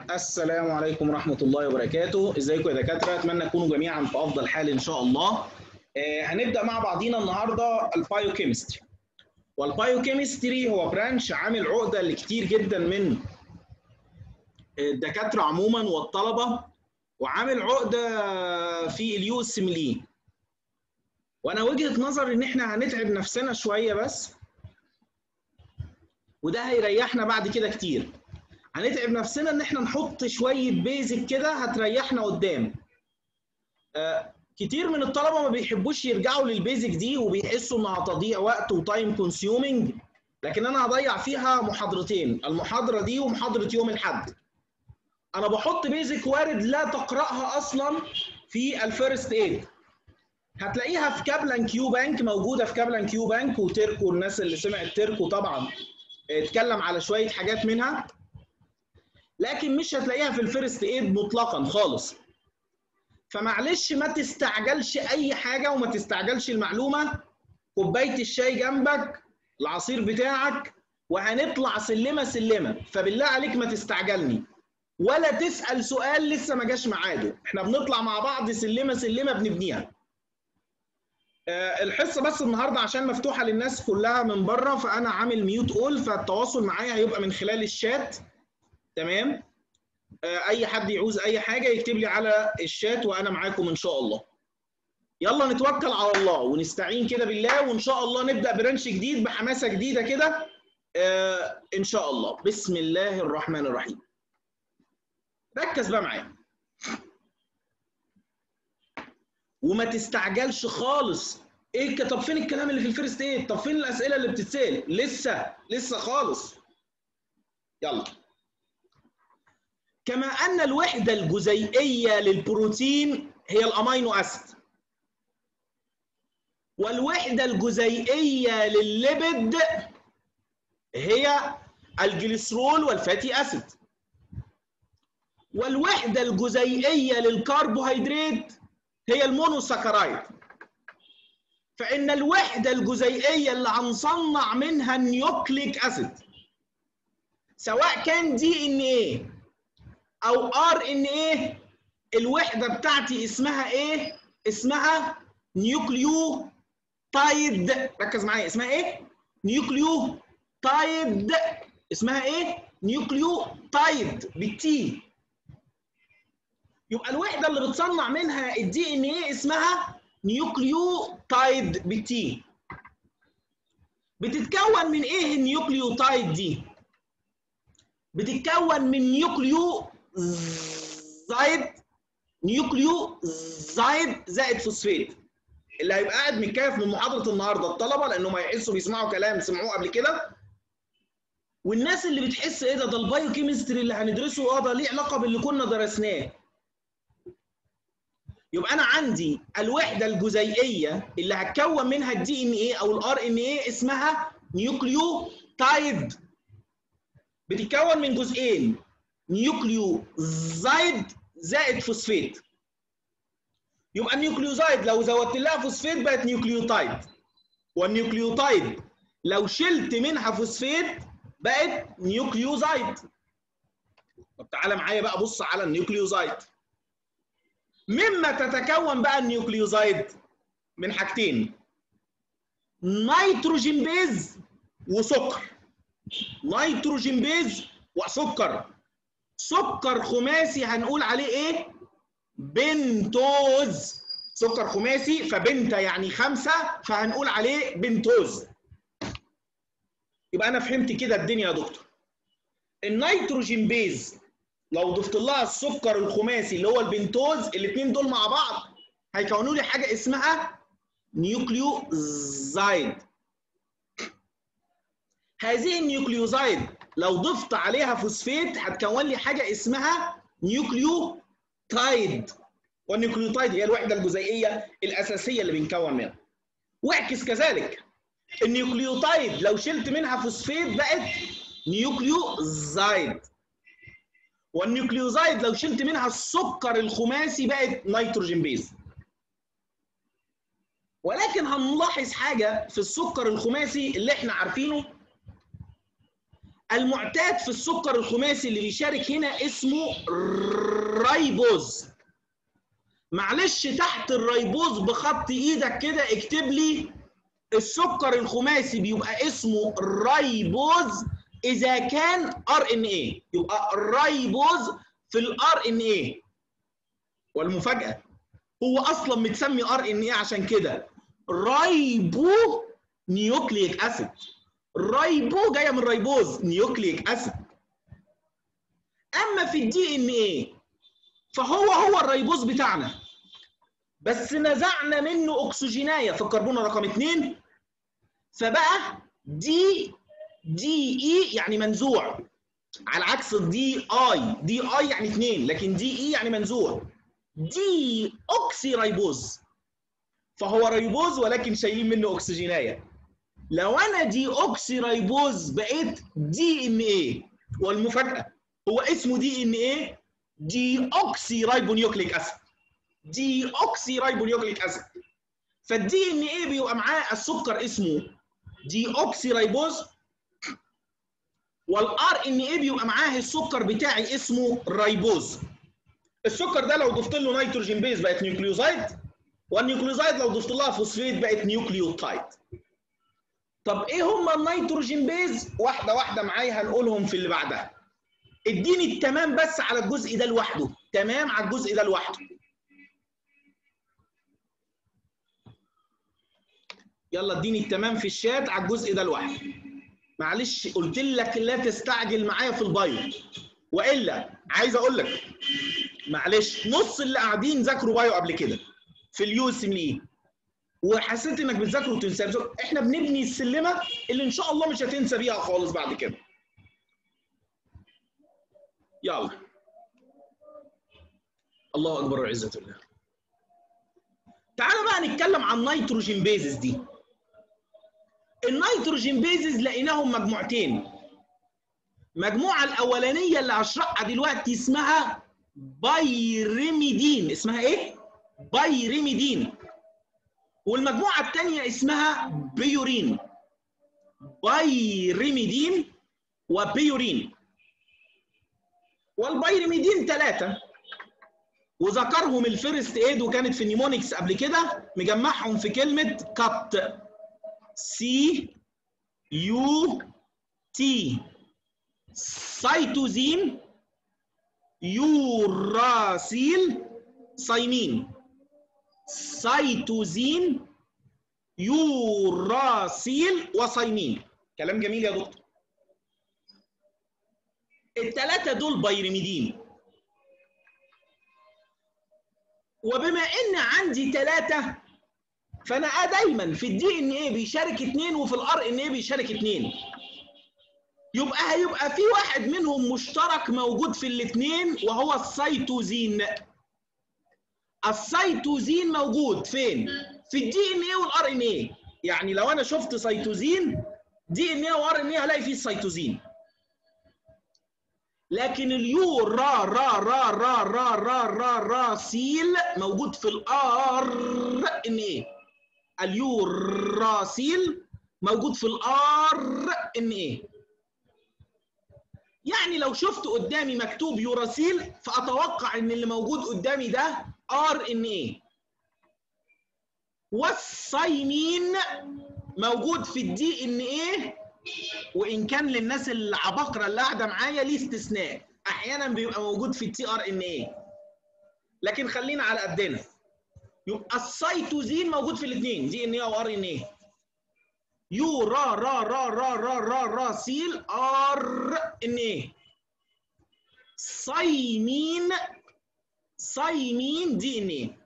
السلام عليكم ورحمة الله وبركاته، ازيكم يا دكاترة؟ أتمنى تكونوا جميعا في أفضل حال إن شاء الله. آه هنبدأ مع بعضينا النهاردة البايوكيمستري. والبايوكيمستري هو برانش عامل عقدة لكتير جدا من الدكاترة عموما والطلبة وعامل عقدة في اليو اس ملي. وأنا وجهة نظري إن إحنا هنتعب نفسنا شوية بس. وده هيريحنا بعد كده كتير. هنتعب نفسنا ان احنا نحط شويه بيزك كده هتريحنا قدام آه كتير من الطلبه ما بيحبوش يرجعوا للبيزك دي وبيحسوا انها تضييع وقت وتايم كونسيومينج لكن انا هضيع فيها محاضرتين المحاضره دي ومحاضره يوم الاحد انا بحط بيزك وارد لا تقراها اصلا في الفيرست ايد هتلاقيها في كابلان كيو بانك موجوده في كابلان كيو بانك وتركو الناس اللي سمعت تركو طبعا اتكلم على شويه حاجات منها لكن مش هتلاقيها في الفيرست ايد مطلقا خالص فمعلش ما تستعجلش اي حاجه وما تستعجلش المعلومه كوبايه الشاي جنبك العصير بتاعك وهنطلع سلمه سلمه فبالله عليك ما تستعجلني ولا تسال سؤال لسه ما جاش ميعاده احنا بنطلع مع بعض سلمه سلمه بنبنيها آه الحصه بس النهارده عشان مفتوحه للناس كلها من بره فانا عامل ميوت اول فالتواصل معايا هيبقى من خلال الشات تمام اي حد يعوز اي حاجه يكتب لي على الشات وانا معاكم ان شاء الله يلا نتوكل على الله ونستعين كده بالله وان شاء الله نبدا برانش جديد بحماسه جديده كده آه ان شاء الله بسم الله الرحمن الرحيم ركز بقى معايا وما تستعجلش خالص ايه طب فين الكلام اللي في الفيرست ايد طب فين الاسئله اللي بتتسال لسه لسه خالص يلا كما أن الوحدة الجزيئية للبروتين هي الأمينو أسيد والوحدة الجزيئية للليبيد هي الجليسرول والفاتي أسيد والوحدة الجزيئية للكربوهيدرات هي المونوساكرايد فإن الوحدة الجزيئية اللي هنصنع منها النيوكليك أسيد سواء كان دي ان ايه او ار ان ايه الوحده بتاعتي اسمها ايه اسمها نيوكليو تايد ركز معايا اسمها ايه نيوكليو تايد اسمها ايه نيوكليو تايد بالتي يبقى الوحده اللي بتصنع منها الدي ان ايه اسمها نيوكليو تايد بالتي بتتكون من ايه النيوكليو تايد دي بتتكون من نيوكليو زايد نيوكليو زايد زائد فوسفات اللي هيبقى قاعد متكيف من محاضره النهارده الطلبه لانهم هيحسوا بيسمعوا كلام سمعوه قبل كده والناس اللي بتحس ايه ده ده البايو كيمستري اللي هندرسه اه ده ليه علاقه باللي كنا درسناه يبقى انا عندي الوحده الجزيئيه اللي هتكون منها الدي ان ايه او الار ان ايه اسمها نيوكليو تايد بتتكون من جزئين نيوكليو زايد زائد فوسفات يبقى النيوكليوزايد لو زودت لها فوسفات بقت نيوكليوتايد والنيوكليوتايد لو شلت منها فوسفات بقت نيوكليوزايد طب تعالى معايا بقى بص على النيوكليوزايد مما تتكون بقى النيوكليوزايد من حاجتين نيتروجين بيز وسكر نيتروجين بيز وسكر سكر خماسي هنقول عليه ايه بنتوز سكر خماسي فبنتا يعني خمسة فهنقول عليه بنتوز يبقى انا فهمت كده الدنيا يا دكتور النيتروجين بيز لو ضفت لها السكر الخماسي اللي هو البنتوز الاثنين دول مع بعض هيكونوا لي حاجه اسمها نيوكليوزايد هذه النيوكليوزايد لو ضفت عليها فوسفات هتكون لي حاجه اسمها نيوكليوتايد والنيوكليوتايد هي الوحده الجزيئيه الاساسيه اللي بنكون منها واعكس كذلك النيوكليوتايد لو شلت منها فوسفات بقت نيوكليوزايد والنيوكليوزايد لو شلت منها السكر الخماسي بقت نيتروجين بيز ولكن هنلاحظ حاجه في السكر الخماسي اللي احنا عارفينه المعتاد في السكر الخماسي اللي بيشارك هنا اسمه رايبوز معلش تحت الريبوز بخط ايدك كده اكتب لي السكر الخماسي بيبقى اسمه رايبوز اذا كان ار ان ايه يبقى رايبوز في الار ان ايه والمفاجاه هو اصلا متسمي ار ان ايه عشان كده رايبو نيوكليك اسيد رايبو جايه من رايبوز نيوكليك اسيد اما في الدي ان ايه فهو هو الريبوز بتاعنا بس نزعنا منه اكسجينايه في الكربون رقم 2 فبقى دي دي اي يعني منزوع على عكس الدي اي دي اي يعني 2 لكن دي اي يعني منزوع دي اوكسي ريبوز فهو ريبوز ولكن شايلين منه اكسجينايه لو انا دي اوكسي ريبوز بقيت دي ان ايه والمفاجاه هو اسمه دي ان ايه دي اوكسي رايبونيوكليك اسيد دي اوكسي رايبونيوكليك اسيد فالدي ان ايه بيبقى معاه السكر اسمه دي اوكسي رايبوز والار ان ايه بيبقى معاه السكر بتاعي اسمه رايبوز السكر ده لو ضفت له نيتروجين بيز بقت نيوكليوزايد والنيوكليوزايد لو ضفت لها فوسفيت بقت نيوكليوتايد طب ايه هم النيتروجين بيز واحده واحده معايا هنقولهم في اللي بعدها اديني التمام بس على الجزء ده لوحده تمام على الجزء ده لوحده يلا اديني التمام في الشات على الجزء ده لوحده معلش قلت لك لا تستعجل معايا في البايو والا عايز اقول لك معلش نص اللي قاعدين ذاكروا بايو قبل كده في اليو اس ام اي وحسيت انك بتذاكر وتنسى احنا بنبني السلمه اللي ان شاء الله مش هتنسى بيها خالص بعد كده يلا الله اكبر وعزه الله تعالى بقى نتكلم عن نيتروجين بيزز دي النيتروجين بيزز لقيناهم مجموعتين المجموعه الاولانيه اللي هشرحها دلوقتي اسمها بايريميدين اسمها ايه بايريميدين والمجموعه الثانيه اسمها بيورين بايريميدين وبيورين والبايريميدين ثلاثه وذكرهم الفيرست ايد وكانت في النيمونكس قبل كده مجمعهم في كلمه كات سي يو تي سيتوزين يوراسيل صيمين سيتوزين يوراسيل وصيمين كلام جميل يا دكتور الثلاثه دول بايرميدين وبما ان عندي ثلاثه فانا دايما في الدي ان ايه بيشارك اثنين وفي الار ان ايه بيشارك اثنين يبقى هيبقى في واحد منهم مشترك موجود في الاثنين وهو السيتوزين السيتوزين موجود فين في الدي ان ايه والار ان ايه يعني لو انا شفت سيتوزين دي ان ايه وار ان ايه هلاقي فيه السيتوزين لكن اليو را را را را را را را را سيل موجود في الار ان ايه اليو راسيل موجود في الار ان ايه يعني لو شفت قدامي مكتوب يوراسيل فاتوقع ان اللي موجود قدامي ده ار ان ايه والصيمين موجود في الدي ان ايه وان كان للناس العباقره اللي قاعده معايا ليه استثناء احيانا بيبقى موجود في التي ار ان ايه لكن خلينا على قدنا يبقى السيتوزين موجود في الاثنين دي ان ايه وار ان ايه يو را را را را را را را سيل ار ان ايه صيمين صيمين دي ان ايه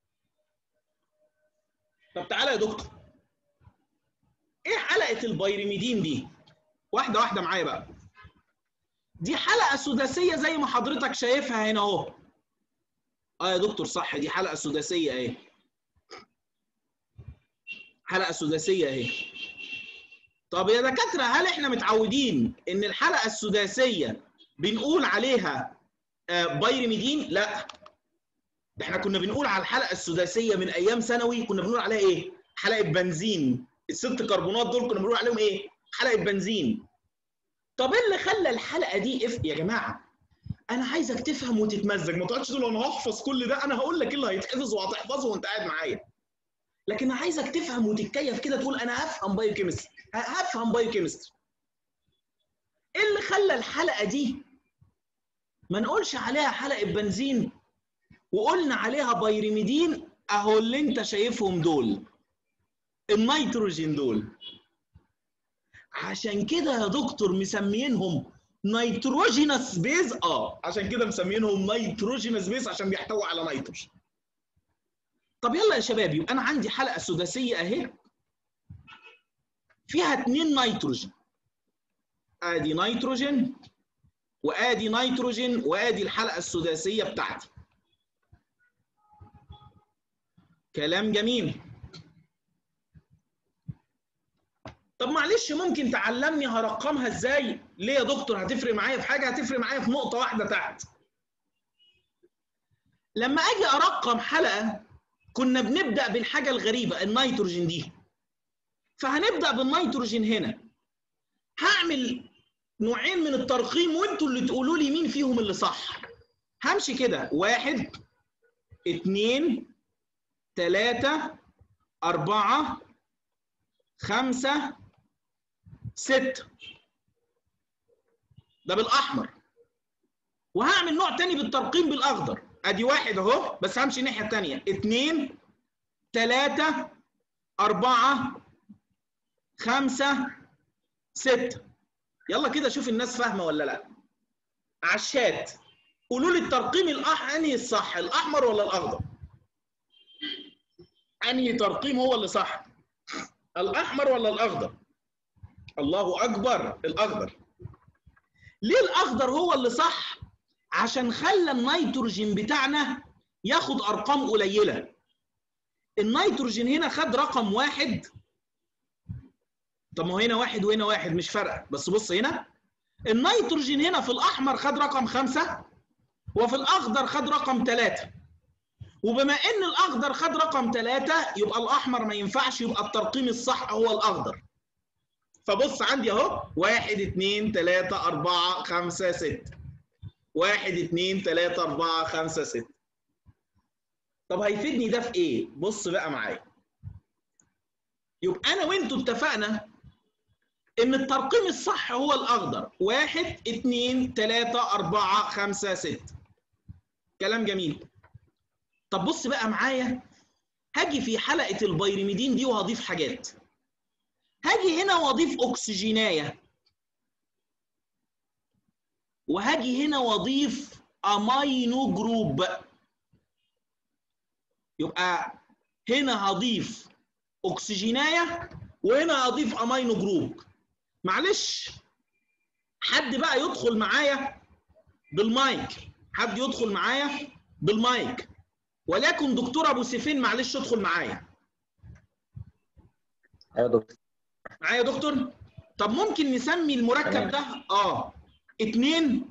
طب تعالى يا دكتور ايه حلقه البيرميدين دي واحده واحده معايا بقى دي حلقه سداسيه زي ما حضرتك شايفها هنا اهو اه يا دكتور صح دي حلقه سداسيه اهي حلقه سداسيه اهي طب يا دكاتره هل احنا متعودين ان الحلقه السداسيه بنقول عليها آه بايرميدين لا ده احنا كنا بنقول على الحلقه السداسيه من ايام ثانوي كنا بنقول عليها ايه حلقه بنزين الست كربونات دول كنا بنقول عليهم ايه حلقه بنزين طب ايه اللي خلى الحلقه دي اف يا جماعه انا عايزك تفهم وتتمزج ما تقعدش تقول انا هحفظ كل ده انا هقول لك ايه اللي هيتحفظ وهتحفظه وانت قاعد معايا لكن عايزك تفهم وتتكيف كده تقول انا هفهم بايو كيمستري هفهم بايو كيمستري ايه اللي خلى الحلقه دي ما نقولش عليها حلقه بنزين وقلنا عليها بايرميدين اهو اللي انت شايفهم دول النيتروجين دول عشان كده يا دكتور مسمينهم نيتروجينس بيز اه عشان كده مسمينهم نيتروجينس بيز عشان بيحتوي على نيتروجين طب يلا يا شباب يبقى انا عندي حلقه سداسيه اهي فيها اتنين نيتروجين ادي نيتروجين وادي نيتروجين وادي الحلقه السداسيه بتاعتي كلام جميل طب معلش ممكن تعلمني هرقمها ازاي ليه يا دكتور هتفرق معايا في حاجه هتفرق معايا في نقطه واحده تحت لما اجي ارقم حلقه كنا بنبدا بالحاجه الغريبه النيتروجين دي فهنبدا بالنيتروجين هنا هعمل نوعين من الترقيم وانتوا اللي تقولوا لي مين فيهم اللي صح همشي كده واحد اتنين تلاتة أربعة خمسة ستة ده بالأحمر وهعمل نوع تاني بالترقيم بالأخضر أدي واحد أهو بس همشي الناحية التانية اتنين تلاتة أربعة خمسة ستة يلا كده شوف الناس فاهمة ولا لأ عشات قولوا لي الترقيم الأح أنهي الصح الأحمر ولا الأخضر؟ أنهي ترقيم هو اللي صح؟ الأحمر ولا الأخضر؟ الله أكبر الأخضر ليه الأخضر هو اللي صح؟ عشان خلى النيتروجين بتاعنا ياخد أرقام قليلة النيتروجين هنا خد رقم واحد طب ما هو هنا واحد وهنا واحد مش فارقة بس بص هنا النيتروجين هنا في الأحمر خد رقم خمسة وفي الأخضر خد رقم ثلاثة وبما ان الاخضر خد رقم ثلاثة يبقى الاحمر ما ينفعش يبقى الترقيم الصح هو الاخضر فبص عندي اهو واحد اتنين تلاتة اربعة خمسة ستة واحد اتنين تلاتة اربعة خمسة ستة طب هيفيدني ده في ايه؟ بص بقى معايا يبقى انا وانتوا اتفقنا ان الترقيم الصح هو الاخضر واحد اتنين تلاتة اربعة خمسة ستة كلام جميل طب بص بقى معايا هاجي في حلقه البيرميدين دي وهضيف حاجات هاجي هنا واضيف اكسجينايه وهاجي هنا واضيف امينو جروب يبقى هنا هضيف اكسجينايه وهنا هضيف امينو جروب معلش حد بقى يدخل معايا بالمايك حد يدخل معايا بالمايك ولكن دكتور ابو سيفين معلش ادخل معايا ايوه دكتور معايا يا دكتور طب ممكن نسمي المركب تمام. ده اه اتنين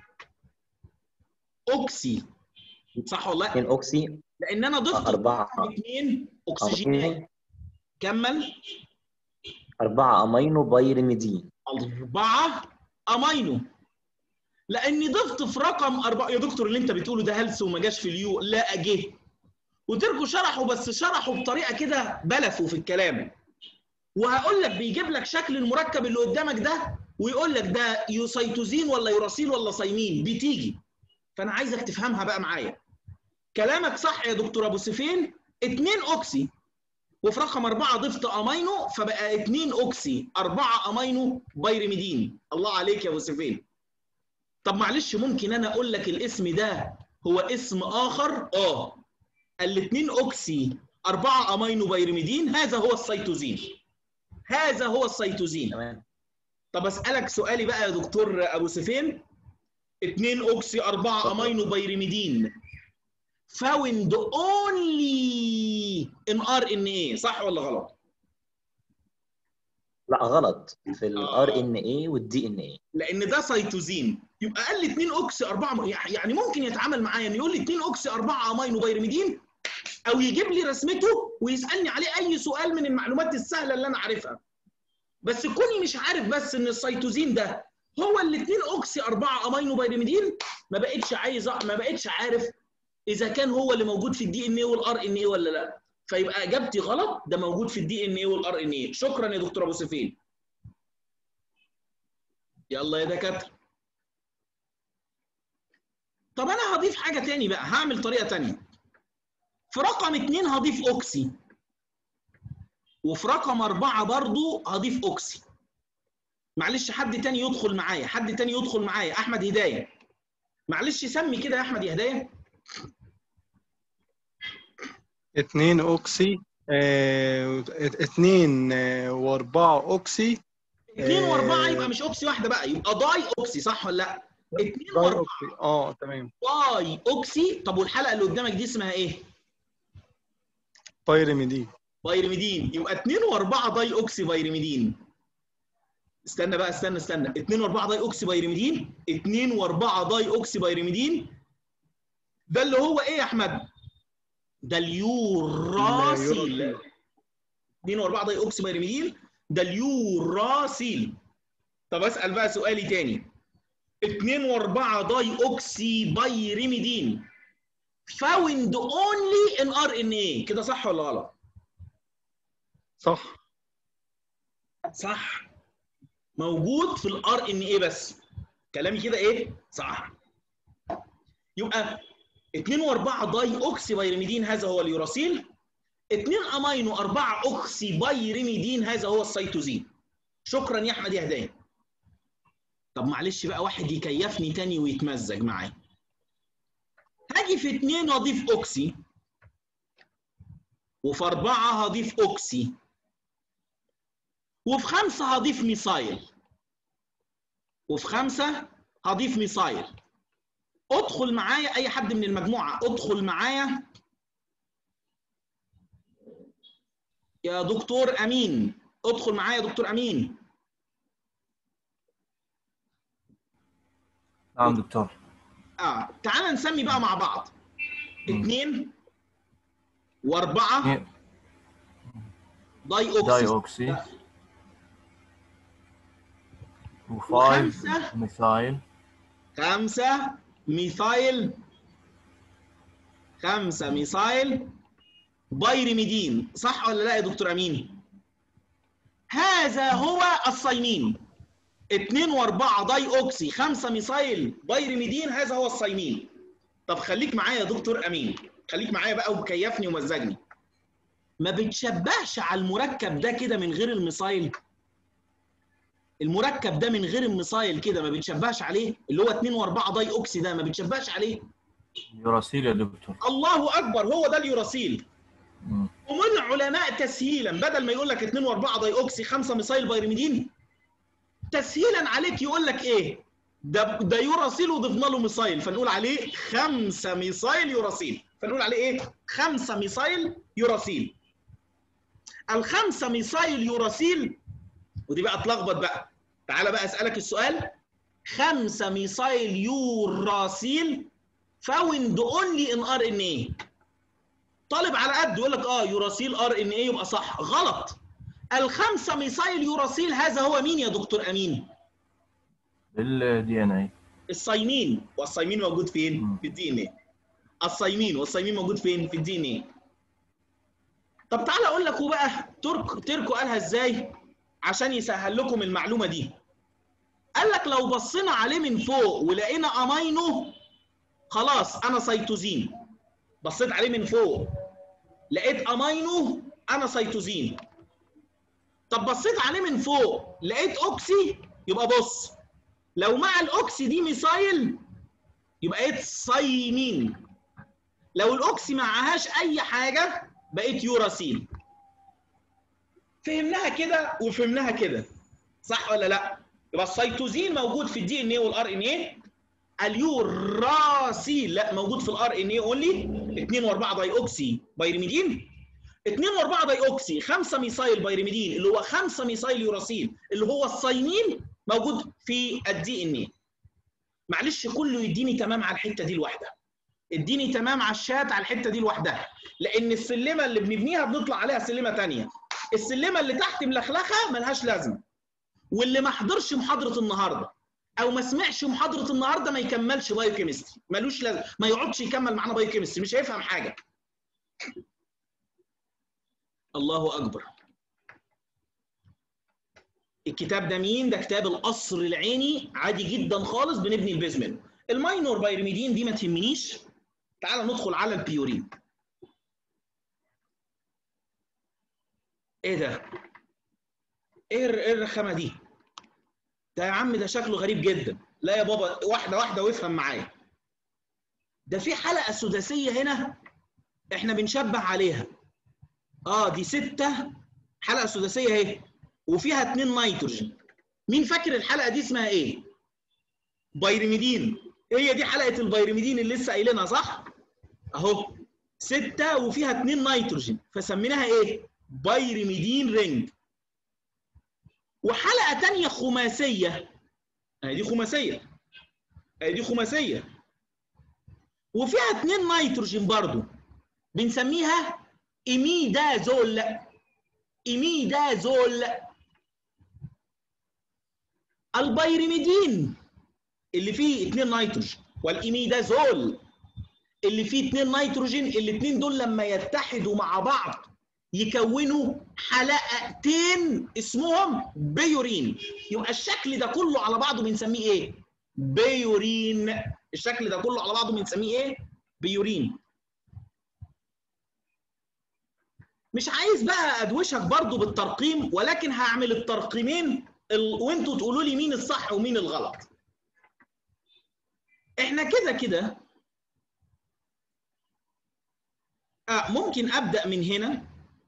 اوكسي صح ولا لا؟ 2 اوكسي لان انا ضفت أربعة اتنين اكسجين امينو كمل 4 امينو بايرميدين أربعة أمينو لأني ضفت في رقم أربعة يا دكتور اللي أنت بتقوله ده هلس وما جاش في اليو لا أجه وتركوا شرحوا بس شرحوا بطريقة كده بلفوا في الكلام وهقول لك بيجيب لك شكل المركب اللي قدامك ده ويقول لك ده يوسيتوزين ولا يوراسيل ولا صيمين بتيجي فأنا عايزك تفهمها بقى معايا كلامك صح يا دكتور أبو سفين اتنين أوكسي وفي رقم أربعة ضفت أمينو فبقى اتنين أوكسي أربعة أمينو بايرميدين الله عليك يا أبو سفين طب معلش ممكن أنا أقول لك الاسم ده هو اسم آخر آه الاتنين أوكسي أربعة أمينو بايرميدين هذا هو السيتوزين هذا هو السيتوزين تمام طب أسألك سؤالي بقى يا دكتور أبو سفين اتنين أوكسي أربعة أمينو بايرميدين found only in RNA صح ولا غلط؟ لا غلط في آه. الار ان اي والدي ان اي لان ده سيتوزين يبقى قال لي 2 اوكسي 4 يعني ممكن يتعامل معايا انه يقول لي 2 اوكسي 4 امينو بايرميدين او يجيب لي رسمته ويسالني عليه اي سؤال من المعلومات السهله اللي انا عارفها بس كوني مش عارف بس ان السيتوزين ده هو الاثنين اوكسي 4 امينو بايرميدين ما بقتش عايز ما بقتش عارف اذا كان هو اللي موجود في الدي ان اي والار ان اي ولا لا فيبقى اجابتي غلط ده موجود في الدي ان اي والار ان اي شكرا يا دكتور ابو سفين يلا يا دكاتره طب انا هضيف حاجه تاني بقى هعمل طريقه تانيه في رقم اتنين هضيف اوكسي وفي رقم أربعة برضو هضيف أوكسي معلش حد تاني يدخل معايا حد تاني يدخل معايا أحمد هداية معلش سمي كده يا أحمد يا هداية اتنين اوكسي اه اتنين اه واربعة اوكسي اتنين آه. وأربعة يبقى مش أوكسي واحدة بقى يبقى داي أوكسي صح ولا لأ؟ اتنين داي وأربعة اوكسي اه تمام داي أوكسي طب والحلقة اللي قدامك دي اسمها إيه؟ بايرميدين بايرميدين يبقى 2 و4 داي اوكسي بايرميدين استنى بقى استنى استنى 2 و4 داي اوكسي بايرميدين 2 و4 داي اوكسي بايرميدين ده اللي هو ايه يا احمد ده اليوراسيل اليوراسيل. 2 و4 داي اوكسي بايرميدين ده اليوراسيل طب اسال بقى سؤالي تاني 2 و4 داي اوكسي بايرميدين found only in RNA كده صح ولا غلط؟ صح صح موجود في الار ان اي بس كلامي كده ايه صح يبقى 2 و4 داي اوكسي بايرميدين هذا هو اليوراسيل 2 امينو 4 اوكسي بايرميدين هذا هو السيتوزين شكرا يا احمد يا هدايا طب معلش بقى واحد يكيفني تاني ويتمزج معايا هاجي في 2 واضيف اوكسي وفي 4 هضيف اوكسي وفي خمسة هضيف ميسايل وفي خمسة هضيف ميسايل ادخل معايا اي حد من المجموعة ادخل معايا يا دكتور امين ادخل معايا يا دكتور امين نعم دكتور اه تعال نسمي بقى مع بعض اثنين واربعة اثنين داي اوكسي داي اوكسي وفايف وخمسة. ميثايل خمسة ميثايل خمسة ميثايل بايرميدين صح ولا لا يا دكتور أمين؟ هذا هو الصيمين اتنين واربعة داي أوكسي خمسة ميثايل بايرميدين هذا هو الصيمين طب خليك معايا يا دكتور أمين خليك معايا بقى ومكيفني ومزجني ما بتشبهش على المركب ده كده من غير الميثايل المركب ده من غير الميثايل كده ما بتشبهش عليه اللي هو 2 و4 داي اوكسي ده ما بتشبهش عليه يوراسيل يا دكتور الله اكبر هو ده اليوراسيل مم. ومن علماء تسهيلا بدل ما يقول لك 2 و4 داي اوكسي 5 ميثايل بايرميدين تسهيلا عليك يقول لك ايه ده ده يوراسيل وضفنا له ميثايل فنقول عليه 5 ميثايل يوراسيل فنقول عليه ايه 5 ميثايل يوراسيل الخمسه ميثايل يوراسيل ودي بقى اتلخبط بقى تعالى بقى اسالك السؤال خمسه ميثايل يوراسيل فاوند اونلي ان ار ان اي طالب على قد يقول لك اه يوراسيل ار ان اي يبقى صح غلط الخمسه ميثايل يوراسيل هذا هو مين يا دكتور امين بالدي ان اي الصيمين والصيمين موجود فين مم. في الدي ان اي الصيمين والصيمين موجود فين في الدي ان اي طب تعالى اقول لك بقى ترك تركو قالها ازاي عشان يسهل لكم المعلومه دي قال لك لو بصينا عليه من فوق ولقينا امينو خلاص انا سيتوزين بصيت عليه من فوق لقيت امينو انا سيتوزين طب بصيت عليه من فوق لقيت اوكسي يبقى بص لو مع الاوكسي دي ميثايل يبقى بقيت صيمين لو الاوكسي معهاش اي حاجه بقيت يوراسيل فهمناها كده وفهمناها كده صح ولا لا يبقى السيتوزين موجود في الدي ان اي والار ان اي اليوراسيل لا موجود في الار ان اي اونلي 2 و4 داي اوكسي بايرميدين 2 و4 داي اوكسي 5 ميثايل بايرميدين اللي هو 5 ميثايل يوراسيل اللي هو الصينين موجود في الدي ان اي معلش كله يديني تمام على الحته دي لوحدها اديني تمام على الشات على الحته دي لوحدها لان السلمه اللي بنبنيها بنطلع عليها سلمه ثانيه السلمه اللي تحت ملخلخه ملهاش لازمه واللي ما حضرش محاضره النهارده او ما سمعش محاضره النهارده ما يكملش بايو كيمستري ملوش لازم ما يقعدش يكمل معانا بايو كيمستري مش هيفهم حاجه الله اكبر الكتاب ده مين ده كتاب القصر العيني عادي جدا خالص بنبني البيز منه الماينور بايرميدين دي ما تهمنيش تعال ندخل على البيورين ايه ده ايه الر- إيه الرخامه دي ده يا عم ده شكله غريب جدا لا يا بابا واحده واحده وافهم معايا ده في حلقه سداسيه هنا احنا بنشبه عليها اه دي ستة حلقه سداسيه اهي وفيها اتنين نيتروجين مين فاكر الحلقه دي اسمها ايه بايرميدين هي دي حلقه البايرميدين اللي لسه قايلينها صح اهو ستة وفيها اتنين نيتروجين فسميناها ايه بايرميدين رينج وحلقه تانية خماسيه اهي دي خماسيه اهي دي خماسيه وفيها اتنين نيتروجين برضو بنسميها ايميدازول ايميدازول البيرميدين اللي فيه اتنين نيتروجين والايميدازول اللي فيه اتنين نيتروجين الاتنين دول لما يتحدوا مع بعض يكونوا حلقتين اسمهم بيورين يبقى الشكل ده كله على بعضه بنسميه ايه بيورين الشكل ده كله على بعضه بنسميه ايه بيورين مش عايز بقى ادوشك برضو بالترقيم ولكن هعمل الترقيمين ال... وانتوا تقولوا لي مين الصح ومين الغلط احنا كده كده آه ممكن ابدا من هنا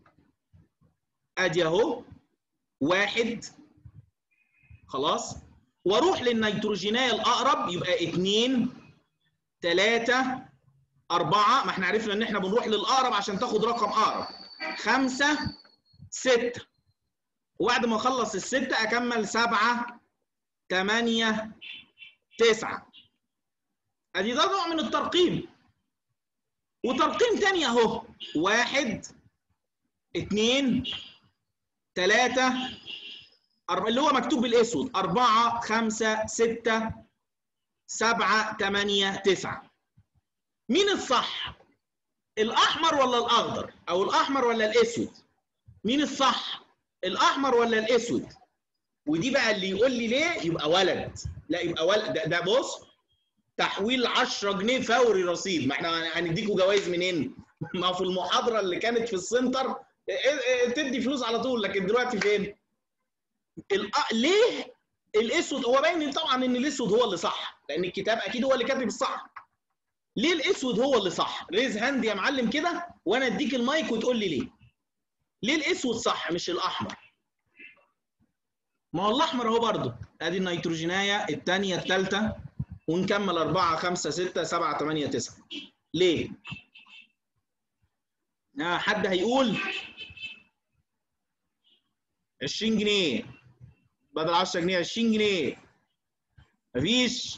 ادي اهو واحد خلاص واروح للنيتروجينية الاقرب يبقى اتنين تلاتة أربعة ما احنا عرفنا إن احنا بنروح للأقرب عشان تاخد رقم أقرب خمسة ستة وبعد ما أخلص الستة أكمل سبعة تمانية تسعة أدي ده نوع من الترقيم وترقيم تاني أهو واحد اتنين تلاتة أربعة اللي هو مكتوب بالأسود أربعة خمسة ستة سبعة تمانية تسعة مين الصح؟ الأحمر ولا الأخضر؟ أو الأحمر ولا الأسود؟ مين الصح؟ الأحمر ولا الأسود؟ ودي بقى اللي يقول لي ليه يبقى ولد لا يبقى ولد ده, ده بص تحويل 10 جنيه فوري رصيد ما احنا هنديكوا جوائز منين؟ ما في المحاضرة اللي كانت في السنتر تدي فلوس على طول لكن دلوقتي فين؟ الأ... ليه الاسود هو باين طبعا ان الاسود هو اللي صح لان الكتاب اكيد هو اللي كاتب الصح ليه الاسود هو اللي صح ريز هاند يا معلم كده وانا اديك المايك وتقول لي ليه ليه الاسود صح مش الاحمر ما هو الاحمر اهو برضه ادي النيتروجينايه الثانيه الثالثه ونكمل 4 5 6 7 8 9 ليه آه حد هيقول 20 جنيه بدل 10 جنيه 20 جنيه مفيش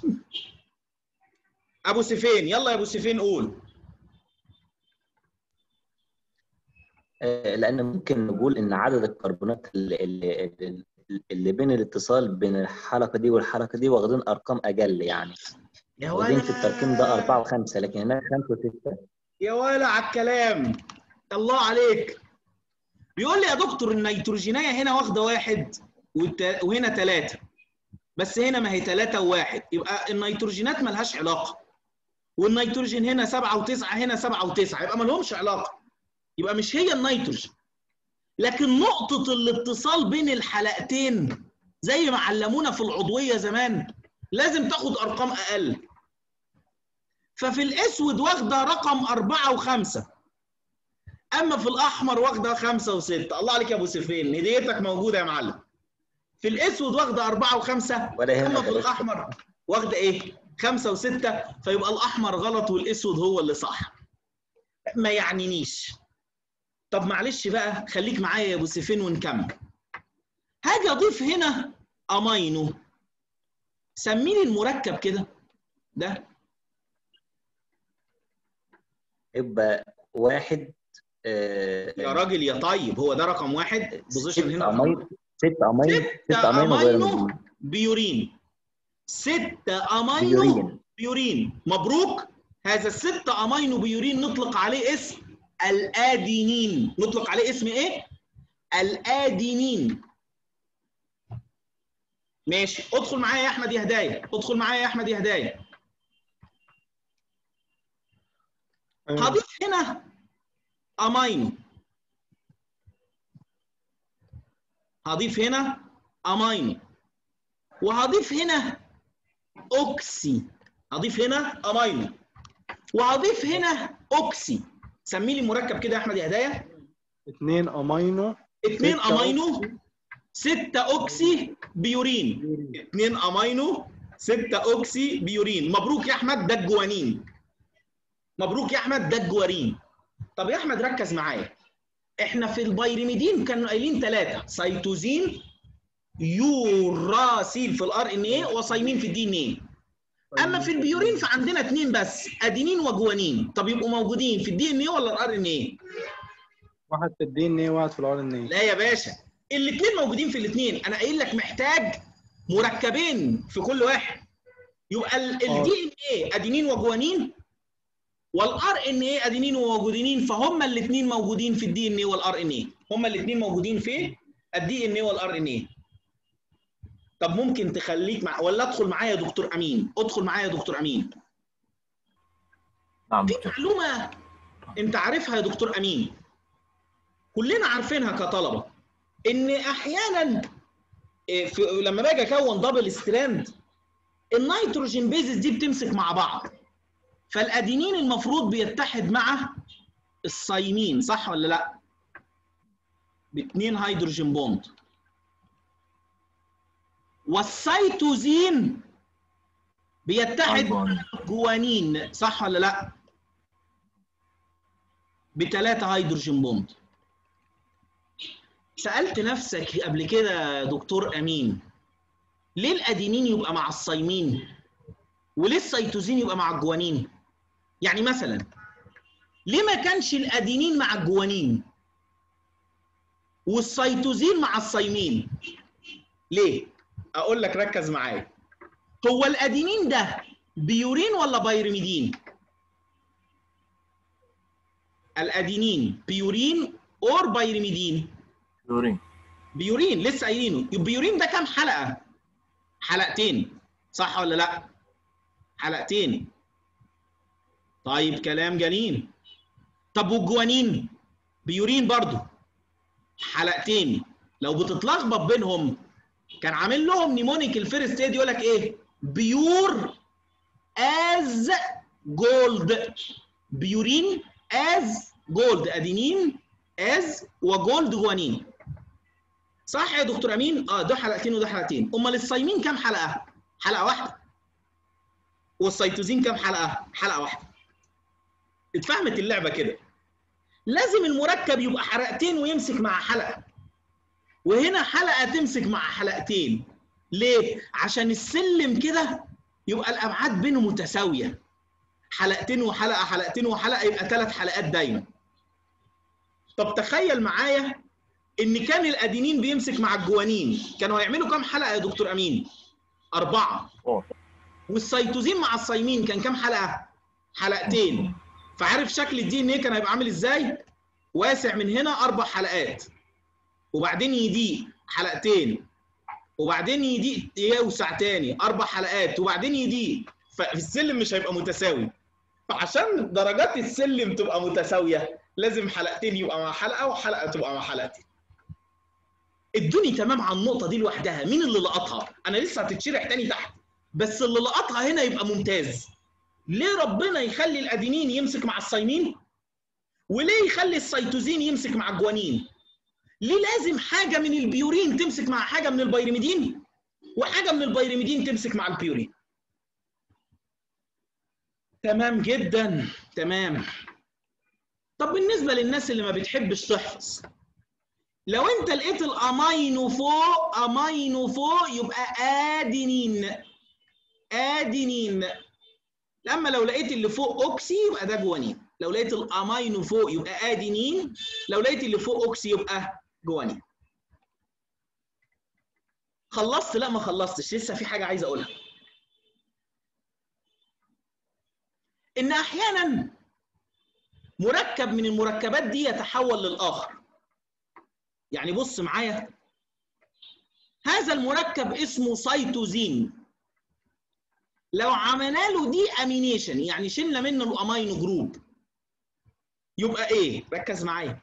ابو سيفين يلا يا ابو سيفين قول آه، لان ممكن نقول ان عدد الكربونات اللي, اللي, اللي بين الاتصال بين الحلقه دي والحلقه دي واخدين ارقام اقل يعني يا واخدين في الترقيم ده أربعة وخمسة لكن هناك خمسة وستة يا ولا على الكلام الله عليك بيقول لي يا دكتور النيتروجينية هنا واخدة واحد والت- وهنا ثلاثة بس هنا ما هي ثلاثة وواحد يبقى النيتروجينات ملهاش علاقة والنيتروجين هنا سبعة وتسعة هنا سبعة وتسعة يبقى مالهمش علاقة يبقى مش هي النيتروجين لكن نقطة الاتصال بين الحلقتين زي ما علمونا في العضوية زمان لازم تاخد أرقام أقل ففي الأسود واخدة رقم أربعة وخمسة أما في الأحمر واخدة خمسة وستة الله عليك يا أبو سيفين هديتك موجودة يا معلم في الأسود واخدة أربعة وخمسة ولا هنا أما في ولا الأحمر واخدة إيه؟ خمسة وستة فيبقى الأحمر غلط والأسود هو اللي صح ما يعنينيش طب معلش بقى خليك معايا يا أبو سيفين ونكمل هاجي أضيف هنا أمينو سميني المركب كده ده يبقى واحد آه، يا راجل يا طيب هو ده رقم واحد بوزيشن ست هنا رقم أمين ست أمين ست ستة أمين وغير أمينو مجموع. بيورين ستة امينو بيورين بيورين مبروك هذا الستة امينو بيورين نطلق عليه اسم الادينين نطلق عليه اسم ايه الادينين ماشي ادخل معايا يا احمد يا هدايا ادخل معايا يا احمد يا هدايا تمام. هضيف هنا امينو هضيف هنا امينو وهضيف هنا اوكسي هضيف هنا امينو وهضيف هنا اوكسي سمي لي مركب كده يا احمد يا هدايا اتنين امينو اتنين ستة امينو أوكسي. ستة اوكسي بيورين بيورين. اتنين امينو ستة اوكسي بيورين مبروك يا احمد ده الجوانين مبروك يا احمد ده الجوارين طب يا احمد ركز معايا احنا في البيرميدين كانوا قايلين ثلاثه سيتوزين يوراسيل في الار ان ايه وصيمين في الدي ان ايه اما في البيورين فعندنا اثنين بس ادينين وجوانين طب يبقوا موجودين في الدي ان ايه ولا الار ان ايه واحد في الدي ان ايه واحد في الار ان ايه لا يا باشا الاثنين موجودين في الاثنين انا قايل لك محتاج مركبين في كل واحد يبقى الدي ان ايه ادينين وجوانين والار ان ايه ادينين وجوانين فهم الاثنين موجودين في الدي ان ايه والار ان ايه هم الاثنين موجودين في الدي ان ايه والار ان ايه طب ممكن تخليك مع ولا ادخل معايا يا دكتور امين ادخل معايا يا دكتور امين نعم في دكتور معلومه انت عارفها يا دكتور امين كلنا عارفينها كطلبه ان احيانا إيه، في لما باجي اكون دبل ستراند النيتروجين بيزز دي بتمسك مع بعض فالادينين المفروض بيتحد مع الصيمين صح ولا لا باتنين هيدروجين بوند والسيتوزين بيتحد أيضاً. جوانين صح ولا لا بثلاثة هيدروجين بوند سألت نفسك قبل كده يا دكتور أمين ليه الأدينين يبقى مع الصيمين وليه السيتوزين يبقى مع الجوانين يعني مثلا ليه ما كانش الأدينين مع الجوانين والسيتوزين مع الصيمين ليه أقول لك ركز معايا هو الأدينين ده بيورين ولا بايرميدين الأدينين بيورين اور بايرميدين بيورين بيورين لسه قايلينه البيورين ده كام حلقه حلقتين صح ولا لا حلقتين طيب كلام جميل طب والجوانين بيورين برضو حلقتين لو بتتلخبط بينهم كان عامل لهم نيمونيك الفيرست ايد يقول لك ايه بيور از جولد بيورين از جولد ادينين از وجولد جوانين صح يا دكتور امين اه ده حلقتين وده حلقتين امال الصايمين كام حلقه حلقه واحده والسيتوزين كام حلقه حلقه واحده اتفهمت اللعبه كده لازم المركب يبقى حلقتين ويمسك مع حلقه وهنا حلقه تمسك مع حلقتين ليه عشان السلم كده يبقى الابعاد بينه متساويه حلقتين وحلقه حلقتين وحلقه يبقى ثلاث حلقات دايما طب تخيل معايا ان كان الادينين بيمسك مع الجوانين كانوا هيعملوا كام حلقه يا دكتور امين اربعه أوه. والسيتوزين مع الصايمين كان كام حلقه حلقتين فعارف شكل الدي ان ايه كان هيبقى عامل ازاي واسع من هنا اربع حلقات وبعدين يضيق حلقتين وبعدين يضيق يوسع تاني اربع حلقات وبعدين يضيق فالسلم مش هيبقى متساوي فعشان درجات السلم تبقى متساويه لازم حلقتين يبقى مع حلقه وحلقه تبقى مع حلقتين ادوني تمام على النقطه دي لوحدها مين اللي لقطها انا لسه هتتشرح تاني تحت بس اللي لقطها هنا يبقى ممتاز ليه ربنا يخلي الادينين يمسك مع الصيمين وليه يخلي السيتوزين يمسك مع الجوانين ليه لازم حاجه من البيورين تمسك مع حاجه من البيرميدين وحاجه من البيرميدين تمسك مع البيورين تمام جدا تمام طب بالنسبه للناس اللي ما بتحبش تحفظ لو انت لقيت الامينو فوق امينو فوق يبقى ادينين ادينين لما لو لقيت اللي فوق اوكسي يبقى ده جوانين لو لقيت الامينو فوق يبقى ادينين لو لقيت اللي فوق اوكسي يبقى جوانين خلصت لا ما خلصتش لسه في حاجه عايز اقولها ان احيانا مركب من المركبات دي يتحول للاخر يعني بص معايا هذا المركب اسمه سيتوزين لو عملنا له دي امينيشن يعني شلنا منه الامينو جروب يبقى ايه ركز معايا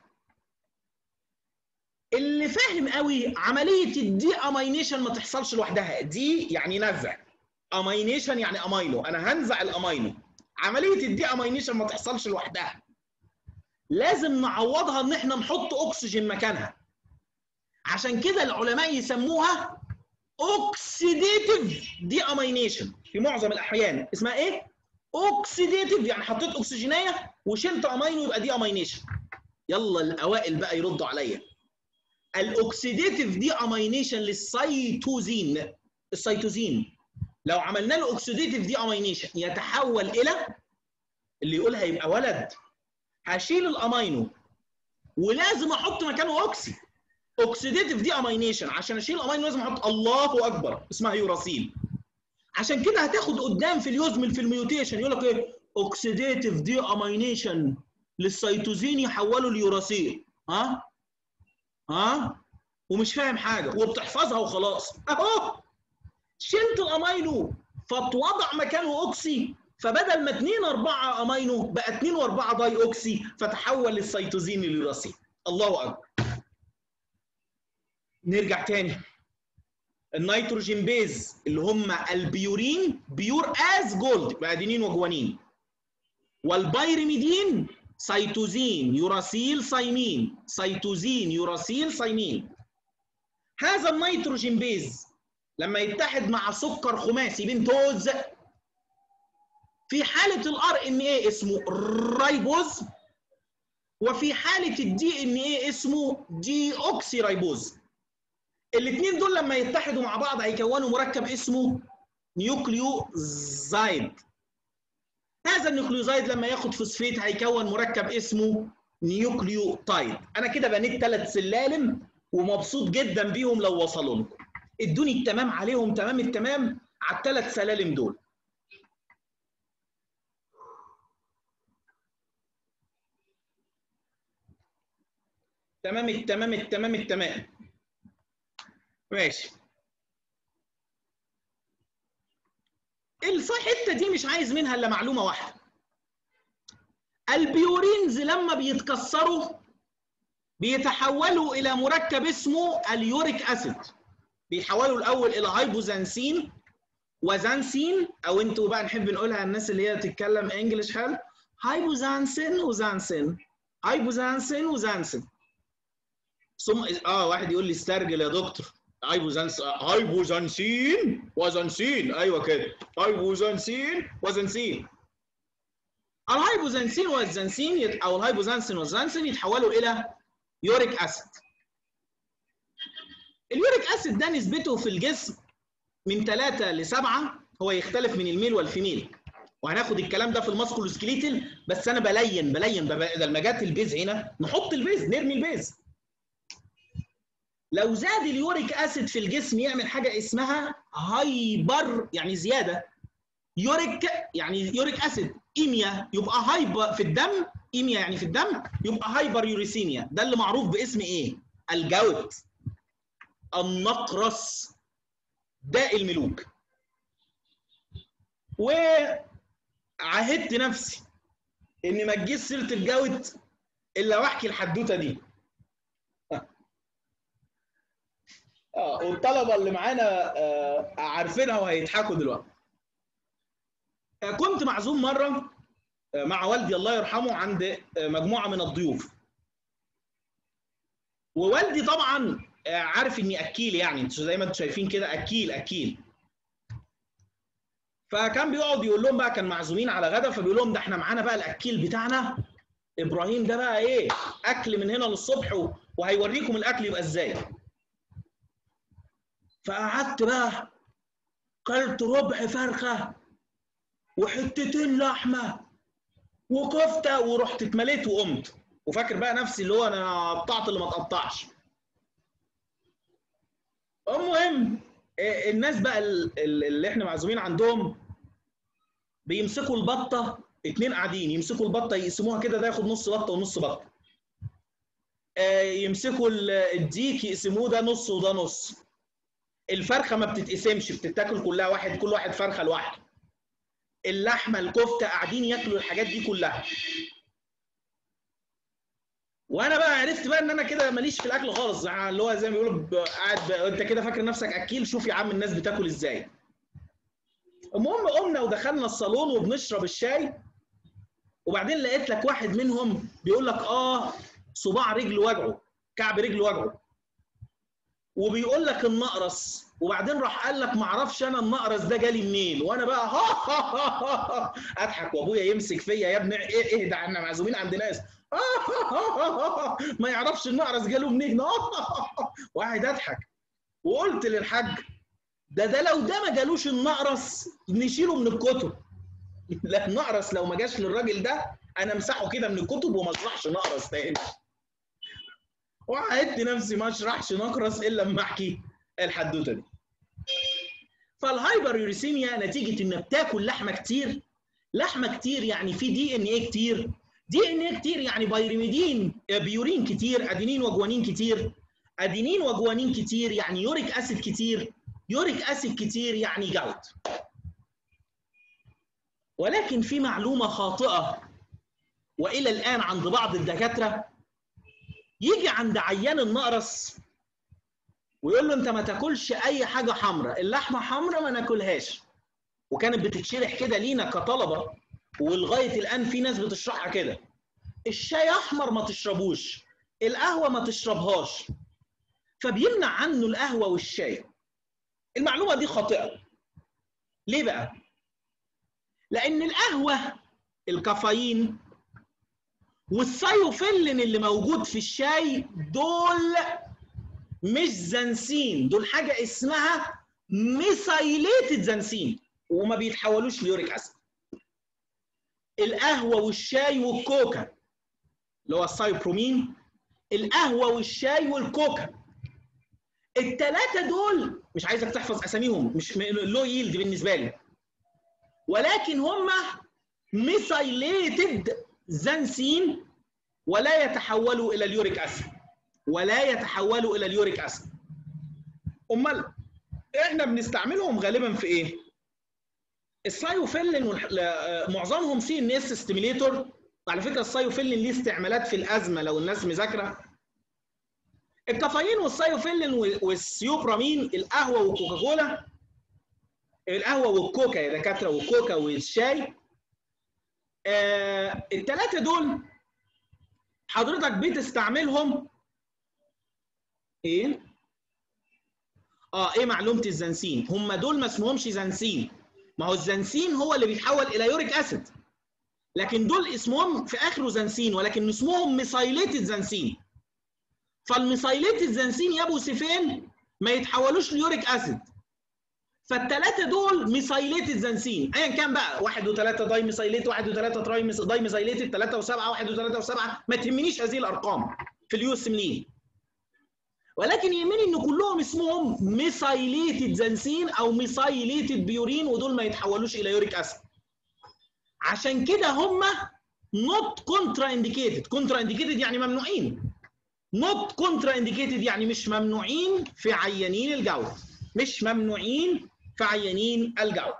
اللي فاهم قوي عمليه الدي امينيشن ما تحصلش لوحدها دي يعني نزع امينيشن يعني امينو انا هنزع الامينو عمليه الدي امينيشن ما تحصلش لوحدها لازم نعوضها ان احنا نحط اكسجين مكانها عشان كده العلماء يسموها اوكسيديتيف دي امينيشن في معظم الاحيان اسمها ايه اوكسيديتيف يعني حطيت اكسجينيه وشلت امينو يبقى دي امينيشن يلا الاوائل بقى يردوا عليا الاوكسيديتيف دي امينيشن للسيتوزين السيتوزين لو عملنا له اوكسيديتيف دي امينيشن يتحول الى اللي يقولها يبقى ولد هشيل الامينو ولازم احط مكانه اوكسي اوكسيديتيف دي امينيشن عشان اشيل الامينو لازم احط الله اكبر اسمها يوراسيل عشان كده هتاخد قدام في اليوزمل في الميوتيشن يقول لك ايه اوكسيديتيف دي امينيشن للسيتوزين يحوله ليوراسيل ها ها ومش فاهم حاجه وبتحفظها وخلاص اهو شلت الامينو فاتوضع مكانه اوكسي فبدل ما 2 4 امينو بقى 2 و4 داي اوكسي فتحول للسيتوزين لليوراسيل الله اكبر نرجع تاني النيتروجين بيز اللي هم البيورين بيور از جولد يبقى ادينين وجوانين والبيرميدين سيتوزين يوراسيل صيمين سيتوزين يوراسيل صيمين هذا النيتروجين بيز لما يتحد مع سكر خماسي بنتوز في حالة الار ان ايه اسمه رايبوز وفي حالة الدي ان ايه اسمه دي اوكسي رايبوز الاثنين دول لما يتحدوا مع بعض هيكونوا مركب اسمه نيوكليوزايد هذا النيوكليوزايد لما ياخد فوسفيت هيكون مركب اسمه نيوكليوتايد انا كده بنيت ثلاث سلالم ومبسوط جدا بيهم لو وصلوا لكم ادوني التمام عليهم تمام التمام على الثلاث سلالم دول تمام التمام التمام التمام ماشي الحته دي مش عايز منها الا معلومه واحده البيورينز لما بيتكسروا بيتحولوا الى مركب اسمه اليوريك اسيد بيحولوا الاول الى هايبوزانسين وزانسين او انتوا بقى نحب نقولها الناس اللي هي تتكلم انجلش حلو هايبوزانسين وزانسين هايبوزانسين وزانسين ثم اه واحد يقول لي استرجل يا دكتور هايبوزانس هايبوزانسين وزنسين ايوه كده هايبوزانسين وزنسين الهايبوزانسين والزنسين يت... او الهايبوزانسين والزنسين يتحولوا الى يوريك اسيد اليوريك اسيد ده نسبته في الجسم من 3 ل 7 هو يختلف من الميل والفيميل وهناخد الكلام ده في الماسكولو سكليتل بس انا بلين بلين بدل ما جت البيز هنا نحط البيز نرمي البيز لو زاد اليوريك اسيد في الجسم يعمل حاجه اسمها هايبر يعني زياده يوريك يعني يوريك اسيد ايميا يبقى هايبر في الدم ايميا يعني في الدم يبقى هايبر يوريسيميا ده اللي معروف باسم ايه الجوت النقرس داء الملوك وعهدت نفسي ان ما تجيش سيره الجوت الا واحكي الحدوته دي اه والطلبه اللي معانا آه عارفينها وهيضحكوا دلوقتي آه كنت معزوم مره آه مع والدي الله يرحمه عند آه مجموعه من الضيوف ووالدي طبعا آه عارف اني اكيل يعني انتوا زي ما انتم شايفين كده اكيل اكيل فكان بيقعد يقول لهم بقى كان معزومين على غدا فبيقول لهم ده احنا معانا بقى الاكيل بتاعنا ابراهيم ده بقى ايه اكل من هنا للصبح وهيوريكم الاكل يبقى ازاي فقعدت بقى كلت ربع فرخه وحتتين لحمه وكفته ورحت اتمليت وقمت وفاكر بقى نفسي اللي هو انا قطعت اللي ما تقطعش المهم الناس بقى اللي احنا معزومين عندهم بيمسكوا البطه اتنين قاعدين يمسكوا البطه يقسموها كده ده ياخد نص بطه ونص بطه آه، يمسكوا ال- الديك يقسموه ده نص وده نص الفرخه ما بتتقسمش بتتاكل كلها واحد كل واحد فرخه لوحده اللحمه الكفته قاعدين ياكلوا الحاجات دي كلها وانا بقى عرفت بقى ان انا كده ماليش في الاكل خالص يعني اللي هو زي ما بيقولوا ب- قاعد ب- انت كده فاكر نفسك اكيل شوف يا عم الناس بتاكل ازاي المهم قمنا ودخلنا الصالون وبنشرب الشاي وبعدين لقيت لك واحد منهم بيقول لك اه صباع رجل وجعه كعب رجل وجعه وبيقول لك النقرس وبعدين راح قال لك ما اعرفش انا النقرس ده جالي منين وانا بقى ها ها ها ها اضحك وابويا يمسك فيا يا ابني ايه اهدى احنا معزومين عند ناس ما يعرفش النقرس جاله منين واحد اضحك وقلت للحاج ده ده لو ده ما جالوش النقرس نشيله من الكتب لا النقرس لو ما جاش للراجل ده انا امسحه كده من الكتب وما اشرحش نقرس تاني وعدت نفسي ما اشرحش نقرس الا لما احكي الحدوته دي فالهايبر يوريسيميا نتيجه انك بتاكل لحمه كتير لحمه كتير يعني في دي ان ايه كتير دي ان ايه كتير يعني بايرميدين بيورين كتير ادينين وجوانين كتير ادينين وجوانين كتير يعني يوريك اسيد كتير يوريك اسيد كتير يعني جوت ولكن في معلومه خاطئه والى الان عند بعض الدكاتره يجي عند عيان النقرس ويقول له انت ما تاكلش اي حاجه حمراء اللحمه حمراء ما ناكلهاش وكانت بتتشرح كده لينا كطلبه ولغايه الان في ناس بتشرحها كده الشاي احمر ما تشربوش القهوه ما تشربهاش فبيمنع عنه القهوه والشاي المعلومه دي خاطئه ليه بقى لان القهوه الكافيين والسايوفيلين اللي موجود في الشاي دول مش زنسين دول حاجه اسمها ميثايليتد زنسين وما بيتحولوش ليوريك اسيد القهوه والشاي والكوكا اللي هو السايبرومين القهوه والشاي والكوكا الثلاثه دول مش عايزك تحفظ اساميهم مش لو ييلد بالنسبه لي ولكن هم ميثايليتد زنسين ولا يتحولوا الى اليوريك اسيد ولا يتحولوا الى اليوريك اسيد امال احنا بنستعملهم غالبا في ايه السايوفيلين والح- معظمهم سي ان اس ستيميليتور على فكره السايوفيلين ليه استعمالات في الازمه لو الناس مذاكره الكافيين والسايوفيلين والسيوبرامين القهوه والكوكاكولا القهوه والكوكا يا دكاتره والكوكا والشاي آه الثلاثه دول حضرتك بتستعملهم ايه اه ايه معلومه الزنسين هم دول ما اسمهمش زنسين ما هو الزنسين هو اللي بيتحول الى يوريك اسيد لكن دول اسمهم في اخره زنسين ولكن اسمهم ميثايليتد زنسين فالميثايليتد زنسين يا ابو سيفين ما يتحولوش ليوريك اسيد فالثلاثه دول ميثايليتد زنسين ايا كان بقى واحد وثلاثه داي ميثايليت واحد وثلاثه تراي ميث- داي ميثايليتد ثلاثه وسبعه واحد وثلاثه وسبعه ما تهمنيش هذه الارقام في اليوسملين ولكن يهمني ان كلهم اسمهم ميثايليتد زنسين او ميثايليتد بيورين ودول ما يتحولوش الى يوريك اسيد عشان كده هم نوت كونترا انديكيتد كونترا انديكيتد يعني ممنوعين نوت كونترا انديكيتد يعني مش ممنوعين في عيانين الجوت مش ممنوعين في عيانين الجوت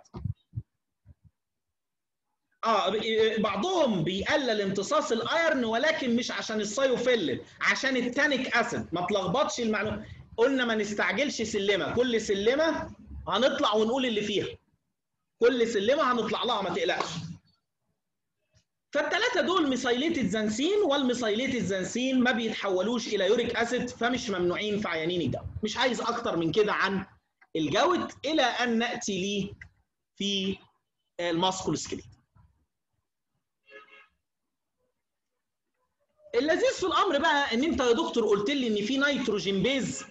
اه ب- بعضهم بيقلل امتصاص الايرن ولكن مش عشان السايوفيلين عشان التانيك اسيد ما تلخبطش المعلومه قلنا ما نستعجلش سلمه كل سلمه هنطلع ونقول اللي فيها كل سلمه هنطلع لها ما تقلقش فالثلاثه دول ميثايليتد زنسين والميثايليتد زنسين ما بيتحولوش الى يوريك اسيد فمش ممنوعين في عيانين الجوت مش عايز اكتر من كده عن الجوت الى ان ناتي ليه في الماسكول سكيليت اللذيذ في الامر بقى ان انت يا دكتور قلت لي ان في نيتروجين بيز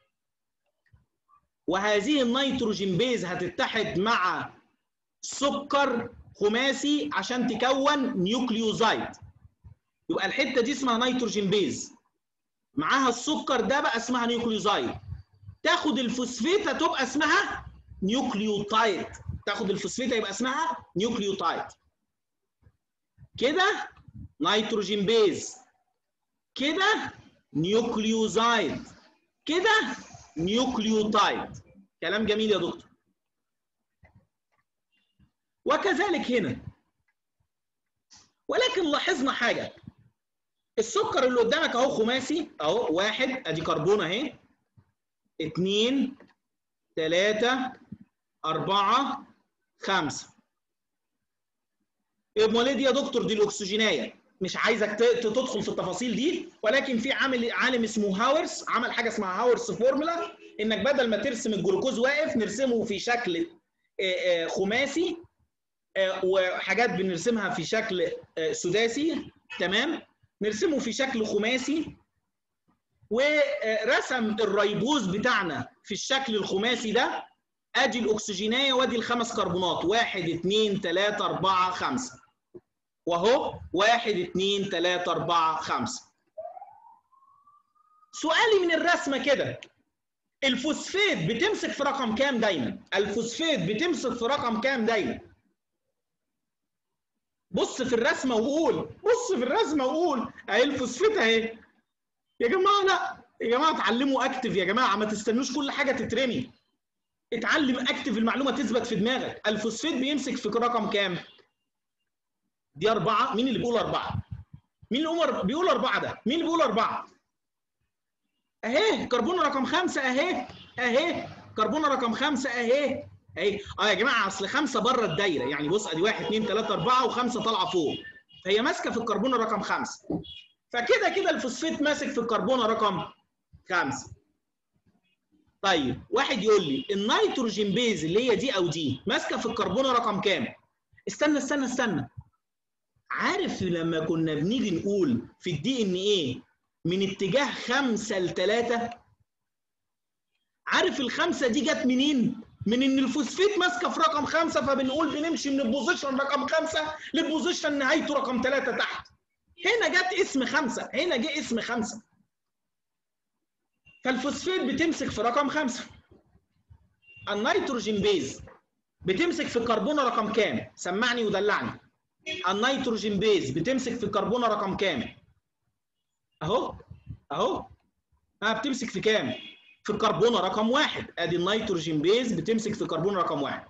وهذه النيتروجين بيز هتتحد مع سكر خماسي عشان تكون نيوكليوزايد يبقى الحته دي اسمها نيتروجين بيز معاها السكر ده بقى اسمها نيوكليوزايد تاخد الفوسفيت هتبقى اسمها نيوكليوتايد تاخد الفوسفيت يبقى اسمها نيوكليوتايد كده نيتروجين بيز كده نيوكليوزايد كده نيوكليوتايد كلام جميل يا دكتور وكذلك هنا ولكن لاحظنا حاجه السكر اللي قدامك اهو خماسي اهو واحد ادي كربون اهي اثنين ثلاثة أربعة خمسة امال ايه دي يا دكتور دي الاكسجينايه مش عايزك ت- ت- تدخل في التفاصيل دي ولكن في عامل عالم اسمه هاورس عمل حاجه اسمها هاورس فورمولا انك بدل ما ترسم الجلوكوز واقف نرسمه في شكل آه، آه، خماسي آه، وحاجات بنرسمها في شكل آه، سداسي تمام نرسمه في شكل خماسي ورسم الريبوز بتاعنا في الشكل الخماسي ده ادي الاكسجينايه وادي الخمس كربونات واحد اثنين ثلاثة أربعة خمسة واهو واحد اثنين ثلاثة أربعة خمسة سؤالي من الرسمة كده الفوسفات بتمسك في رقم كام دايما؟ الفوسفات بتمسك في رقم كام دايما؟ بص في الرسمة وقول بص في الرسمة وقول اهي الفوسفات اهي يا جماعة لا يا جماعة اتعلموا اكتف يا جماعة ما تستنوش كل حاجة تترمي اتعلم اكتف المعلومة تثبت في دماغك الفوسفات بيمسك في رقم كام؟ دي أربعة مين اللي بيقول أربعة؟ مين اللي بيقول بيقول أربعة ده؟ مين اللي بيقول أربعة؟ أهي كربون رقم خمسة أهي أهي كربون رقم خمسة أهي أهي أه يا جماعة أصل خمسة بره الدايرة يعني بص أدي واحد اثنين ثلاثة أربعة وخمسة طالعة فوق فهي ماسكة في الكربون رقم خمسة فكده كده الفوسفات ماسك في الكربون رقم خمسة طيب واحد يقول لي النيتروجين بيز اللي هي دي أو دي ماسكة في الكربون رقم كام؟ استنى استنى استنى عارف لما كنا بنيجي نقول في الدي ان ايه من اتجاه خمسة لثلاثة عارف الخمسة دي جت منين؟ من ان الفوسفيت ماسكة في رقم خمسة فبنقول بنمشي من البوزيشن رقم خمسة للبوزيشن نهايته رقم ثلاثة تحت هنا جت اسم خمسة هنا جه اسم خمسة فالفوسفيت بتمسك في رقم خمسة النيتروجين بيز بتمسك في الكربون رقم كام؟ سمعني ودلعني النيتروجين بيز بتمسك في الكربونه رقم كام؟ اهو اهو ها بتمسك في كام؟ في الكربونه رقم واحد ادي النيتروجين بيز بتمسك في الكربونه رقم واحد.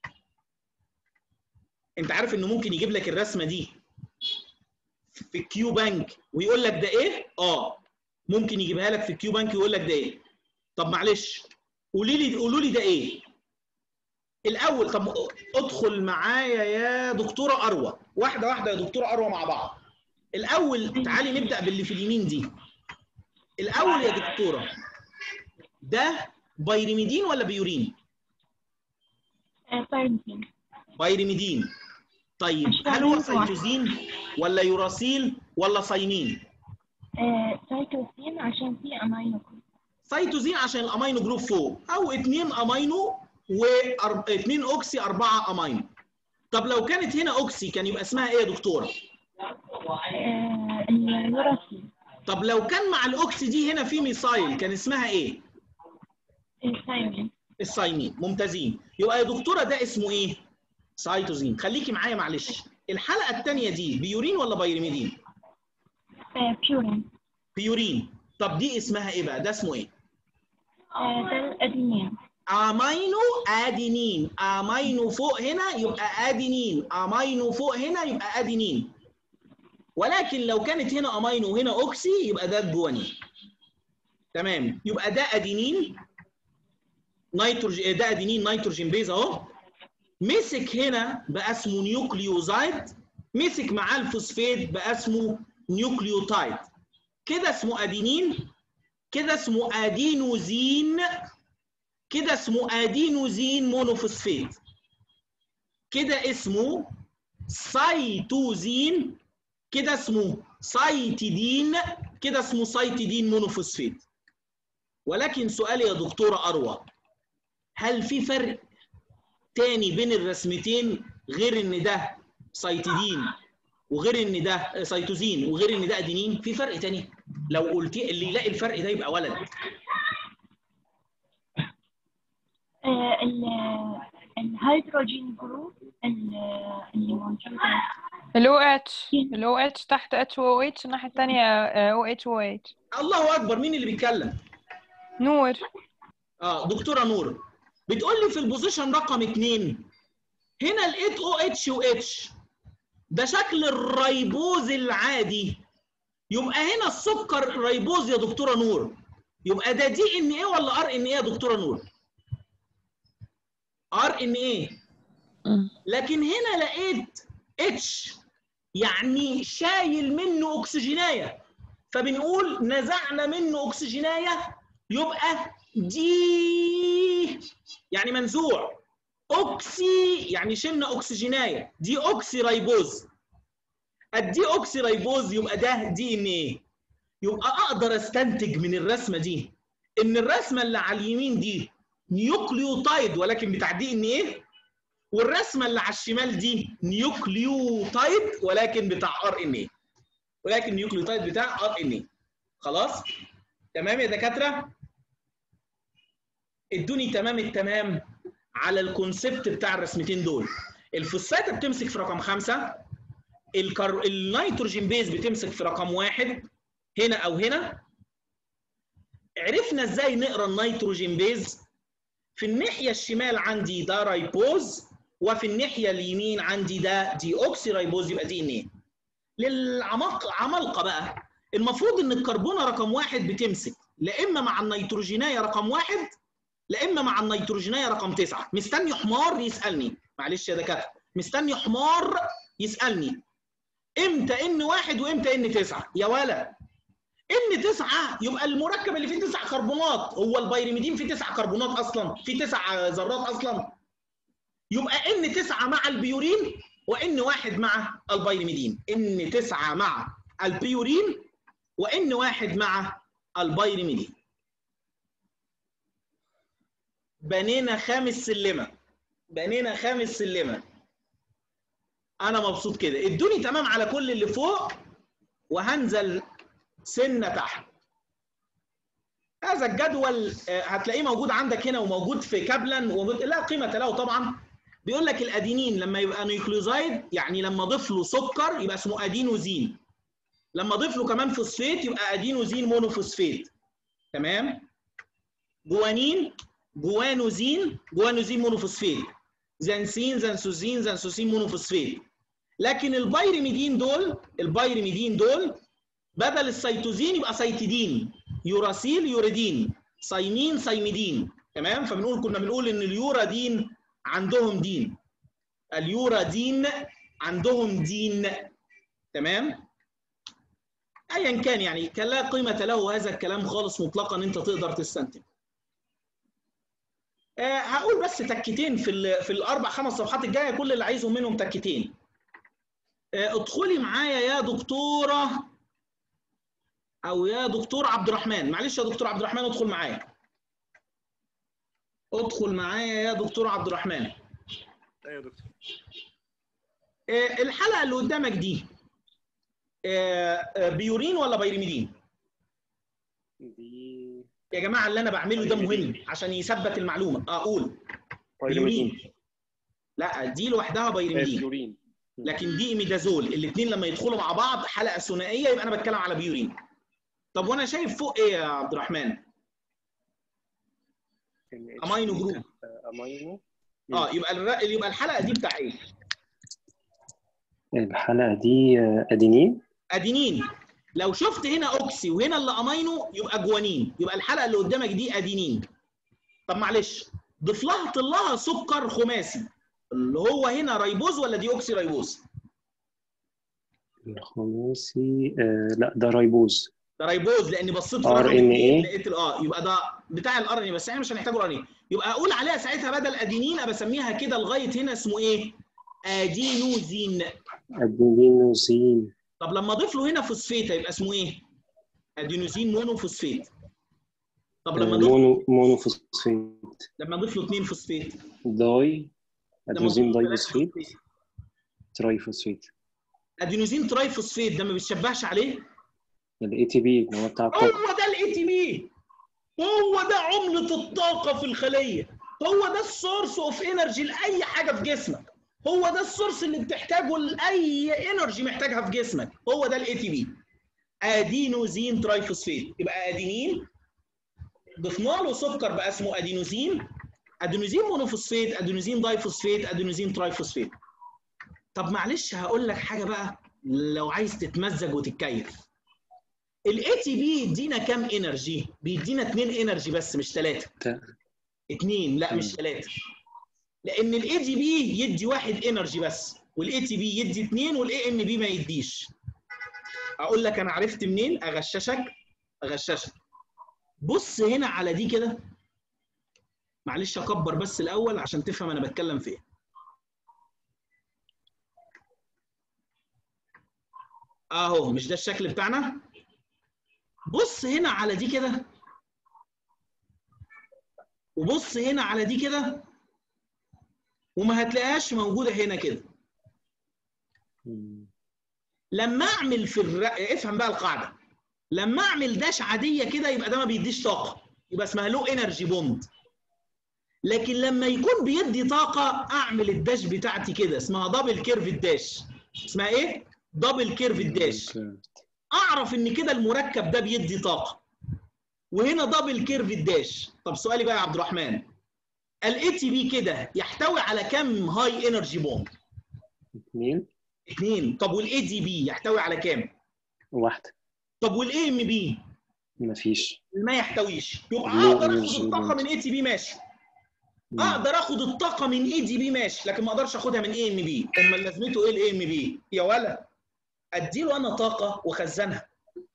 انت عارف انه ممكن يجيب لك الرسمه دي في الكيو بانك ويقول لك ده ايه؟ اه ممكن يجيبها لك في الكيو بانك ويقول لك ده ايه؟ طب معلش قولي لي قولوا لي ده ايه؟ الاول طب ادخل معايا يا دكتوره اروى واحده واحده يا دكتوره اروى مع بعض الاول تعالي نبدا باللي في اليمين دي الاول يا دكتوره ده بايرميدين ولا بيورين بايرميدين بايرميدين طيب هل هو سيتوزين ولا يوراسيل ولا صينين سايتوسين عشان في امينو سيتوزين عشان الامينو جروب فوق او اتنين امينو واثنين اوكسي اربعه امينو طب لو كانت هنا اوكسي كان يبقى اسمها ايه يا دكتوره اليوراسين طب لو كان مع الاوكسي دي هنا في ميثايل كان اسمها ايه الثايمين الصينين ممتازين يبقى يا دكتوره ده اسمه ايه سايتوزين خليكي معايا معلش الحلقه الثانيه دي بيورين ولا بايرميدين بيورين بيورين طب دي اسمها ايه بقى ده اسمه ايه ده الادينين امينو ادينين امينو فوق هنا يبقى ادينين امينو فوق هنا يبقى ادينين ولكن لو كانت هنا امينو وهنا اوكسي يبقى ده الجوانين تمام يبقى ده ادينين نيتروجين ده ادينين نيتروجين بيز اهو مسك هنا بقى اسمه نيوكليوزايد مسك معاه الفوسفات بقى اسمه نيوكليوتايد كده اسمه ادينين كده اسمه ادينوزين كده اسمه ادينوزين مونوفوسفات كده اسمه سايتوزين كده اسمه سايتيدين كده اسمه سايتيدين مونوفوسفات ولكن سؤالي يا دكتورة أروى هل في فرق تاني بين الرسمتين غير ان ده سايتيدين وغير ان ده سيتوزين وغير ان ده ادينين في فرق تاني لو قلتي اللي يلاقي الفرق ده يبقى ولد الهيدروجين جروب اللي موجودة الاو اتش الاو اتش تحت اتش او اتش الناحيه الثانيه او اتش او اتش الله اكبر مين اللي بيتكلم نور اه دكتوره نور بتقول لي في البوزيشن رقم اثنين هنا لقيت او اتش و اتش ده شكل الريبوز العادي يبقى هنا السكر ريبوز يا دكتوره نور يبقى ده دي ان ايه ولا ار ان ايه يا دكتوره نور ار ان ايه لكن هنا لقيت اتش يعني شايل منه اكسجينايه فبنقول نزعنا منه اكسجينايه يبقى دي يعني منزوع اوكسي يعني شلنا اكسجينايه دي اوكسي ريبوز الدي اوكسي ريبوز يبقى ده دي ان ايه يبقى اقدر استنتج من الرسمه دي ان الرسمه اللي على اليمين دي نيوكليوتايد ولكن بتاع دي ان ايه والرسمه اللي على الشمال دي نيوكليوتايد ولكن بتاع ار ان ايه ولكن نيوكليوتايد بتاع ار ان ايه خلاص تمام يا دكاتره ادوني تمام التمام على الكونسبت بتاع الرسمتين دول الفوسفات بتمسك في رقم خمسة الكر... النيتروجين بيز بتمسك في رقم واحد هنا او هنا عرفنا ازاي نقرا النيتروجين بيز في الناحيه الشمال عندي ده رايبوز وفي الناحيه اليمين عندي ده دي اوكسي رايبوز يبقى دي ان ايه للعمالقه عمالقه بقى المفروض ان الكربونه رقم واحد بتمسك لا اما مع النيتروجينايه رقم واحد لا اما مع النيتروجينايه رقم تسعه مستني حمار يسالني معلش يا دكاتره مستني حمار يسالني امتى ان واحد وامتى ان تسعه يا ولا ان تسعه يبقى المركب اللي فيه تسع كربونات هو البيرميدين فيه تسع كربونات اصلا فيه تسع ذرات اصلا يبقى ان تسعه مع البيورين وان واحد مع البيرميدين ان تسعه مع البيورين وان واحد مع البيرميدين بنينا خامس سلمه بنينا خامس سلمه انا مبسوط كده ادوني تمام على كل اللي فوق وهنزل سنه تحت هذا الجدول آه، هتلاقيه موجود عندك هنا وموجود في كابلان وموجود لا قيمه له طبعا بيقول لك الادينين لما يبقى نيوكليوزايد يعني لما اضيف له سكر يبقى اسمه ادينوزين لما اضيف له كمان فوسفيت يبقى ادينوزين مونوفوسفيت تمام جوانين جوانوزين جوانوزين مونوفوسفيت زنسين زنسوزين زنسوسين مونوفوسفيت لكن البيرميدين دول البيرميدين دول بدل السيتوزين يبقى سيتيدين يوراسيل يوريدين صيمين صيميدين تمام فبنقول كنا بنقول ان اليورادين عندهم دين اليورادين عندهم دين تمام ايا كان يعني كان لا قيمه له هذا الكلام خالص مطلقا انت تقدر تستنتج آه، هقول بس تكتين في ال- في الاربع خمس صفحات الجايه كل اللي عايزه منهم تكتين آه، ادخلي معايا يا دكتوره او يا دكتور عبد الرحمن معلش يا دكتور عبد الرحمن ادخل معايا ادخل معايا يا دكتور عبد الرحمن ايوه يا دكتور آه، الحلقه اللي قدامك دي آه، آه، بيورين ولا بيرميدين دي يا جماعه اللي انا بعمله ده مهم بيرميدين. عشان يثبت المعلومه اقول بايرميدين لا دي لوحدها بيرميدين بيورين لكن دي ايميدازول الاثنين لما يدخلوا مع بعض حلقه ثنائيه يبقى انا بتكلم على بيورين طب وانا شايف فوق ايه يا عبد الرحمن أمينو جروب. امينو اه يبقى الر- يبقى الحلقه دي بتاع ايه الحلقة دي آه، أدينين ادينين لو شفت هنا اوكسي وهنا اللي امينو يبقى جوانين يبقى الحلقه اللي قدامك دي ادينين طب معلش ضيف لها طلها سكر خماسي اللي هو هنا ريبوز ولا دي اوكسي ريبوز الخماسي آه لا ده ريبوز ده ريبوز لاني بصيت في RNA. رقم اتنين لقيت ال- اه يبقى ده بتاع الار ان بس احنا مش هنحتاجه ار ان يبقى اقول عليها ساعتها بدل ادينين ابقى اسميها كده لغايه هنا اسمه ايه؟ ادينوزين أدينوزين طب لما اضيف له هنا فوسفيت هيبقى اسمه ايه؟ ادينوزين مونوفوسفيت طب لما آه، اضيف مونو مونوفوسفيت لما اضيف له اثنين فوسفيت داي لما أدينوزين أضيف له دايفوسفيت ثلاثة فوسفيت. ترايفوسفيت ادينوزين ترايفوسفيت ده ما بيتشبهش عليه الاي تي بي اللي هو بتاع الطاقة هو ده الاي تي بي هو ده عملة الطاقة في الخلية هو ده السورس اوف انرجي لأي حاجة في جسمك هو ده السورس اللي بتحتاجه لاي انرجي محتاجها في جسمك هو ده الاي تي بي ادينوزين ترايفوسفيت يبقى ادينين ضفنا له سكر بقى اسمه ادينوزين ادينوزين مونوفوسفيت ادينوزين دايفوسفيت ادينوزين ترايفوسفيت طب معلش هقول لك حاجه بقى لو عايز تتمزج وتتكيف الاي تي بي يدينا كام انرجي بيدينا 2 انرجي بس مش ثلاثه تا- اثنين لا مش مم. ثلاثه لان الاي جي بي يدي واحد انرجي بس والاي تي بي يدي اثنين والاي ام بي ما يديش اقول لك انا عرفت منين اغششك اغششك بص هنا على دي كده معلش اكبر بس الاول عشان تفهم انا بتكلم في ايه اهو مش ده الشكل بتاعنا بص هنا على دي كده وبص هنا على دي كده وما هتلاقيهاش موجوده هنا كده مم. لما اعمل في الر... افهم بقى القاعده لما اعمل داش عاديه كده يبقى ده ما بيديش طاقه يبقى اسمها لو انرجي بوند لكن لما يكون بيدي طاقه اعمل الداش بتاعتي كده اسمها دبل كيرف الداش اسمها ايه دبل كيرف الداش اعرف ان كده المركب ده بيدي طاقه وهنا دبل كيرف الداش طب سؤالي بقى يا عبد الرحمن الاي تي بي كده يحتوي على كم هاي انرجي بوند اثنين اثنين طب والاي دي بي يحتوي على كام واحدة طب والاي ام بي مفيش ما يحتويش يبقى Low اقدر energy اخد الطاقه bond. من اي تي بي ماشي مم. اقدر اخد الطاقه من اي دي بي ماشي لكن ما اقدرش اخدها من اي ام بي امال لازمته ايه الاي ام بي يا ولا اديله انا طاقه واخزنها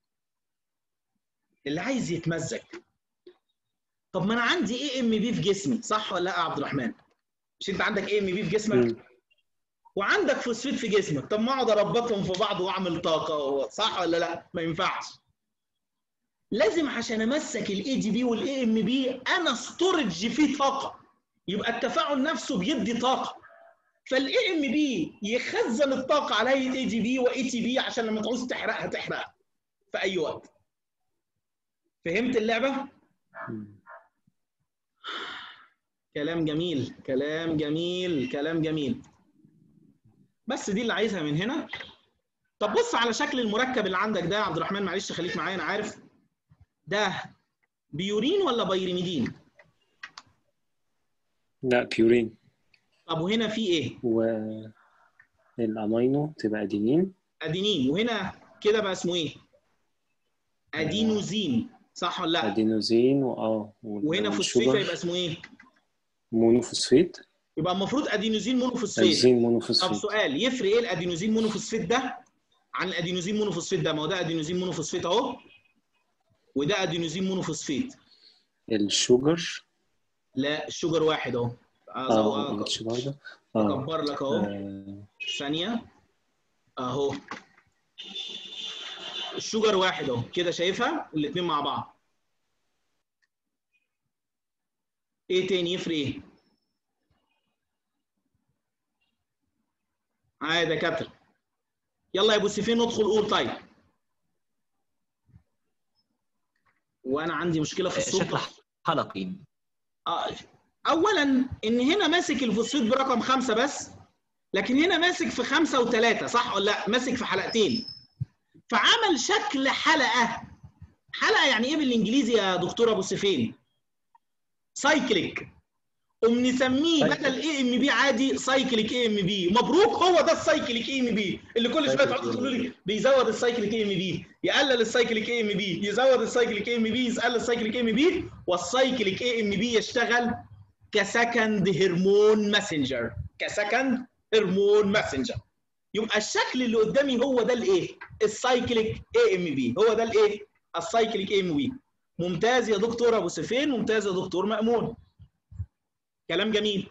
اللي عايز يتمزج طب ما انا عندي اي ام بي في جسمي صح ولا لا يا عبد الرحمن مش انت عندك اي ام بي في جسمك مم. وعندك فوسفيت في جسمك طب ما اقعد اربطهم في بعض واعمل طاقه صح ولا لا ما ينفعش لازم عشان امسك الاي دي بي والاي ام بي انا ستورج فيه طاقه يبقى التفاعل نفسه بيدي طاقه فالاي ام بي يخزن الطاقه على اي دي بي واي تي بي عشان لما تعوز تحرقها تحرقها في اي وقت فهمت اللعبه مم. كلام جميل كلام جميل كلام جميل بس دي اللي عايزها من هنا طب بص على شكل المركب اللي عندك ده يا عبد الرحمن معلش خليك معايا انا عارف ده بيورين ولا بايرميدين لا بيورين طب وهنا في ايه والامينو تبقى ادينين ادينين وهنا كده بقى اسمه ايه ادينوزين صح ولا لا ادينوزين واه وال- وهنا فوسفيت والشوجر يبقى اسمه ايه مونوفوسفيت يبقى المفروض ادينوزين مونوفوسفيت ادينوزين طب مونوفوسفيت سؤال يفرق ايه الادينوزين مونوفوسفيت ده عن الادينوزين مونوفوسفيت ده ما هو ده ادينوزين مونوفوسفيت اهو وده ادينوزين مونوفوسفيت الشوجر لا الشوجر واحد اهو اه أزو- الشوجر ده اه اكبر لك اهو آه، ثانيه اهو الشوجر واحد اهو كده شايفها الاثنين مع بعض ايه تاني يفرق ايه اه يا دكاتره يلا يا ابو سيفين ندخل قول طيب وانا عندي مشكله في الصوت شكل حلقي آه، اولا ان هنا ماسك الفوسفيت برقم خمسه بس لكن هنا ماسك في خمسه وثلاثه صح ولا لا؟ ماسك في حلقتين فعمل شكل حلقه حلقه يعني ايه بالانجليزي يا دكتور ابو سيفين؟ سايكليك قوم نسميه سايكليك. بدل اي ام بي عادي سايكليك اي ام بي مبروك هو ده السايكليك اي ام بي اللي كل شويه سايكليك تقعدوا تقولوا لي بيزود السايكليك اي ام بي يقلل السايكليك اي ام بي يزود السايكليك اي ام بي يقلل السايكليك اي ام بي والسايكليك اي ام بي يشتغل كسكند هرمون ماسنجر كسكند هرمون ماسنجر يبقى الشكل اللي قدامي هو ده الايه السايكليك اي ام بي هو ده الايه السايكليك اي ام بي ممتاز يا دكتور ابو سفين ممتاز يا دكتور مأمون كلام جميل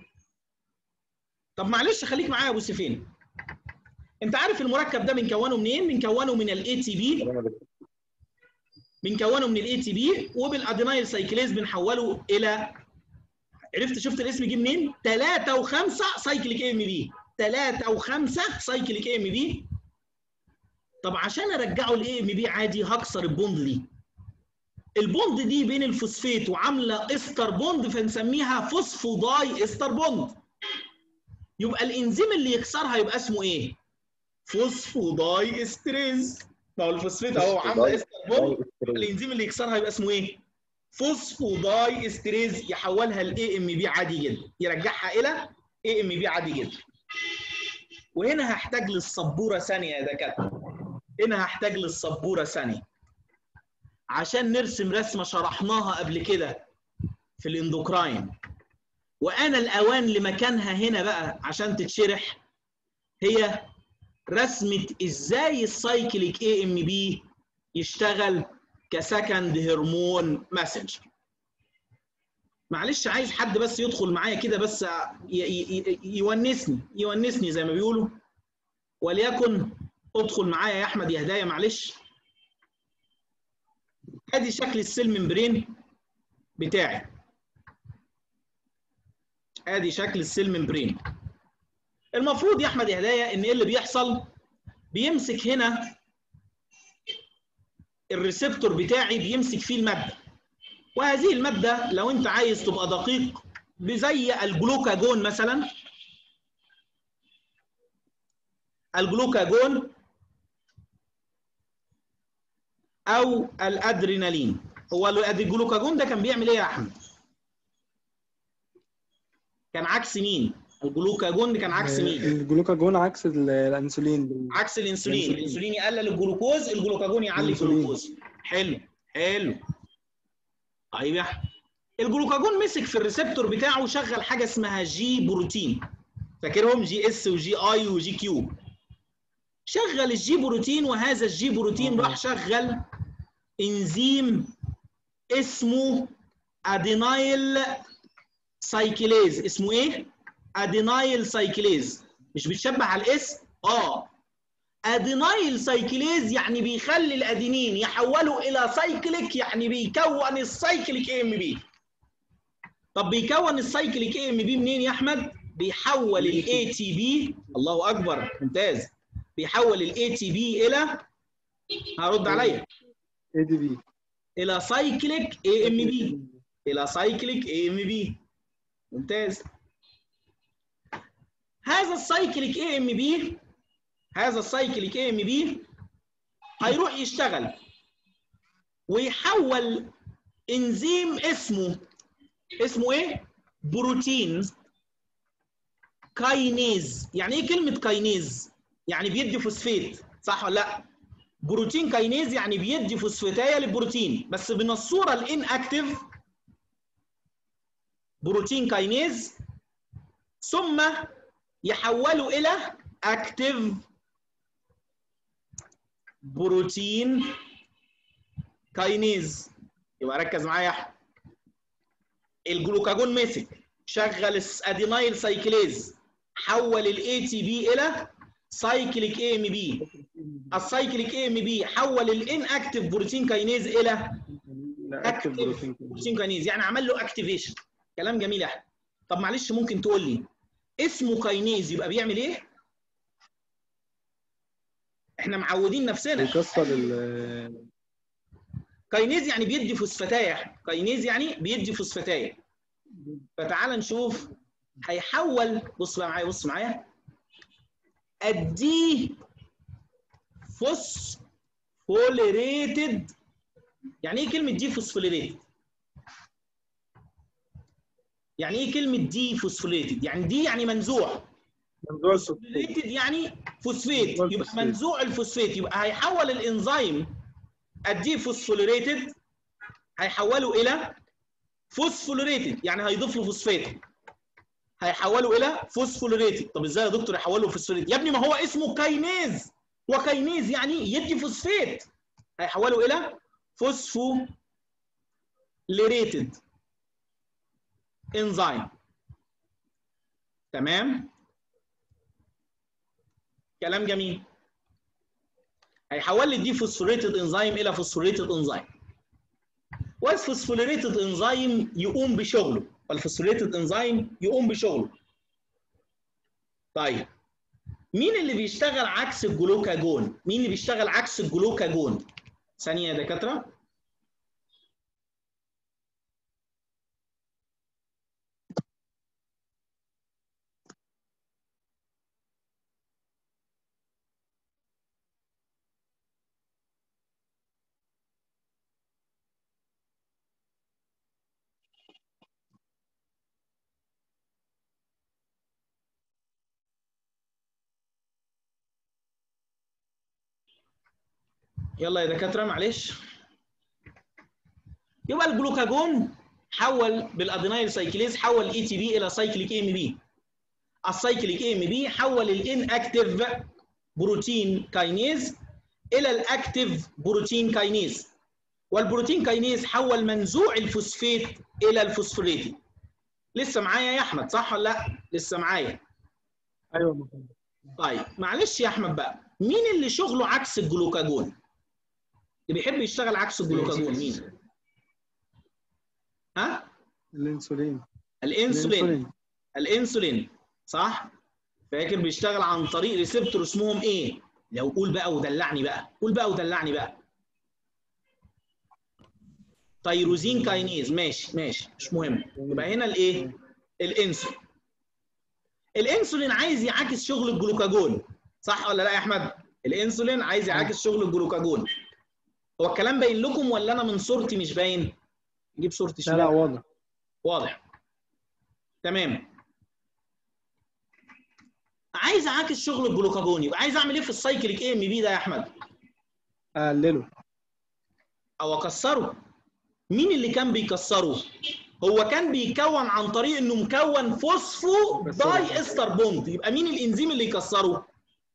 طب معلش خليك معايا يا ابو سفين انت عارف المركب ده بنكونه منين بنكونه من الاي تي بي بنكونه من الاي تي بي وبالادينايل سايكليز بنحوله الى عرفت شفت الاسم جه منين 3 و5 سايكليك ام بي 3 و5 سايكليك ام بي طب عشان ارجعه لاي ام بي عادي هكسر البوند دي البوند دي بين الفوسفيت وعامله استر بوند فنسميها فوسفوداي استر بوند يبقى الانزيم اللي يكسرها يبقى اسمه ايه؟ فوسفوداي استريز ما هو الفوسفيت اهو عامله استر بوند الانزيم اللي يكسرها يبقى اسمه ايه؟ فوسفوداي استريز يحولها لاي ام بي عادي جدا يرجعها الى اي ام بي عادي جدا وهنا هحتاج للسبوره ثانيه يا دكاتره هنا هحتاج للسبوره ثانيه عشان نرسم رسمه شرحناها قبل كده في الاندوكراين وانا الاوان لمكانها هنا بقى عشان تتشرح هي رسمه ازاي السايكليك اي ام بي يشتغل كسكند هرمون ماسنجر معلش عايز حد بس يدخل معايا كده بس ي- ي- ي- يونسني يونسني زي ما بيقولوا وليكن ادخل معايا يا احمد يا هدايا معلش ادي شكل السيل ممبرين بتاعي ادي شكل السيل ممبرين المفروض يا احمد يا هدايا ان ايه اللي بيحصل بيمسك هنا الريسبتور بتاعي بيمسك فيه الماده وهذه الماده لو انت عايز تبقى دقيق زي الجلوكاجون مثلا الجلوكاجون او الادرينالين هو الجلوكاجون ده كان بيعمل ايه يا احمد كان عكس مين الجلوكاجون ده كان عكس مين الجلوكاجون عكس ال- الانسولين بال- عكس الانسولين الأنسولين. الانسولين يقلل الجلوكوز الجلوكاجون يعلي الأنسولين. الجلوكوز حلو حلو طيب يا احمد الجلوكاجون مسك في الريسبتور بتاعه وشغل حاجه اسمها جي بروتين فاكرهم جي اس وجي اي وجي كيو شغل الجي بروتين وهذا الجي بروتين راح شغل انزيم اسمه ادينايل سايكليز اسمه ايه ادينايل سايكليز مش بتشبه على الاسم اه ادينايل سايكليز يعني بيخلي الادينين يحولوا الى سايكليك يعني بيكون السايكليك اي ام بي طب بيكون السايكليك اي ام بي منين يا احمد بيحول الاي تي بي الله اكبر ممتاز بيحول الاي تي بي الى هرد عليا اي دي بي الى سايكليك اي ام بي الى سايكليك اي ام بي ممتاز هذا السايكليك اي ام بي هذا السايكليك اي ام بي هيروح يشتغل ويحول انزيم اسمه اسمه ايه بروتين كاينيز يعني ايه كلمه كاينيز يعني بيدي فوسفات صح ولا لا بروتين كاينيز يعني بيدي فوسفاتايه للبروتين بس من الصوره الان اكتف بروتين كاينيز ثم يحوله الى اكتف بروتين كاينيز يبقى ركز معايا يا احمد الجلوكاجون مسك شغل الادينايل سايكليز حول الاي تي بي الى سايكليك اي ام بي السايكليك اي ام بي حول الان اكتف بروتين كاينيز الى اكتف بروتين بروتين كاينيز يعني عمل له اكتيفيشن كلام جميل يا احمد طب معلش ممكن تقول لي اسمه كاينيز يبقى بيعمل ايه احنا معودين نفسنا بيكسر ال كاينيز يعني بيدي فوسفاتايه يا احمد كاينيز يعني بيدي فوسفاتايه فتعال نشوف هيحول بص بقى معايا بص معايا الدي فوسفوليريتد يعني ايه كلمه دي فوسفوليريتد يعني ايه كلمه دي فوسفوليريتد يعني دي يعني منزوع موضوع السكر فوسفوليريتد يعني فوسفيت منزوع يبقى الفوسفات. منزوع الفوسفات يبقى هيحول الانزيم الدي فوسفوليريتد هيحوله الى فوسفوليريتد يعني هيضيف له فوسفات هيحوله الى فوسفوليريتد طب ازاي يا دكتور يحوله فوسفوليريتد يا ابني ما هو اسمه كاينيز وكاينيز يعني يدي فوسفات هيحوله الى فوسفوليريتد انزيم تمام كلام جميل هيحول لي دي فوسفوريتد انزيم الى فوسفوريتد انزيم والفوسفوريتد انزيم يقوم بشغله والفوسفوريتد انزيم يقوم بشغله طيب مين اللي بيشتغل عكس الجلوكاجون مين اللي بيشتغل عكس الجلوكاجون ثانيه يا دكاتره يلا يا دكاتره معلش يبقى الجلوكاجون حول بالادينايل سايكليز حول اي تي بي الى سايكليك ام بي السايكليك ام بي حول الان اكتيف بروتين كاينيز الى الاكتيف بروتين كاينيز والبروتين كاينيز حول منزوع الفوسفات الى الفوسفوريتي لسه معايا يا احمد صح ولا لا لسه معايا ايوه مفهوم. طيب معلش يا احمد بقى مين اللي شغله عكس الجلوكاجون اللي بيحب يشتغل عكس الجلوكاجون مين ها الانسولين الانسولين الانسولين صح فاكر بيشتغل عن طريق ريسبتور اسمهم ايه لو قول بقى ودلعني بقى قول بقى ودلعني بقى تيروزين كاينيز ماشي ماشي مش مهم يبقى هنا الايه الانسولين الانسولين عايز يعاكس شغل الجلوكاجون صح ولا لا يا احمد الانسولين عايز يعاكس شغل الجلوكاجون هو الكلام باين لكم ولا انا من صورتي مش باين نجيب صورتي لا لا شويه واضح واضح تمام عايز اعاكس شغل الجلوكاجون يبقى عايز اعمل ايه في السايكليك اي ام بي ده يا احمد اقلله او اكسره مين اللي كان بيكسره هو كان بيكون عن طريق انه مكون فوسفو بس داي هو- استر بوند يبقى مين الانزيم اللي يكسره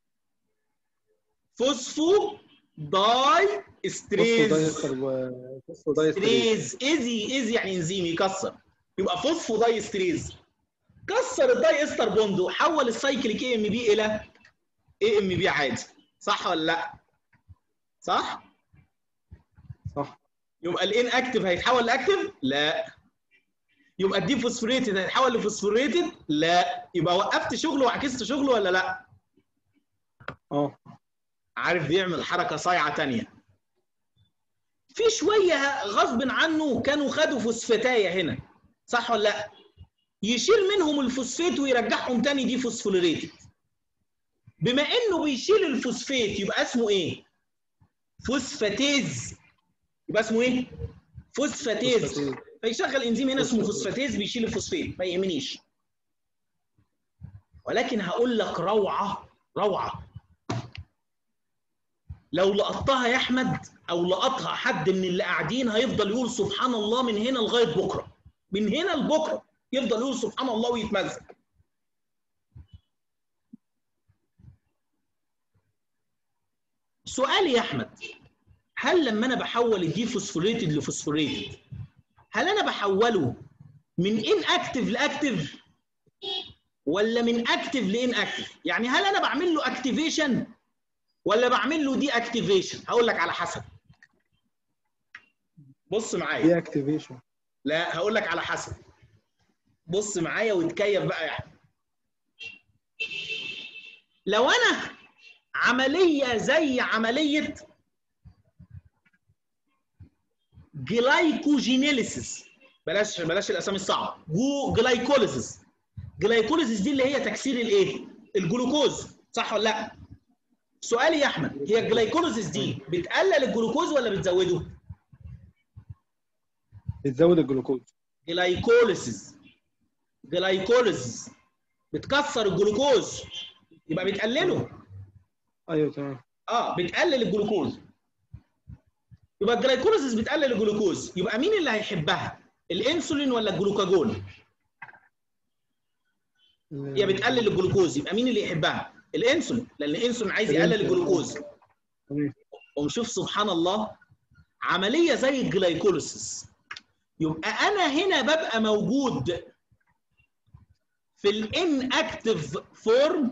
فوسفو داي استريز فوسفو داي ستريز ستريز ايزي ايزي يعني انزيم يكسر يبقى فوسفو داي ستريز كسر الداي استر بوند وحول السايكليك اي ام بي الى اي ام بي عادي صح ولا لا صح صح يبقى الان اكتف هيتحول لاكتف لا يبقى الدي فوسفوريتد هيتحول لفوسفوريتد لا يبقى وقفت شغله وعكست شغله ولا لا اه عارف بيعمل حركه صايعه تانية في شويه غصب عنه كانوا خدوا فوسفاتايه هنا صح ولا لا يشيل منهم الفوسفات ويرجعهم تاني دي فوسفوريتد بما انه بيشيل الفوسفات يبقى اسمه ايه فوسفاتيز يبقى اسمه ايه فوسفاتيز فوسفاتيز. فيشغل انزيم هنا اسمه فوسفاتيز بيشيل الفوسفات ما يهمنيش ولكن هقول لك روعه روعه لو لقطتها يا احمد او لقطها حد من اللي قاعدين هيفضل يقول سبحان الله من هنا لغايه بكره من هنا لبكره يفضل يقول سبحان الله ويتمزج سؤالي يا احمد هل لما انا بحول الدي فوسفوريتد لفوسفوريتد هل انا بحوله من ان اكتف لاكتف ولا من اكتف لان اكتف يعني هل انا بعمل له اكتيفيشن ولا بعمل له دي اكتيفيشن هقول لك على حسب بص معايا دي اكتيفيشن لا هقول لك على حسب بص معايا وتكيف بقى يا احمد لو انا عمليه زي عمليه جلايكوجينيليسيس بلاش بلاش الاسامي الصعبه جو جلايكوليسيس جلايكوليسيس دي اللي هي تكسير الايه الجلوكوز صح ولا لا سؤالي يا احمد هي الجلايكوليسيس دي بتقلل الجلوكوز ولا بتزوده بتزود الجلوكوز جلايكوليسيس جلايكوليسيس بتكسر الجلوكوز يبقى بتقلله ايوه تمام اه بتقلل الجلوكوز يبقى الجلايكوليسيس بتقلل الجلوكوز يبقى مين اللي هيحبها الانسولين ولا الجلوكاجون هي بتقلل الجلوكوز يبقى مين اللي يحبها الانسولين لان الانسولين عايز يقلل الإنسولين. الجلوكوز تمام. ونشوف سبحان الله عمليه زي الجلايكوليسيس يبقى انا هنا ببقى موجود في الان اكتف فورم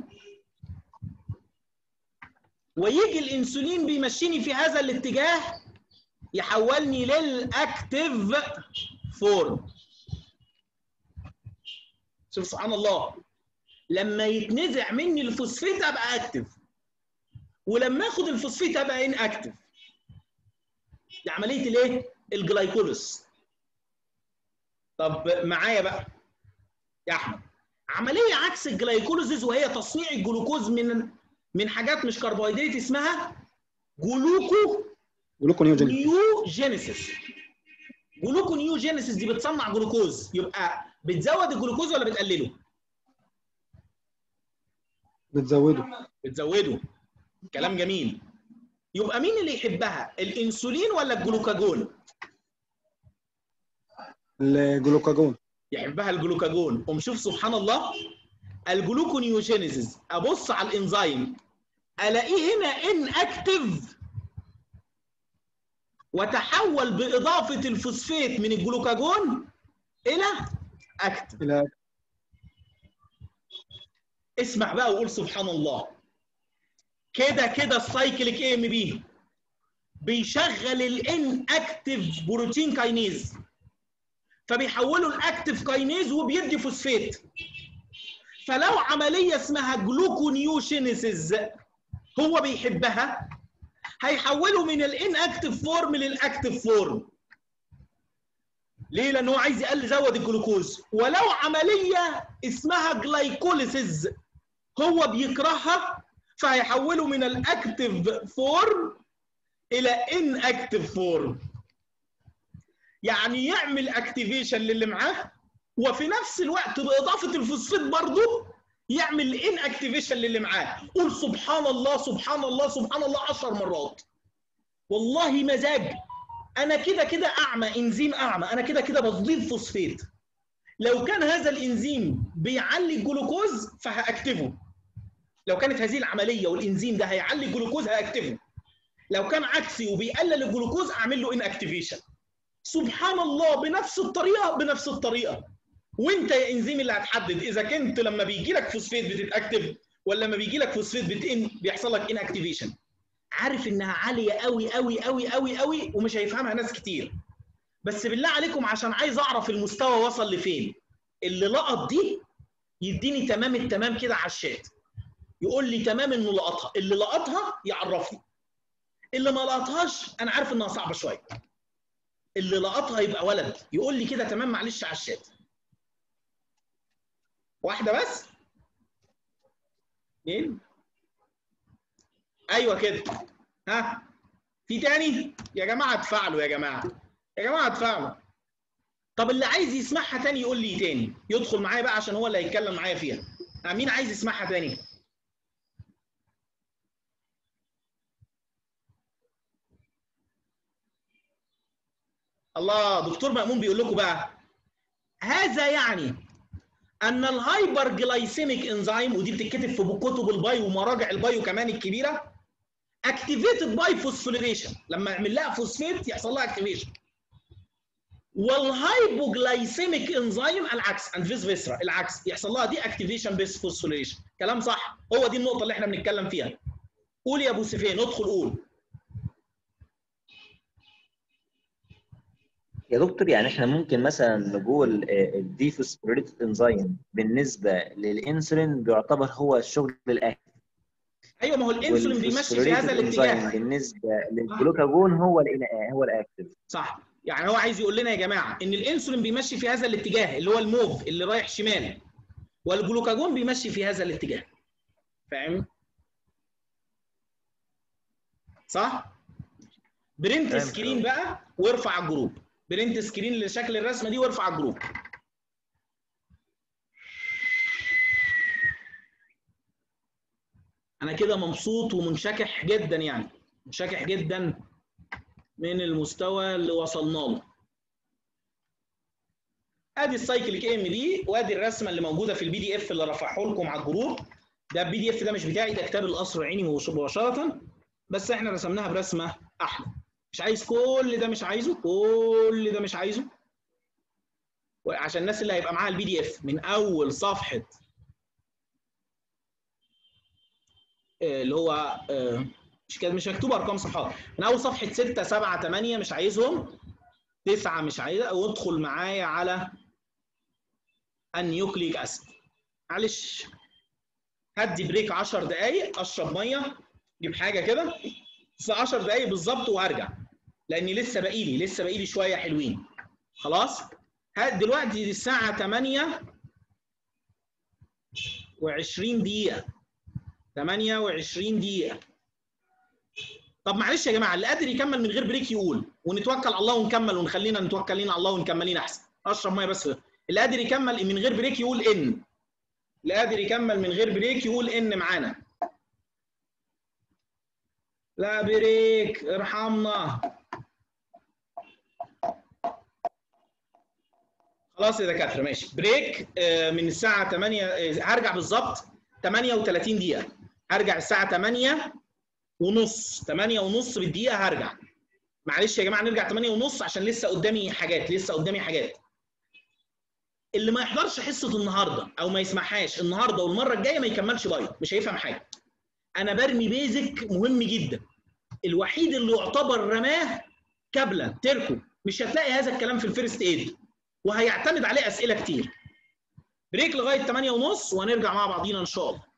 ويجي الانسولين بيمشيني في هذا الاتجاه يحولني للاكتف فورم شوف سبحان الله لما يتنزع مني الفوسفيت ابقى اكتف ولما اخد الفوسفيت ابقى ان اكتف دي عمليه الايه الجلايكوليس طب معايا بقى يا احمد عمليه عكس الجلايكوليسيس وهي تصنيع الجلوكوز من من حاجات مش كربوهيدرات اسمها جلوكو جلوكونيوجين نيوجينيسيس جلوكو نيوجينيسيس دي بتصنع جلوكوز يبقى بتزود الجلوكوز ولا بتقلله؟ بتزوده بتزوده كلام جميل يبقى مين اللي يحبها الانسولين ولا الجلوكاجون الجلوكاجون يحبها الجلوكاجون قوم شوف سبحان الله الجلوكونيوجينيسيس ابص على الانزيم الاقيه هنا ان اكتف وتحول باضافه الفوسفات من الجلوكاجون الى اكتف الى اسمع بقى وقول سبحان الله كده كده السايكليك اي ام بي بيشغل الان اكتف بروتين كاينيز فبيحولوا الاكتف كاينيز وبيدي فوسفات فلو عمليه اسمها جلوكونيوشينيسيس هو بيحبها هيحوله من الان اكتف فورم للاكتف فورم ليه لان هو عايز يقل يزود الجلوكوز ولو عمليه اسمها جلايكوليسيس هو بيكرهها فهيحوله من الاكتف فورم الى ان اكتف فورم يعني يعمل اكتيفيشن للي معاه وفي نفس الوقت باضافه الفوسفات برضه يعمل ان اكتيفيشن للي معاه قول سبحان الله سبحان الله سبحان الله 10 مرات والله مزاج انا كده كده اعمى انزيم اعمى انا كده كده بضيف فوسفات لو كان هذا الانزيم بيعلي الجلوكوز فهاكتفه لو كانت هذه العمليه والانزيم ده هيعلي الجلوكوز هاكتفه لو كان عكسي وبيقلل الجلوكوز اعمل له ان اكتيفيشن سبحان الله بنفس الطريقه بنفس الطريقه وانت يا انزيم اللي هتحدد اذا كنت لما بيجي لك فوسفات بتتاكتف ولا لما بيجي لك فوسفات بتن بيحصل لك ان اكتيفيشن عارف انها عاليه قوي قوي قوي قوي قوي ومش هيفهمها ناس كتير بس بالله عليكم عشان عايز اعرف المستوى وصل لفين اللي لقط دي يديني تمام التمام كده على الشات يقول لي تمام انه لقطها اللي لقطها يعرفني اللي ما لقطهاش انا عارف انها صعبه شويه اللي لقطها يبقى ولد يقول لي كده تمام معلش على الشات واحده بس اثنين ايوه كده ها في تاني يا جماعه اتفعلوا يا جماعه يا جماعه اتفعلوا طب اللي عايز يسمعها تاني يقول لي تاني يدخل معايا بقى عشان هو اللي هيتكلم معايا فيها ها، مين عايز يسمعها تاني الله دكتور مأمون بيقول لكم بقى هذا يعني ان الهايبر جلايسيميك انزيم ودي بتتكتب في كتب البايو ومراجع البايو كمان الكبيره اكتيفيتد باي فوسفوريليشن لما يعمل لها فوسفيت يحصل لها اكتيفيشن والهايبوجلايسيميك انزيم العكس اند فيس فيسرا العكس يحصل لها دي اكتيفيشن بيس فوسفوريليشن كلام صح هو دي النقطه اللي احنا بنتكلم فيها قول يا ابو سفيان ادخل قول يا دكتور يعني احنا ممكن مثلا نقول الديفوسفوريليتد انزيم بالنسبه للانسولين بيعتبر هو الشغل الاكل ايوه ما هو الانسولين بيمشي في هذا الاتجاه بالنسبه للجلوكاجون هو الإنا- هو الاكتف صح يعني هو عايز يقول لنا يا جماعه ان الانسولين بيمشي في هذا الاتجاه اللي هو الموف اللي رايح شمال والجلوكاجون بيمشي في هذا الاتجاه فاهم صح برنت فاهم سكرين كده. بقى وارفع على الجروب برنت سكرين لشكل الرسمه دي وارفع على الجروب انا كده مبسوط ومنشكح جدا يعني منشكح جدا من المستوى اللي وصلنا له ادي السايكليك ام دي وادي الرسمه اللي موجوده في البي دي اف اللي رفعه لكم على الجروب ده البي دي اف ده مش بتاعي ده كتاب القصر العيني مباشره بس احنا رسمناها برسمه احلى مش عايز كل ده مش عايزه كل ده مش عايزه عشان الناس اللي هيبقى معاها البي دي اف من اول صفحه آه، اللي هو آه، مش كده مش مكتوب ارقام صفحات من اول صفحه 6 7 8 مش عايزهم 9 مش عايزها وادخل معايا على النيوكليك اسيد معلش هدي بريك 10 دقائق اشرب ميه اجيب حاجه كده في 10 دقائق بالظبط وهرجع لاني لسه باقي لي لسه باقي لي شويه حلوين خلاص ها دلوقتي الساعه 8 و20 دقيقه 28 دقيقه طب معلش يا جماعه اللي قادر يكمل من غير بريك يقول ونتوكل على الله ونكمل ونخلينا نتوكلين على الله ونكملين احسن اشرب ميه بس اللي قادر يكمل من غير بريك يقول ان اللي قادر يكمل من غير بريك يقول ان معانا لا بريك ارحمنا خلاص يا دكاتره ماشي بريك آه، من الساعه 8 آه، هرجع بالظبط 38 دقيقه هرجع الساعه 8 ونص 8 ونص بالدقيقه هرجع معلش يا جماعه نرجع 8 ونص عشان لسه قدامي حاجات لسه قدامي حاجات اللي ما يحضرش حصه النهارده او ما يسمعهاش النهارده والمره الجايه ما يكملش بايظ مش هيفهم حاجه انا برمي بيزك مهم جدا الوحيد اللي يعتبر رماه كابلا تركه مش هتلاقي هذا الكلام في الفيرست ايد وهيعتمد عليه اسئله كتير بريك لغايه 8 ونص وهنرجع مع بعضينا ان شاء الله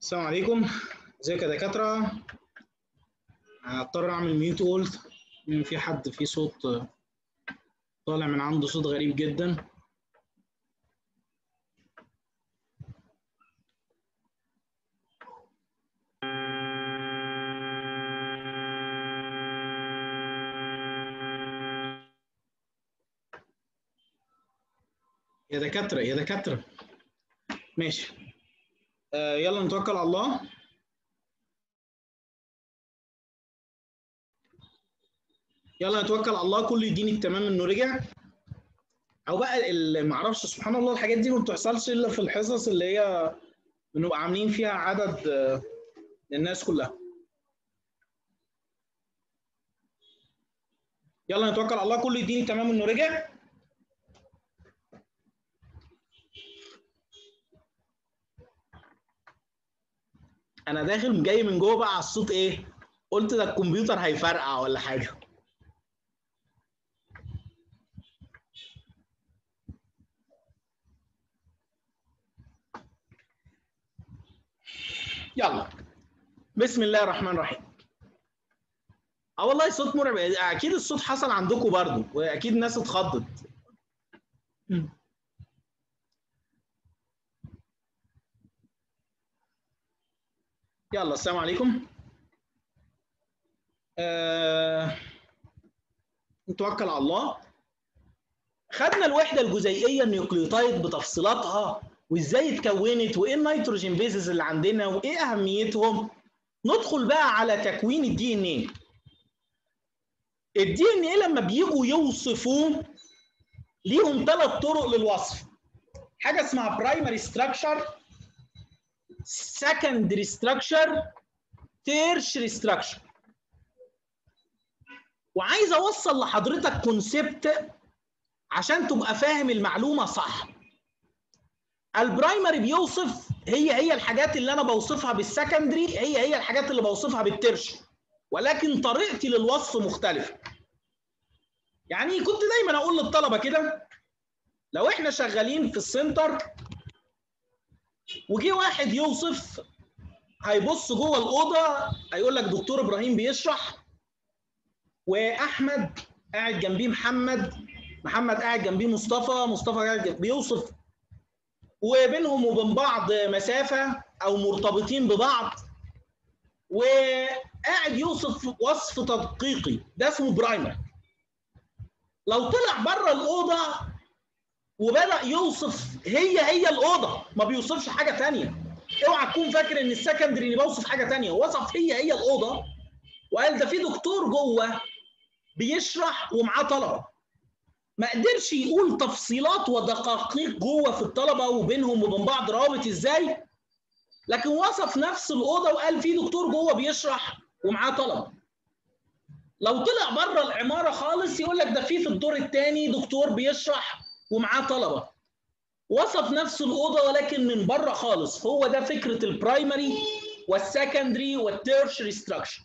السلام عليكم ازيك يا دكاتره هضطر اعمل ميوت قلت ان في حد في صوت طالع من عنده صوت غريب جدا يا دكاتره يا دكاتره ماشي آه يلا نتوكل على الله يلا نتوكل على الله كله يديني التمام انه رجع او بقى اللي ما اعرفش سبحان الله الحاجات دي ما بتحصلش الا في الحصص اللي هي بنبقى عاملين فيها عدد آه، للناس كلها يلا نتوكل على الله كله يديني تمام انه رجع انا داخل جاي من جوه بقى على الصوت ايه قلت ده الكمبيوتر هيفرقع ولا حاجه يلا بسم الله الرحمن الرحيم اه والله صوت مرعب اكيد الصوت حصل عندكم برضو واكيد الناس اتخضت يلا السلام عليكم آه... نتوكل على الله خدنا الوحده الجزيئيه النيوكليوتايد بتفصيلاتها وازاي اتكونت وايه النيتروجين بيزز اللي عندنا وايه اهميتهم ندخل بقى على تكوين الدي ان ايه الدي ان ايه لما بيجوا يوصفوه ليهم ثلاث طرق للوصف حاجه اسمها برايمري ستراكشر secondary structure tertiary structure وعايز اوصل لحضرتك كونسبت عشان تبقى فاهم المعلومه صح البرايمري بيوصف هي هي الحاجات اللي انا بوصفها بالسكندري هي هي الحاجات اللي بوصفها بالترش ولكن طريقتي للوصف مختلفه يعني كنت دايما اقول للطلبه كده لو احنا شغالين في السنتر وجي واحد يوصف هيبص جوه الاوضه هيقول لك دكتور ابراهيم بيشرح واحمد قاعد جنبيه محمد محمد قاعد جنبيه مصطفى مصطفى قاعد جنبيه بيوصف وبينهم وبين بعض مسافه او مرتبطين ببعض وقاعد يوصف وصف تدقيقي ده اسمه برايمر لو طلع بره الاوضه وبدا يوصف هي هي الاوضه ما بيوصفش حاجه ثانيه اوعى تكون فاكر ان السكندري اللي بوصف حاجه ثانيه وصف هي هي الاوضه وقال ده في دكتور جوه بيشرح ومعاه طلبه ما قدرش يقول تفصيلات ودقائق جوه في الطلبه وبينهم وبين بعض روابط ازاي لكن وصف نفس الاوضه وقال في دكتور جوه بيشرح ومعاه طلبه لو طلع بره العماره خالص يقول لك ده في في الدور الثاني دكتور بيشرح ومعاه طلبه وصف نفس الاوضه ولكن من بره خالص هو ده فكره البرايمري والسكندري والتيرشري ستراكشر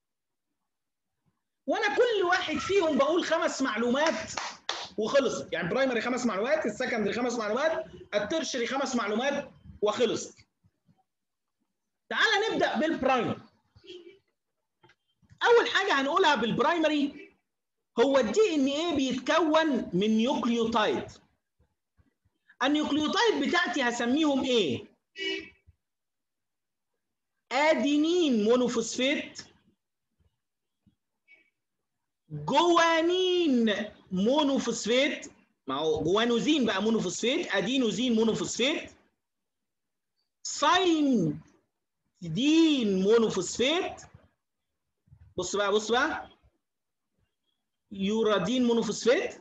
وانا كل واحد فيهم بقول خمس معلومات وخلصت يعني برايمري خمس معلومات السكندري خمس معلومات التيرشري خمس معلومات وخلصت تعال نبدا بالبرايمري اول حاجه هنقولها بالبرايمري هو الدي ان ايه بيتكون من نيوكليوتايد النيوكليوتايد بتاعتي هسميهم ايه ادينين مونوفوسفيت جوانين مونوفوسفيت ما هو جوانوزين بقى مونوفوسفيت ادينوزين مونوفوسفيت ساين دين مونوفوسفيت بص بقى بص بقى يورادين مونوفوسفيت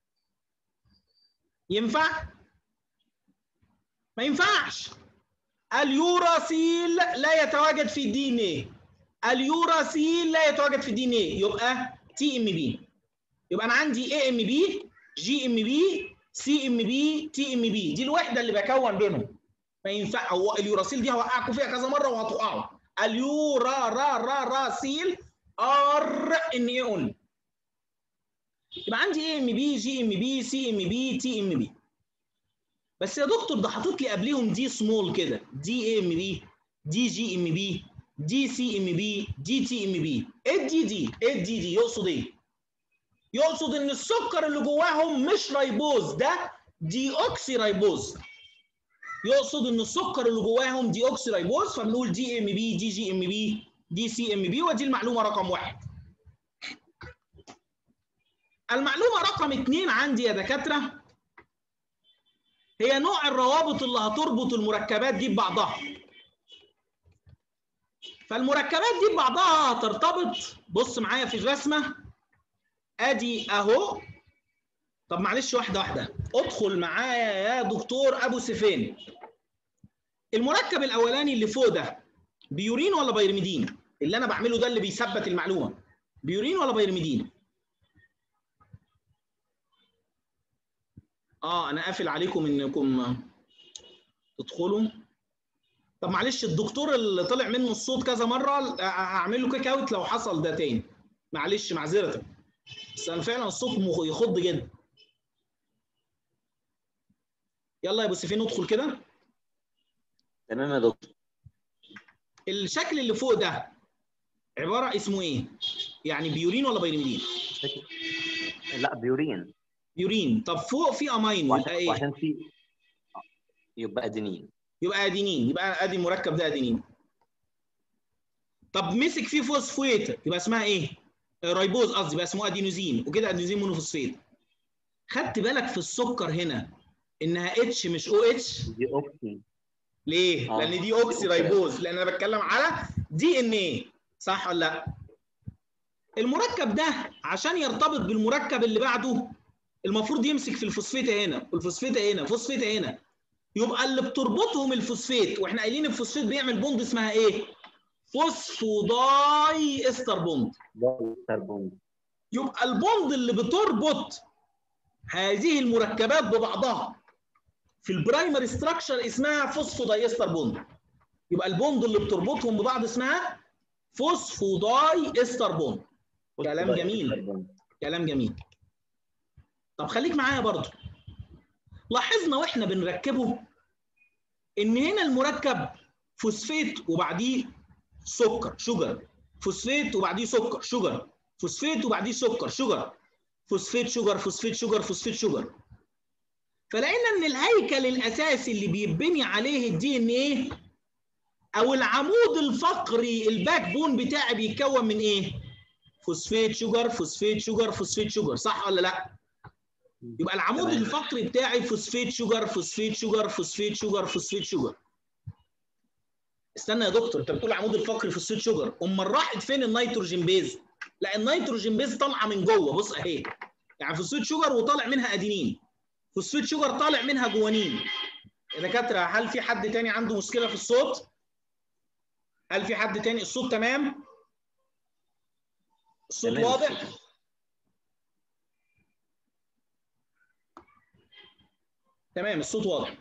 ينفع ما ينفعش اليوراسيل لا يتواجد في الدي ان ايه اليوراسيل لا يتواجد في الدي ان ايه يبقى تي ام بي يبقى انا عندي اي ام بي جي ام بي سي ام بي تي ام بي دي الوحده اللي بكون بينهم ما ينفع هو اليوراسيل دي هوقعكم فيها كذا مره وهتقعوا اليورا را را راسيل ار ان اي اونلي يبقى عندي اي ام بي جي ام بي سي ام بي تي ام بي بس يا دكتور ده حاطط لي قبليهم دي سمول كده دي اي ام بي دي جي ام بي دي سي ام بي دي تي ام بي ايه الدي دي ايه الدي دي يقصد ايه يقصد ان السكر اللي جواهم مش رايبوز ده دي اوكسي رايبوز يقصد ان السكر اللي جواهم دي اوكسي رايبوز فبنقول دي ام بي دي جي ام بي دي سي ام بي ودي المعلومه رقم واحد المعلومه رقم اثنين عندي يا دكاتره هي نوع الروابط اللي هتربط المركبات دي ببعضها فالمركبات دي ببعضها هترتبط بص معايا في الرسمه ادي اهو طب معلش واحده واحده ادخل معايا يا دكتور ابو سيفين المركب الاولاني اللي فوق ده بيورين ولا بيرميدين اللي انا بعمله ده اللي بيثبت المعلومه بيورين ولا بيرميدين اه انا قافل عليكم انكم تدخلوا طب معلش الدكتور اللي طلع منه الصوت كذا مره هعمل له كيك اوت لو حصل ده تاني معلش معذره بس انا فعلا الصوت مخ- يخض جدا يلا يا ابو سيفين ادخل كده تمام يا دكتور الشكل اللي فوق ده عباره اسمه ايه يعني بيورين ولا بيرميدين لا بيورين بيورين طب فوق في امينو يبقى وعشان ايه وعشان في يبقى ادينين يبقى ادينين يبقى ادي المركب ده ادينين طب مسك فيه فوسفويت يبقى اسمها ايه آه، رايبوز قصدي يبقى اسمه ادينوزين وكده ادينوزين مونوفوسفيت خدت بالك في السكر هنا انها اتش مش او اتش دي اوكسي ليه آه. لان دي اوكسي رايبوز لان انا بتكلم على دي ان ايه صح ولا لا المركب ده عشان يرتبط بالمركب اللي بعده المفروض يمسك في الفوسفيت هنا والفوسفيت هنا فوسفيت هنا يبقى اللي بتربطهم الفوسفيت واحنا قايلين الفوسفيت بيعمل بوند اسمها ايه فوسفوداي استر بوند ده كربون يبقى البوند اللي بتربط هذه المركبات ببعضها في البرايمري ستراكشر اسمها فوسفودايستر بوند يبقى البوند اللي بتربطهم ببعض اسمها فوسفوداي استر بوند كلام جميل كلام جميل طب خليك معايا برضو لاحظنا واحنا بنركبه ان هنا المركب فوسفيت وبعديه سكر شجر فوسفيت وبعديه سكر شجر فوسفيت وبعديه سكر شجر فوسفيت شجر فوسفيت شجر فوسفيت شجر فلقينا ان الهيكل الاساسي اللي بيبني عليه الدي ان ايه او العمود الفقري الباك بون بتاعي بيتكون من ايه فوسفيت شجر فوسفيت شجر فوسفيت شجر صح ولا لا يبقى العمود تمام. الفقري بتاعي فوسفيت شجر فوسفيت شجر فوسفيت شجر فوسفيت شجر استنى يا دكتور انت بتقول العمود الفقري فوسفيت شجر امال راحت فين النيتروجين بيز لا النيتروجين بيز طالعه من جوه بص اهي يعني فوسفيت شجر وطالع منها ادينين فوسفيت شجر طالع منها جوانين يا دكاتره هل في حد تاني عنده مشكله في الصوت هل في حد تاني الصوت تمام الصوت تمام. واضح تمام الصوت واضح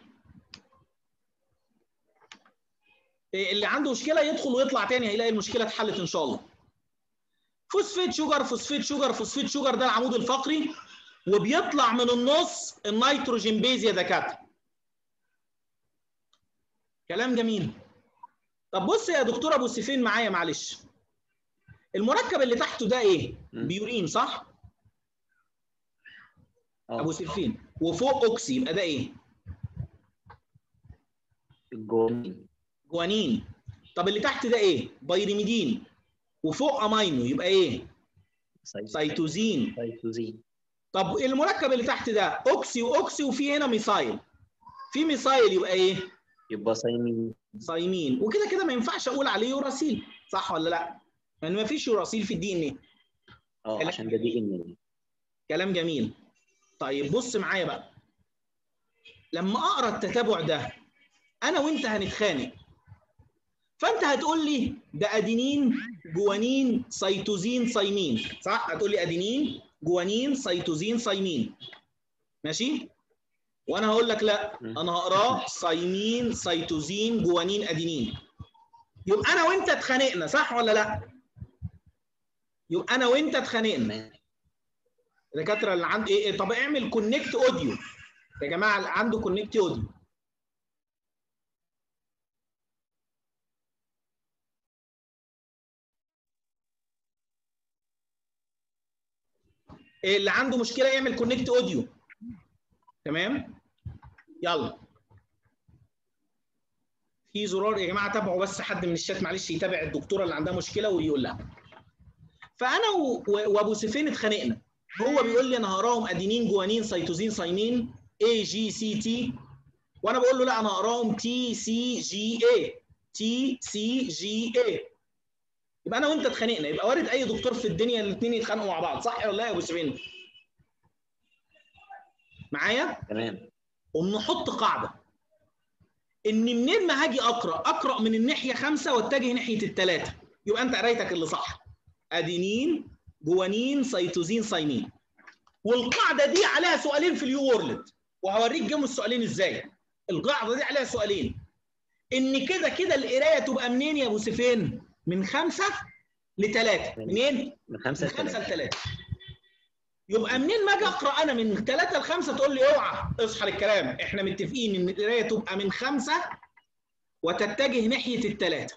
إيه اللي عنده مشكله يدخل ويطلع تاني هيلاقي المشكله اتحلت ان شاء الله فوسفيت شوجر فوسفيت شوجر فوسفيت شوجر ده العمود الفقري وبيطلع من النص النيتروجين بيز يا دكاتره كلام جميل طب بص يا دكتور ابو سيفين معايا معلش المركب اللي تحته ده ايه مم. بيورين صح اه ابو سيفين وفوق اوكسي يبقى ده ايه الجوانين جوانين طب اللي تحت ده ايه بايرميدين وفوق امينو يبقى ايه سيتوزين سيتوزين طب المركب اللي تحت ده اوكسي واوكسي وفي هنا ميثايل في ميثايل يبقى ايه يبقى صايمين صايمين وكده كده ما ينفعش اقول عليه يوراسيل صح ولا لا لان ما فيش يوراسيل في الدي ان ايه اه كلام عشان ده دي ان كلام جميل طيب بص معايا بقى لما اقرا التتابع ده انا وانت هنتخانق فانت هتقول لي ده ادينين جوانين سيتوزين صايمين صح هتقول لي ادينين جوانين سيتوزين صايمين ماشي وانا هقول لك لا م. انا هقراه صايمين سيتوزين جوانين ادينين يبقى انا وانت اتخانقنا صح ولا لا يبقى انا وانت اتخانقنا تمام الدكاتره اللي عند ايه طب اعمل كونكت اوديو يا جماعه اللي عنده كونكت اوديو اللي عنده مشكله يعمل كونكت اوديو تمام يلا في زرار يا جماعه تابعوا بس حد من الشات معلش يتابع الدكتوره اللي عندها مشكله ويقول لها فانا و- و- وابو سيفين اتخانقنا هو بيقول لي انا هقراهم ادينين جوانين سيتوزين ساينين اي جي سي تي وانا بقول له لا انا هقراهم تي سي جي اي تي سي جي اي يبقى انا وانت اتخانقنا يبقى وارد اي دكتور في الدنيا الاثنين يتخانقوا مع بعض صح ولا لا يا ابو سيفين معايا تمام ونحط قاعده ان منين ما هاجي اقرا اقرا من الناحيه خمسه واتجه ناحيه الثلاثه يبقى انت قرايتك اللي صح ادينين جوانين سيتوزين ساينين والقاعده دي عليها سؤالين في اليو وورلد وهوريك جم السؤالين ازاي القاعده دي عليها سؤالين ان كده كده القرايه تبقى منين يا ابو سيفين من خمسه لثلاثه منين من خمسة من خمسه لثلاثة لثلاثه يبقى منين ما اجي اقرا انا من ثلاثه لخمسه تقول لي اوعى اصحى للكلام احنا متفقين ان القرايه تبقى من خمسه وتتجه ناحيه الثلاثه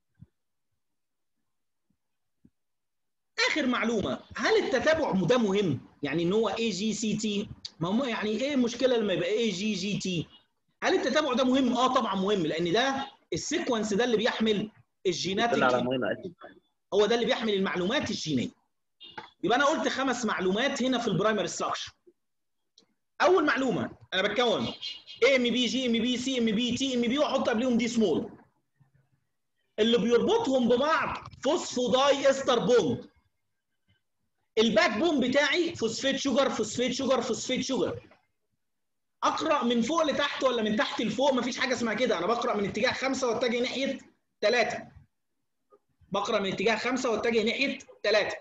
اخر معلومه هل التتابع ده مهم يعني ان هو اي جي سي تي ما هو يعني ايه المشكله لما يبقى اي جي جي تي هل التتابع ده مهم اه طبعا مهم لان ده السيكونس ده اللي بيحمل الجينات يدل على الجديدة. مهمة أكيد هو ده اللي بيحمل المعلومات الجينيه يبقى انا قلت خمس معلومات هنا في البرايمري ستراكشر اول معلومه انا بتكون اي ام بي جي ام بي سي ام بي تي ام بي واحط قبلهم دي سمول اللي بيربطهم ببعض فوسفوداي استر بوند الباك بون بتاعي فوسفيت شوجر فوسفيت شوجر فوسفيت شوجر اقرا من فوق لتحت ولا من تحت لفوق مفيش حاجه اسمها كده انا بقرا من اتجاه خمسه واتجه ناحيه ثلاثه بقرا من اتجاه خمسه واتجه ناحيه ثلاثه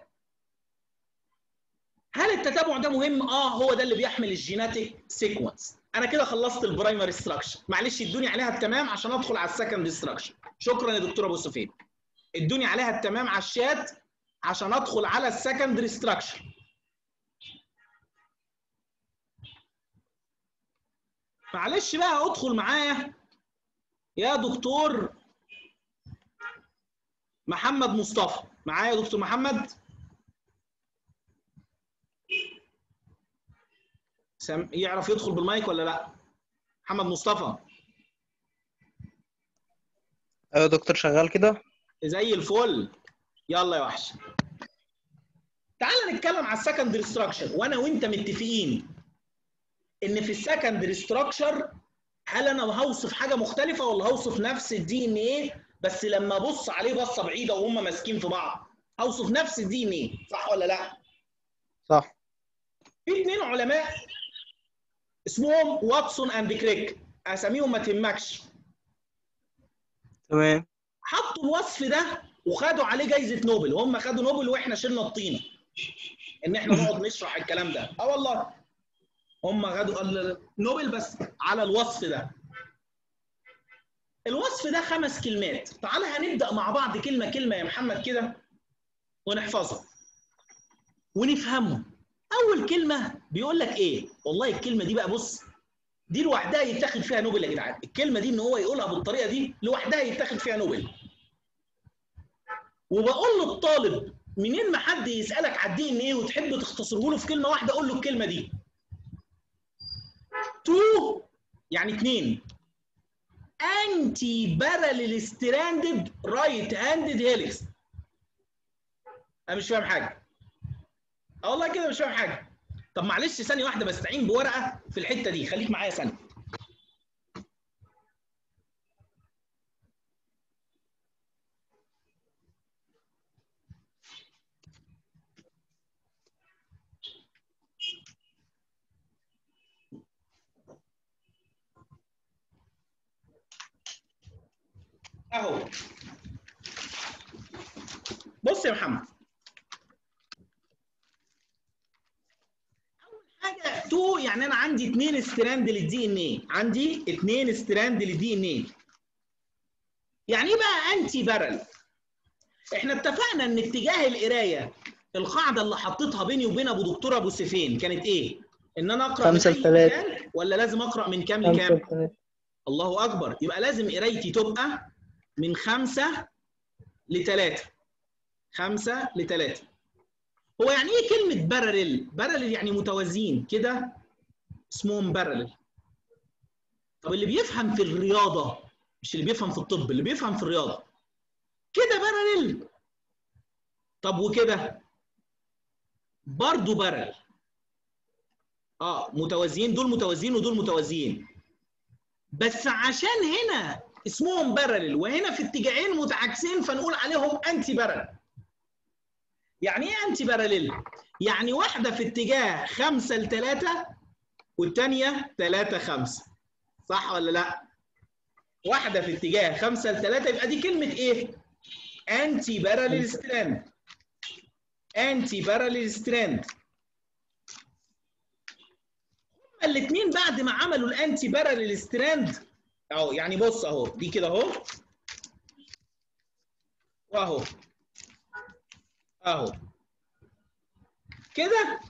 هل التتابع ده مهم؟ اه هو ده اللي بيحمل الجيناتيك سيكونس انا كده خلصت البرايمري ستراكشر معلش ادوني عليها التمام عشان ادخل على السكندري ستراكشر شكرا يا دكتور ابو سفيان ادوني عليها التمام على الشات عشان ادخل على السكندري ستراكشر معلش بقى ادخل معايا يا دكتور محمد مصطفى معايا يا دكتور محمد سم... يعرف يدخل بالمايك ولا لا محمد مصطفى ايوه دكتور شغال كده زي الفل يلا يا وحش تعال نتكلم على السكندري ستراكشر وانا وانت متفقين ان في السكندري ستراكشر هل انا هوصف حاجه مختلفه ولا هوصف نفس الدي ان ايه بس لما ابص عليه بصه بعيده وهم ماسكين في بعض هوصف نفس الدي ان ايه صح ولا لا صح في اثنين علماء اسمهم واتسون اند كريك اساميهم ما تهمكش تمام حطوا الوصف ده وخدوا عليه جايزه نوبل وهم خدوا نوبل واحنا شلنا الطينه ان احنا نقعد نشرح الكلام ده اه والله هم خدوا ال- نوبل بس على الوصف ده الوصف ده خمس كلمات تعالى هنبدا مع بعض كلمه كلمه يا محمد كده ونحفظها ونفهمهم اول كلمه بيقول لك ايه والله الكلمه دي بقى بص دي لوحدها يتاخد فيها نوبل يا جدعان الكلمه دي ان هو يقولها بالطريقه دي لوحدها يتاخد فيها نوبل وبقول للطالب منين ما حد يسالك على الدي ان ايه وتحب تختصره له في كلمه واحده قول له الكلمه دي تو يعني اثنين انتي باراليل ستراندد رايت هاندد هيليكس انا مش فاهم حاجه اه والله كده مش فاهم حاجه طب معلش ثانيه واحده بستعين بورقه في الحته دي خليك معايا ثانيه اهو بص يا محمد اول حاجه تو يعني انا عندي اثنين ستراند للدي ان ايه عندي اثنين ستراند للدي ان ايه يعني ايه بقى انتي بارل احنا اتفقنا ان اتجاه القرايه القاعده اللي حطيتها بيني وبين ابو دكتور ابو سيفين كانت ايه ان انا اقرا خمسة من أي لتلاتة. مكان ولا لازم اقرا من كام خمسة لكام وثلاثة. الله اكبر يبقى لازم قرايتي تبقى من خمسة لثلاثة خمسة لثلاثة هو يعني ايه كلمه باراليل باراليل يعني متوازيين كده اسمهم باراليل طب اللي بيفهم في الرياضه مش اللي بيفهم في الطب اللي بيفهم في الرياضه كده باراليل طب وكده برضه بارل اه متوازيين دول متوازيين ودول متوازيين بس عشان هنا اسمهم بارل وهنا في اتجاهين متعاكسين فنقول عليهم انتي بارل يعني ايه انتي باراليل يعني واحده في اتجاه 5 ل 3 والثانيه 3 5 صح ولا لا واحده في اتجاه 5 ل 3 يبقى دي كلمه ايه انتي باراليل ستراند انتي باراليل ستراند الاثنين بعد ما عملوا الانتي باراليل ستراند اهو يعني بص اهو دي كده اهو واهو اهو كده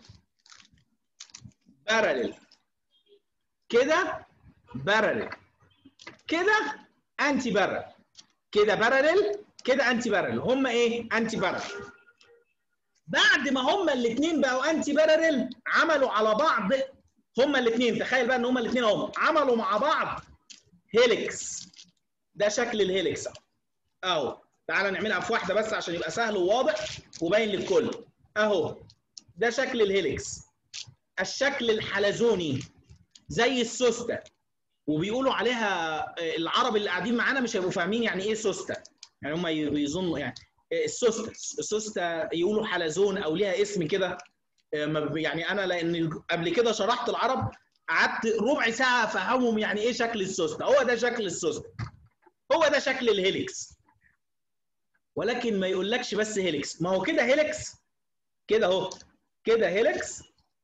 باراليل كده باراليل كده انتي باراليل كده باراليل كده انتي باراليل هم ايه انتي باراليل بعد ما هما الاثنين بقوا انتي باراليل عملوا على بعض هما الاثنين تخيل بقى ان هما الاثنين اهو عملوا مع بعض هيليكس ده شكل الهيليكس اهو تعالى نعملها في واحده بس عشان يبقى سهل وواضح وباين للكل اهو ده شكل الهيليكس الشكل الحلزوني زي السوسته وبيقولوا عليها العرب اللي قاعدين معانا مش هيبقوا فاهمين يعني ايه سوسته يعني هم يظنوا يعني السوسته السوسته يقولوا حلزون او ليها اسم كده يعني انا لان قبل كده شرحت العرب قعدت ربع ساعه افهمهم يعني ايه شكل السوسته هو ده شكل السوسته هو ده شكل الهيليكس ولكن ما يقولكش بس هيليكس ما هو كده هيليكس كده اهو كده هيليكس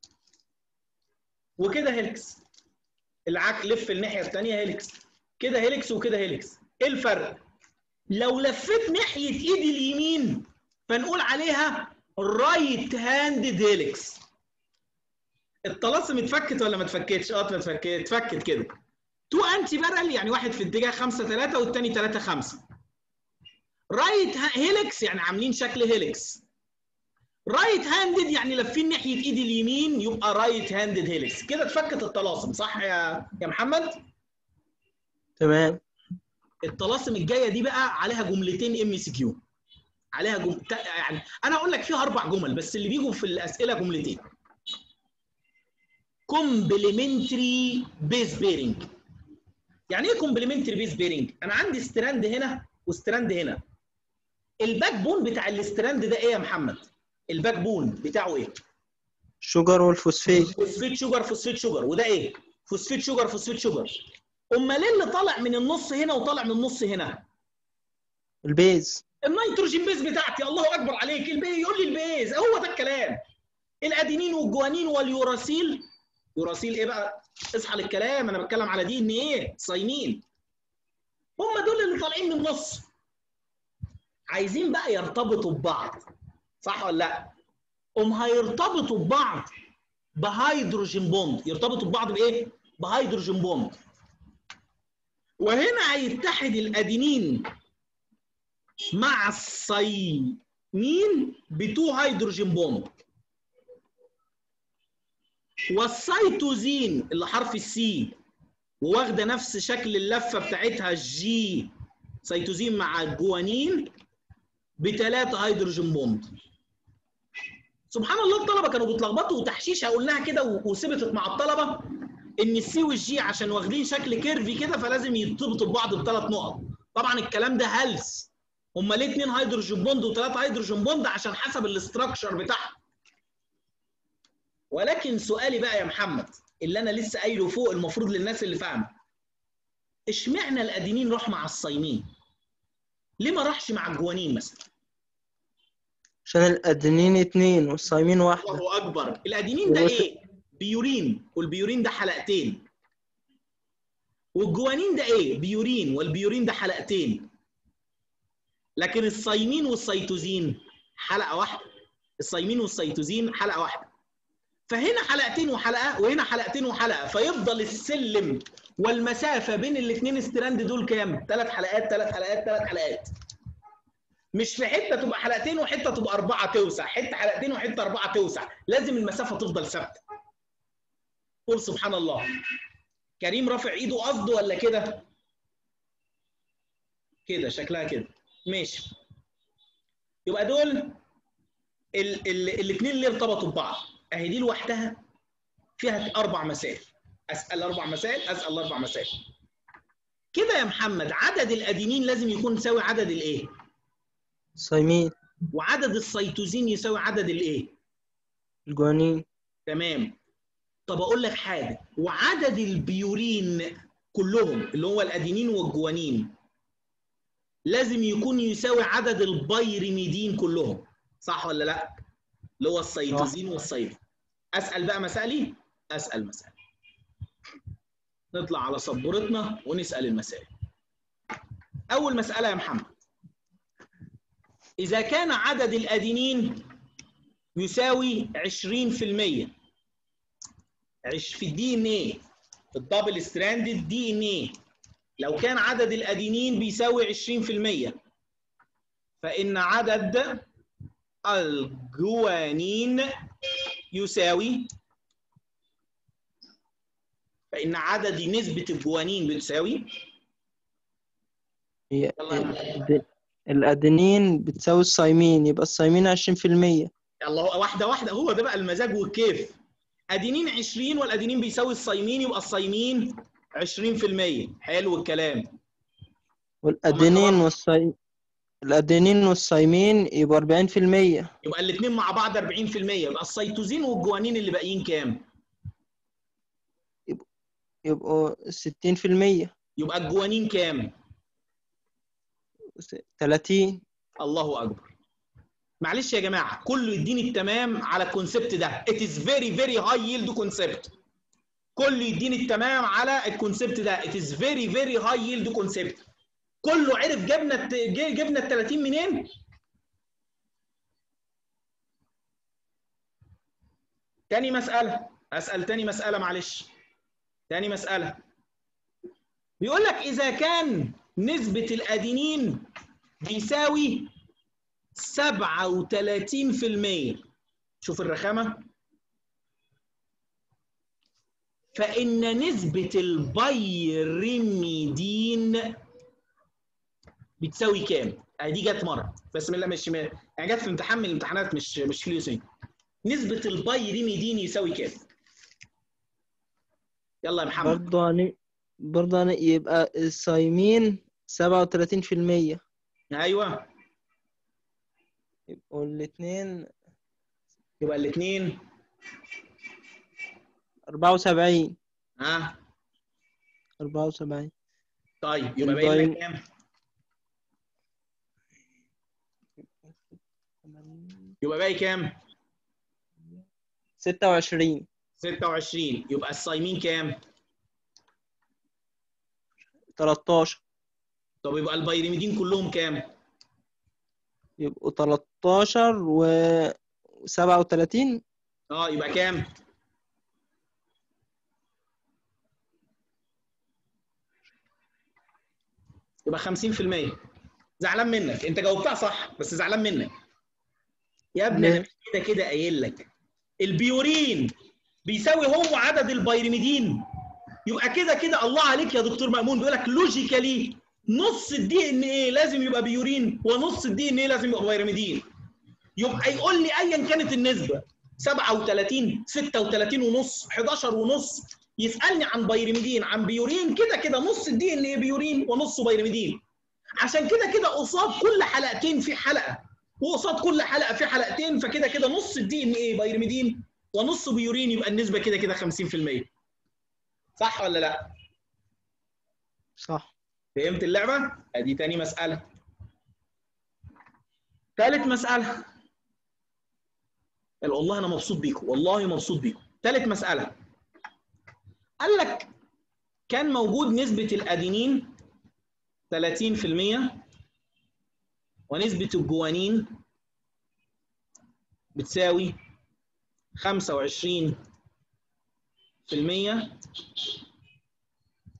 وكده هيليكس العك لف الناحيه الثانيه هيليكس كده هيليكس وكده هيليكس ايه الفرق لو لفيت ناحيه ايدي اليمين فنقول عليها رايت هاندد هيليكس الطلاسم اتفكت ولا ما اتفكتش؟ اه اتفكت اتفكت كده تو انتي بارل يعني واحد في اتجاه 5 3 والثاني 3 5 رايت هيليكس يعني عاملين شكل هيليكس رايت هاندد يعني لافين ناحيه ايدي اليمين يبقى رايت هاندد هيليكس كده اتفكت الطلاسم صح يا يا محمد؟ تمام الطلاسم الجايه دي بقى عليها جملتين ام سي كيو عليها جم... يعني انا اقول لك فيها اربع جمل بس اللي بيجوا في الاسئله جملتين كومبلمنتري بيز بيرنج يعني ايه كومبلمنتري بيز بيرنج انا عندي ستراند هنا وستراند هنا الباك بون بتاع الستراند ده ايه يا محمد الباك بون بتاعه ايه الشجر والفوسفيت فوسفيت شوجر فوسفيت شوجر وده ايه فوسفيت شوجر فوسفيت شوجر امال ايه اللي طالع من النص هنا وطالع من النص هنا البيز النيتروجين بيز بتاعتي الله اكبر عليك البيز يقول لي البيز هو ده الكلام الادينين والجوانين واليوراسيل يوراسيل ايه بقى اصحى للكلام انا بتكلم على دي ان ايه صايمين هم دول اللي طالعين من النص عايزين بقى يرتبطوا ببعض صح ولا لا هم هيرتبطوا ببعض بهيدروجين بوند يرتبطوا ببعض بايه بهيدروجين بوند وهنا هيتحد الادينين مع الصيمين بتو هيدروجين بوند والسيتوزين اللي حرف السي وواخده نفس شكل اللفه بتاعتها الجي سيتوزين مع الجوانين بثلاثه هيدروجين بوند سبحان الله الطلبه كانوا بيتلخبطوا وتحشيشه قلناها كده وثبتت مع الطلبه ان السي والجي عشان واخدين شكل كيرفي كده فلازم يرتبطوا ببعض بثلاث نقط طبعا الكلام ده هلس هما ليه اثنين هيدروجين بوند وثلاثه هيدروجين بوند عشان حسب الاستراكشر بتاعهم ولكن سؤالي بقى يا محمد اللي انا لسه قايله فوق المفروض للناس اللي فاهمه اشمعنى الادينين راح مع الصيمين ليه ما راحش مع الجوانين مثلا عشان الادينين اتنين والصايمين واحدة الله اكبر الادينين ده ايه بيورين والبيورين ده حلقتين والجوانين ده ايه بيورين والبيورين ده حلقتين لكن الصيمين والسيتوزين حلقه واحده الصيمين والسيتوزين حلقه واحده فهنا حلقتين وحلقه وهنا حلقتين وحلقه فيفضل السلم والمسافه بين الاثنين ستراند دول كام؟ ثلاث حلقات ثلاث حلقات ثلاث حلقات. مش في حته تبقى حلقتين وحته تبقى اربعه توسع حته حلقتين وحته اربعه توسع لازم المسافه تفضل ثابته قول سبحان الله كريم رافع ايده قصده ولا كده كده شكلها كده ماشي يبقى دول الاثنين اللي ارتبطوا ببعض اهي دي لوحدها فيها اربع مسائل اسال اربع مسائل اسال اربع مسائل كده يا محمد عدد الادينين لازم يكون يساوي عدد الايه صايمين وعدد السيتوزين يساوي عدد الايه الجوانين تمام طب اقول لك حاجه وعدد البيورين كلهم اللي هو الادينين والجوانين لازم يكون يساوي عدد البيرميدين كلهم صح ولا لا اللي هو السيتوزين والسيتو اسال بقى مسائلي اسال مسائل نطلع على سبورتنا ونسال المسائل اول مساله يا محمد اذا كان عدد الادينين يساوي 20% عش في الدي ان ايه الدبل ستراندد دي ان ايه لو كان عدد الادينين بيساوي 20% فان عدد الجوانين يساوي فان عدد نسبه الجوانين بتساوي هي يلا يا الأد- الأدينين بتساوي الصايمين يبقى الصايمين عشرين في المية الله واحده واحده هو ده بقى المزاج والكيف ادينين 20 والادينين بيساوي الصايمين يبقى الصايمين 20% حلو الكلام والأدينين والصايم الأدينين والصايمين يبقوا أربعين في المية يبقى الاثنين مع بعض 40% يبقى السيتوزين والجوانين اللي باقيين كام يبقوا ستين في المية يبقى الجوانين كام تلاتين الله اكبر معلش يا جماعه كله يديني التمام على الكونسبت ده it is very very high yield concept كله يديني التمام على الكونسبت ده it is very very high yield concept كله عرف جبنا الت- ج- جبنا ال 30 منين تاني مسألة أسأل تاني مسألة معلش تاني مسألة بيقول لك إذا كان نسبة الأدينين بيساوي 37% شوف الرخامة فإن نسبة البيرميدين بتساوي كام؟ أهي دي جت مرة بس من لا مش يعني جت في امتحان من الامتحانات مش مش فلوسي نسبة البيرميدين يساوي كام؟ يلا يا محمد برضه هن... برضه هن... يبقى الصايمين سبعة وتلاتين في المية ايوه يبقوا الاتنين يبقى الاثنين أربعة وسبعين ها أربعة وسبعين طيب يبقى باين لك الباين- كام؟ يبقى باقي كام؟ ستة وعشرين 26 يبقى الصايمين كام؟ تلاتاشر طب يبقى البيرميدين كلهم كام؟ يبقوا تلاتاشر و سبعة وتلاتين اه يبقى كام؟ يبقى 50% زعلان منك انت جاوبتها صح بس زعلان منك يا ابني انا ليه؟ كده كده قايل لك البيورين بيساوي هو عدد البيرميدين يبقى كده كده الله عليك يا دكتور مأمون بيقول لك لوجيكالي نص الدي ان ايه لازم يبقى بيورين ونص الدي ان ايه لازم يبقى بيرميدين يبقى يقول لي ايا كانت النسبه 37 36 ونص 11 ونص يسالني عن بيرميدين عن بيورين كده كده نص الدي ان ايه بيورين ونصه بيرميدين عشان كده كده قصاد كل حلقتين في حلقه وقصاد كل حلقه في حلقتين فكده كده نص الدي ان ايه بيرميدين ونص بيورين يبقى النسبه كده كده 50% صح ولا لا؟ صح فهمت اللعبه؟ ادي تاني مساله ثالث مساله قال والله انا مبسوط بيكم والله مبسوط بيكم ثالث مساله قال لك كان موجود نسبه الادينين 30% ونسبه الجوانين بتساوي 25%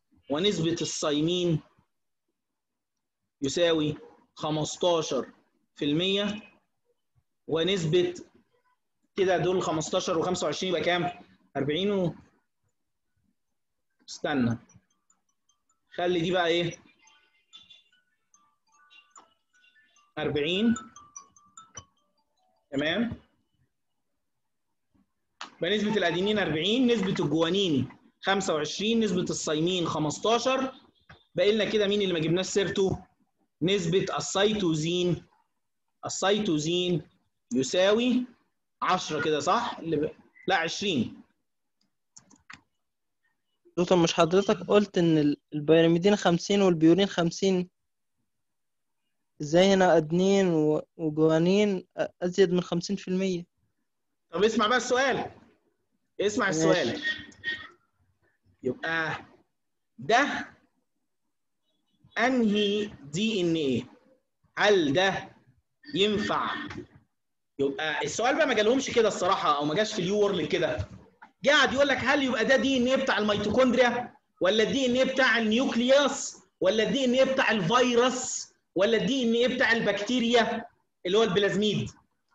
ونسبة الصايمين يساوي 15% في المية ونسبة كده دول 15 و25 يبقى كام؟ 40 و استنى خلي دي بقى ايه؟ 40 تمام يبقى نسبة الأدينين 40 نسبة الجوانين 25 نسبة الصيمين 15 باقي لنا كده مين اللي ما جبناش سيرته؟ نسبة السيتوزين السيتوزين يساوي 10 كده صح؟ اللي ب... لا 20 دكتور مش حضرتك قلت ان ال- البيراميدين خمسين والبيورين خمسين ازاي هنا ادنين و- وجوانين أ- ازيد من خمسين في المية طب اسمع بقى السؤال اسمع ماشي. السؤال يبقى ده انهي دي ان ايه هل ده ينفع يبقى السؤال بقى ما جالهمش كده الصراحه او ما جاش في اليو وورلد كده قاعد يقول لك هل يبقى ده دي ان ايه بتاع الميتوكوندريا ولا الدي ان ايه بتاع النيوكليوس ولا الدي ان ايه بتاع الفيروس ولا الدي ان ايه بتاع البكتيريا اللي هو البلازميد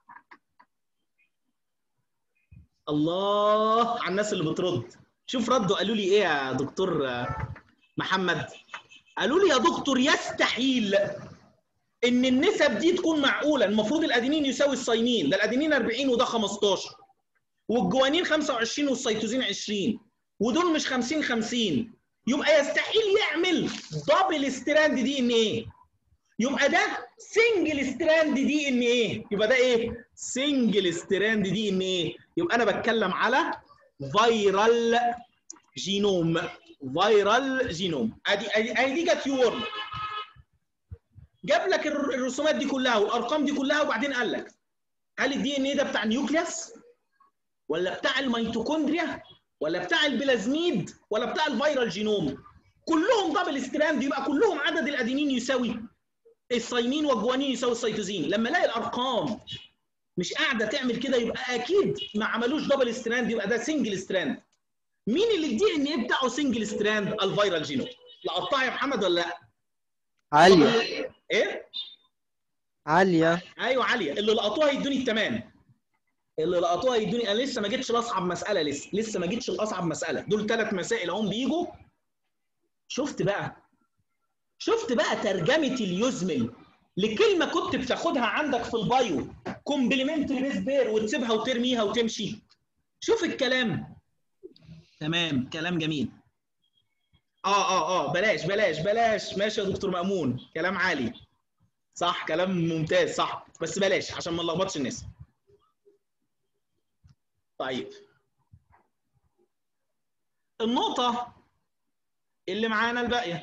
الله على الناس اللي بترد شوف ردوا قالوا لي ايه يا دكتور آه، محمد قالوا لي يا دكتور يستحيل ان النسب دي تكون معقوله المفروض الادينين يساوي الصينين ده الادينين 40 وده 15 والجوانين 25 والسيتوزين 20 ودول مش 50 50 يبقى يستحيل يعمل دبل ستراند دي ان ايه يبقى ده سنجل ستراند دي ان ايه يبقى ده ايه سنجل ستراند دي ان ايه يبقى انا بتكلم على فيرال جينوم فيرال جينوم ادي ادي ادي دي جت يورد جاب لك الر- الرسومات دي كلها والارقام دي كلها وبعدين قال لك هل الدي ان ايه ده بتاع النيوكليوس ولا بتاع الميتوكوندريا ولا بتاع البلازميد ولا بتاع الفيرال جينوم كلهم دبل ستراند يبقى كلهم عدد الادينين يساوي الصينين والجوانين يساوي السيتوزين لما الاقي الارقام مش قاعده تعمل كده يبقى اكيد ما عملوش دبل ستراند يبقى ده سنجل ستراند مين اللي الدي ان ايه بتاعه سنجل ستراند الفيرال جينوم لقطتها يا محمد ولا لا عالية ايه عالية ايوه عاليه اللي لقطوها يدوني التمام اللي لقطوها يدوني انا لسه ما جيتش لاصعب مساله لسه لسه ما جيتش لاصعب مساله دول ثلاث مسائل اهم بيجوا شفت بقى شفت بقى ترجمه اليزمل لكلمه كنت بتاخدها عندك في البايو كومبلمنتري بيس بير وتسيبها وترميها وتمشي شوف الكلام تمام كلام جميل اه اه اه بلاش بلاش بلاش ماشي يا دكتور مأمون كلام عالي صح كلام ممتاز صح بس بلاش عشان ما نلخبطش الناس طيب النقطة اللي معانا الباقية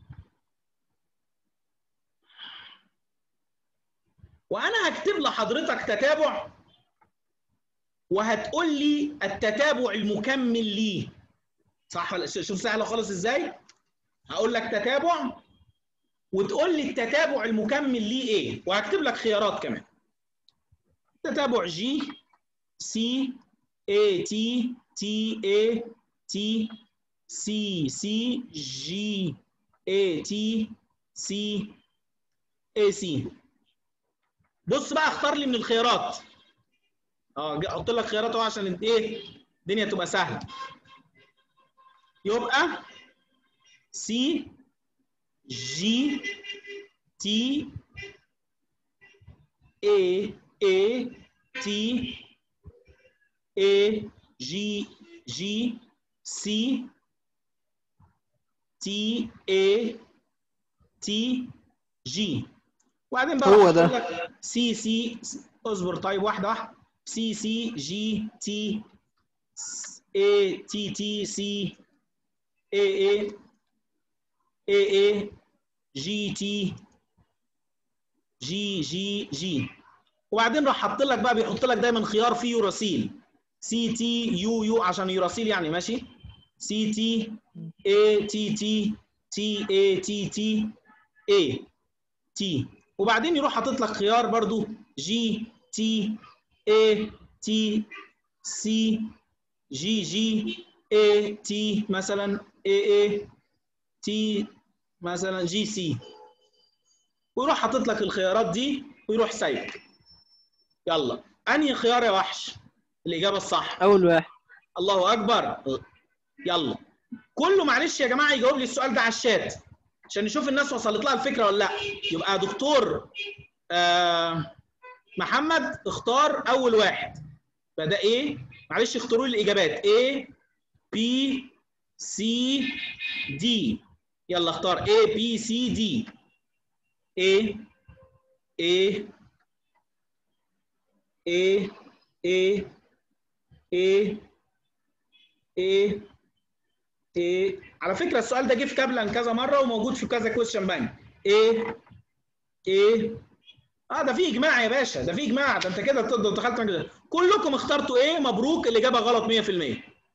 وأنا هكتب لحضرتك تتابع وهتقول لي التتابع المكمل ليه صح ولا شوف سهلة خالص ازاي؟ هقول لك تتابع وتقول لي التتابع المكمل ليه ايه وهكتب لك خيارات كمان تتابع جي سي اي تي تي اي تي سي سي جي اي تي سي اي سي بص بقى اختار لي من الخيارات اه احط لك خيارات اهو عشان ايه الدنيا تبقى سهله يبقى سي جي تي اي اي تي اي جي جي سي تي اي تي جي وبعدين بقى هو راح ده. أقول لك سي سي اصبر طيب واحده واحده سي سي جي تي اي تي تي سي اي اي اي اي جي تي جي جي جي وبعدين راح حط لك بقى بيحط لك دايما خيار فيه يوراسيل سي تي يو يو عشان يوراسيل يعني ماشي سي تي اي تي تي تي اي تي تي اي تي وبعدين يروح حاطط لك خيار برضو جي تي اي تي سي جي جي اي تي مثلا اي اي تي مثلا جي سي ويروح حاطط لك الخيارات دي ويروح سايب يلا انهي خيار يا وحش الاجابه الصح اول واحد الله اكبر يلا كله معلش يا جماعه يجاوب لي السؤال ده على الشات عشان نشوف الناس وصلت لها الفكره ولا لا يبقى دكتور آه محمد اختار اول واحد فده ايه معلش اختاروا لي الاجابات A B C D يلا اختار A B C D A A A A A A A على فكره السؤال ده جه في كابلان كذا مره وموجود في كذا كويشن بانك A A اه ده في اجماع يا باشا ده في اجماع ده انت كده تقدر دخلت كده كلكم اخترتوا ايه مبروك الاجابه غلط 100%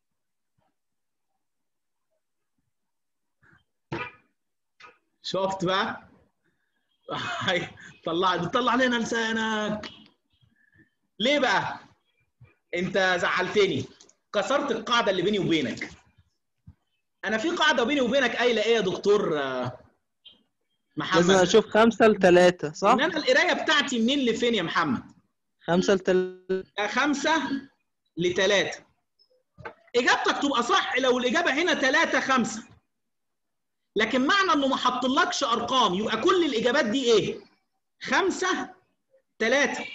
شفت بقى هاي طلع بتطلع لنا لسانك ليه بقى انت زعلتني كسرت القاعده اللي بيني وبينك انا في قاعده بيني وبينك قايله ايه يا دكتور آه، محمد لازم اشوف خمسة لتلاتة صح؟ ان انا القرايه بتاعتي منين لفين يا محمد خمسة لتلاتة خمسة لتلاتة إجابتك تبقى صح لو الإجابة هنا تلاتة خمسة لكن معنى إنه ما حطلكش أرقام يبقى كل الإجابات دي إيه؟ خمسة تلاتة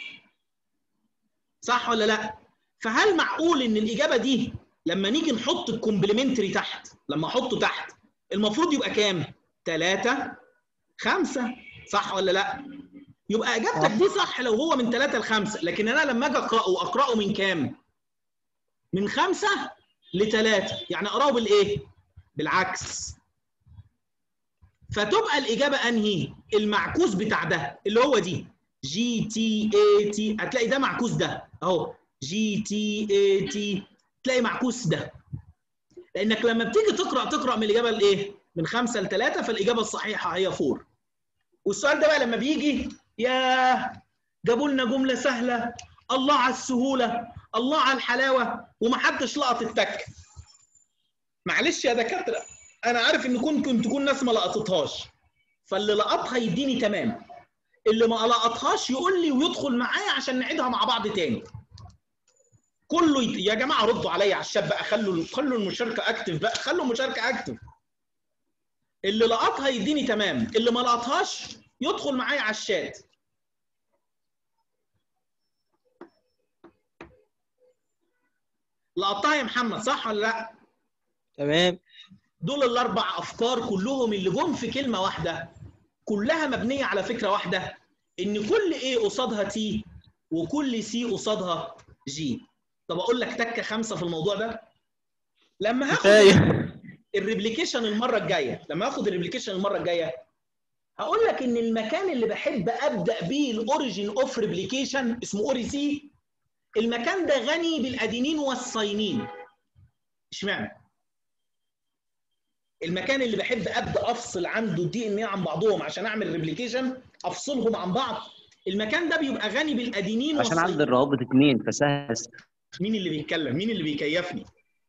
صح ولا لأ؟ فهل معقول إن الإجابة دي لما نيجي نحط الكومبلمنتري تحت لما أحطه تحت المفروض يبقى كام؟ تلاتة خمسة صح ولا لأ؟ يبقى اجابتك دي صح لو هو من 3 ل 5 لكن انا لما اجي اقراه اقراه من كام؟ من 5 ل 3 يعني اقراه بالايه؟ بالعكس فتبقى الاجابه انهي؟ المعكوس بتاع ده اللي هو دي جي تي اي تي هتلاقي ده معكوس ده اهو جي تي اي تي تلاقي معكوس ده لانك لما بتيجي تقرا تقرا من الاجابه الايه؟ من 5 ل 3 فالاجابه الصحيحه هي 4 والسؤال ده بقى لما بيجي يا جابوا لنا جمله سهله الله على السهوله الله على الحلاوه ومحدش لقط التك معلش يا دكاتره انا عارف ان ممكن تكون ناس ما لقطتهاش فاللي لقطها يديني تمام اللي ما لقطهاش يقول لي ويدخل معايا عشان نعيدها مع بعض تاني كله يت... يا جماعه ردوا عليا على الشات بقى خلوا خلوا المشاركه اكتف بقى خلوا المشاركه اكتف اللي لقطها يديني تمام اللي ما لقطهاش يدخل معايا على الشات لقطتها يا محمد صح ولا لا تمام دول الاربع افكار كلهم اللي جم في كلمه واحده كلها مبنيه على فكره واحده ان كل ايه قصادها تي وكل سي قصادها جي طب اقول لك تكه خمسه في الموضوع ده لما هاخد كفاية الريبليكيشن المره الجايه لما اخد الريبليكيشن المره الجايه هقول لك ان المكان اللي بحب ابدا بيه الاوريجين اوف ريبليكيشن اسمه اوري سي المكان ده غني بالادينين والصينين اشمعنى المكان اللي بحب ابدا افصل عنده الدي ان ايه عن بعضهم عشان اعمل ريبليكيشن افصلهم عن بعض المكان ده بيبقى غني بالادينين عشان والصينين عندي الروابط اتنين فسهل مين اللي بيتكلم مين اللي بيكيفني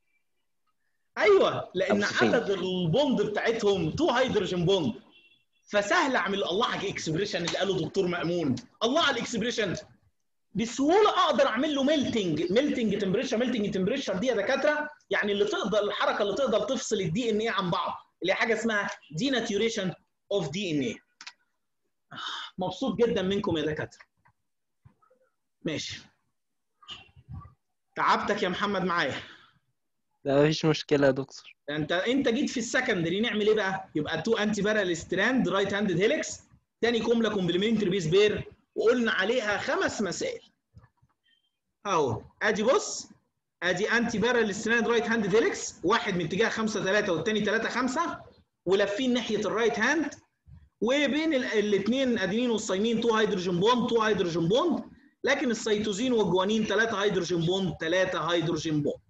ايوه لان أبسطين. عدد البوند بتاعتهم تو هيدروجين بوند فسهل اعمل الله على الاكسبريشن اللي قاله دكتور مامون الله على الاكسبريشن بسهوله اقدر اعمل له ميلتنج ميلتنج تمبريتشر ميلتنج تمبريتشر دي يا دكاتره يعني اللي تقدر الحركه اللي تقدر تفصل الدي ان ايه عن بعض اللي هي حاجه اسمها دي ناتيوريشن اوف دي ان ايه مبسوط جدا منكم يا دكاتره ماشي تعبتك يا محمد معايا لا مفيش مشكلة يا دكتور انت انت جيت في السكندري نعمل ايه بقى؟ يبقى تو انتي بارال ستراند رايت هاندد هيلكس تاني جمله كومبلمنتري بيس بير وقلنا عليها خمس مسائل. اهو ادي بص ادي انتي بارال ستراند رايت هاندد هيلكس واحد من اتجاه 5 3 والتاني 3 5 ولافين ناحيه الرايت هاند وبين الاثنين ادينين والصينين تو هيدروجين بوند تو هيدروجين بوند لكن السيتوزين والجوانين 3 هيدروجين بوند 3 هيدروجين بوند.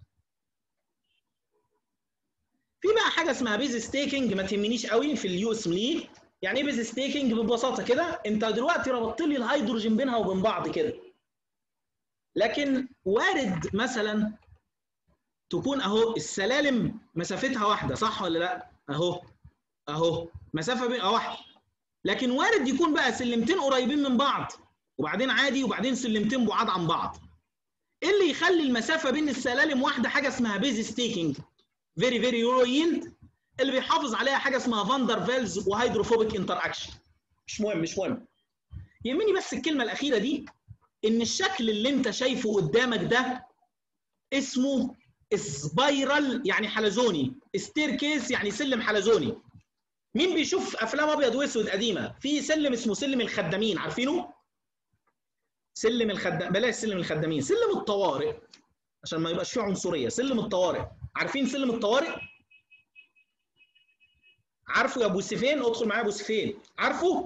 في بقى حاجه اسمها بيز ستيكنج ما تهمنيش قوي في اليو اس ليه يعني ايه بيز ستيكنج ببساطه كده انت دلوقتي ربطت لي الهيدروجين بينها وبين بعض كده لكن وارد مثلا تكون اهو السلالم مسافتها واحده صح ولا لا اهو اهو مسافه بين اه واحده لكن وارد يكون بقى سلمتين قريبين من بعض وبعدين عادي وبعدين سلمتين بعاد عن بعض ايه اللي يخلي المسافه بين السلالم واحده حاجه اسمها بيز ستيكينج فيري فيري لو يلد اللي بيحافظ عليها حاجه اسمها فاندر فيلز وهيدروفوبيك انتر اكشن مش مهم مش مهم يهمني بس الكلمه الاخيره دي ان الشكل اللي انت شايفه قدامك ده اسمه سبايرال يعني حلزوني ستير كيس يعني سلم حلزوني مين بيشوف افلام ابيض واسود قديمه في سلم اسمه سلم الخدامين عارفينه سلم الخدام بلاش سلم الخدامين سلم الطوارئ عشان ما يبقاش فيه عنصريه سلم الطوارئ عارفين سلم الطوارئ عارفه يا ابو سيفين ادخل معايا ابو سيفين عارفه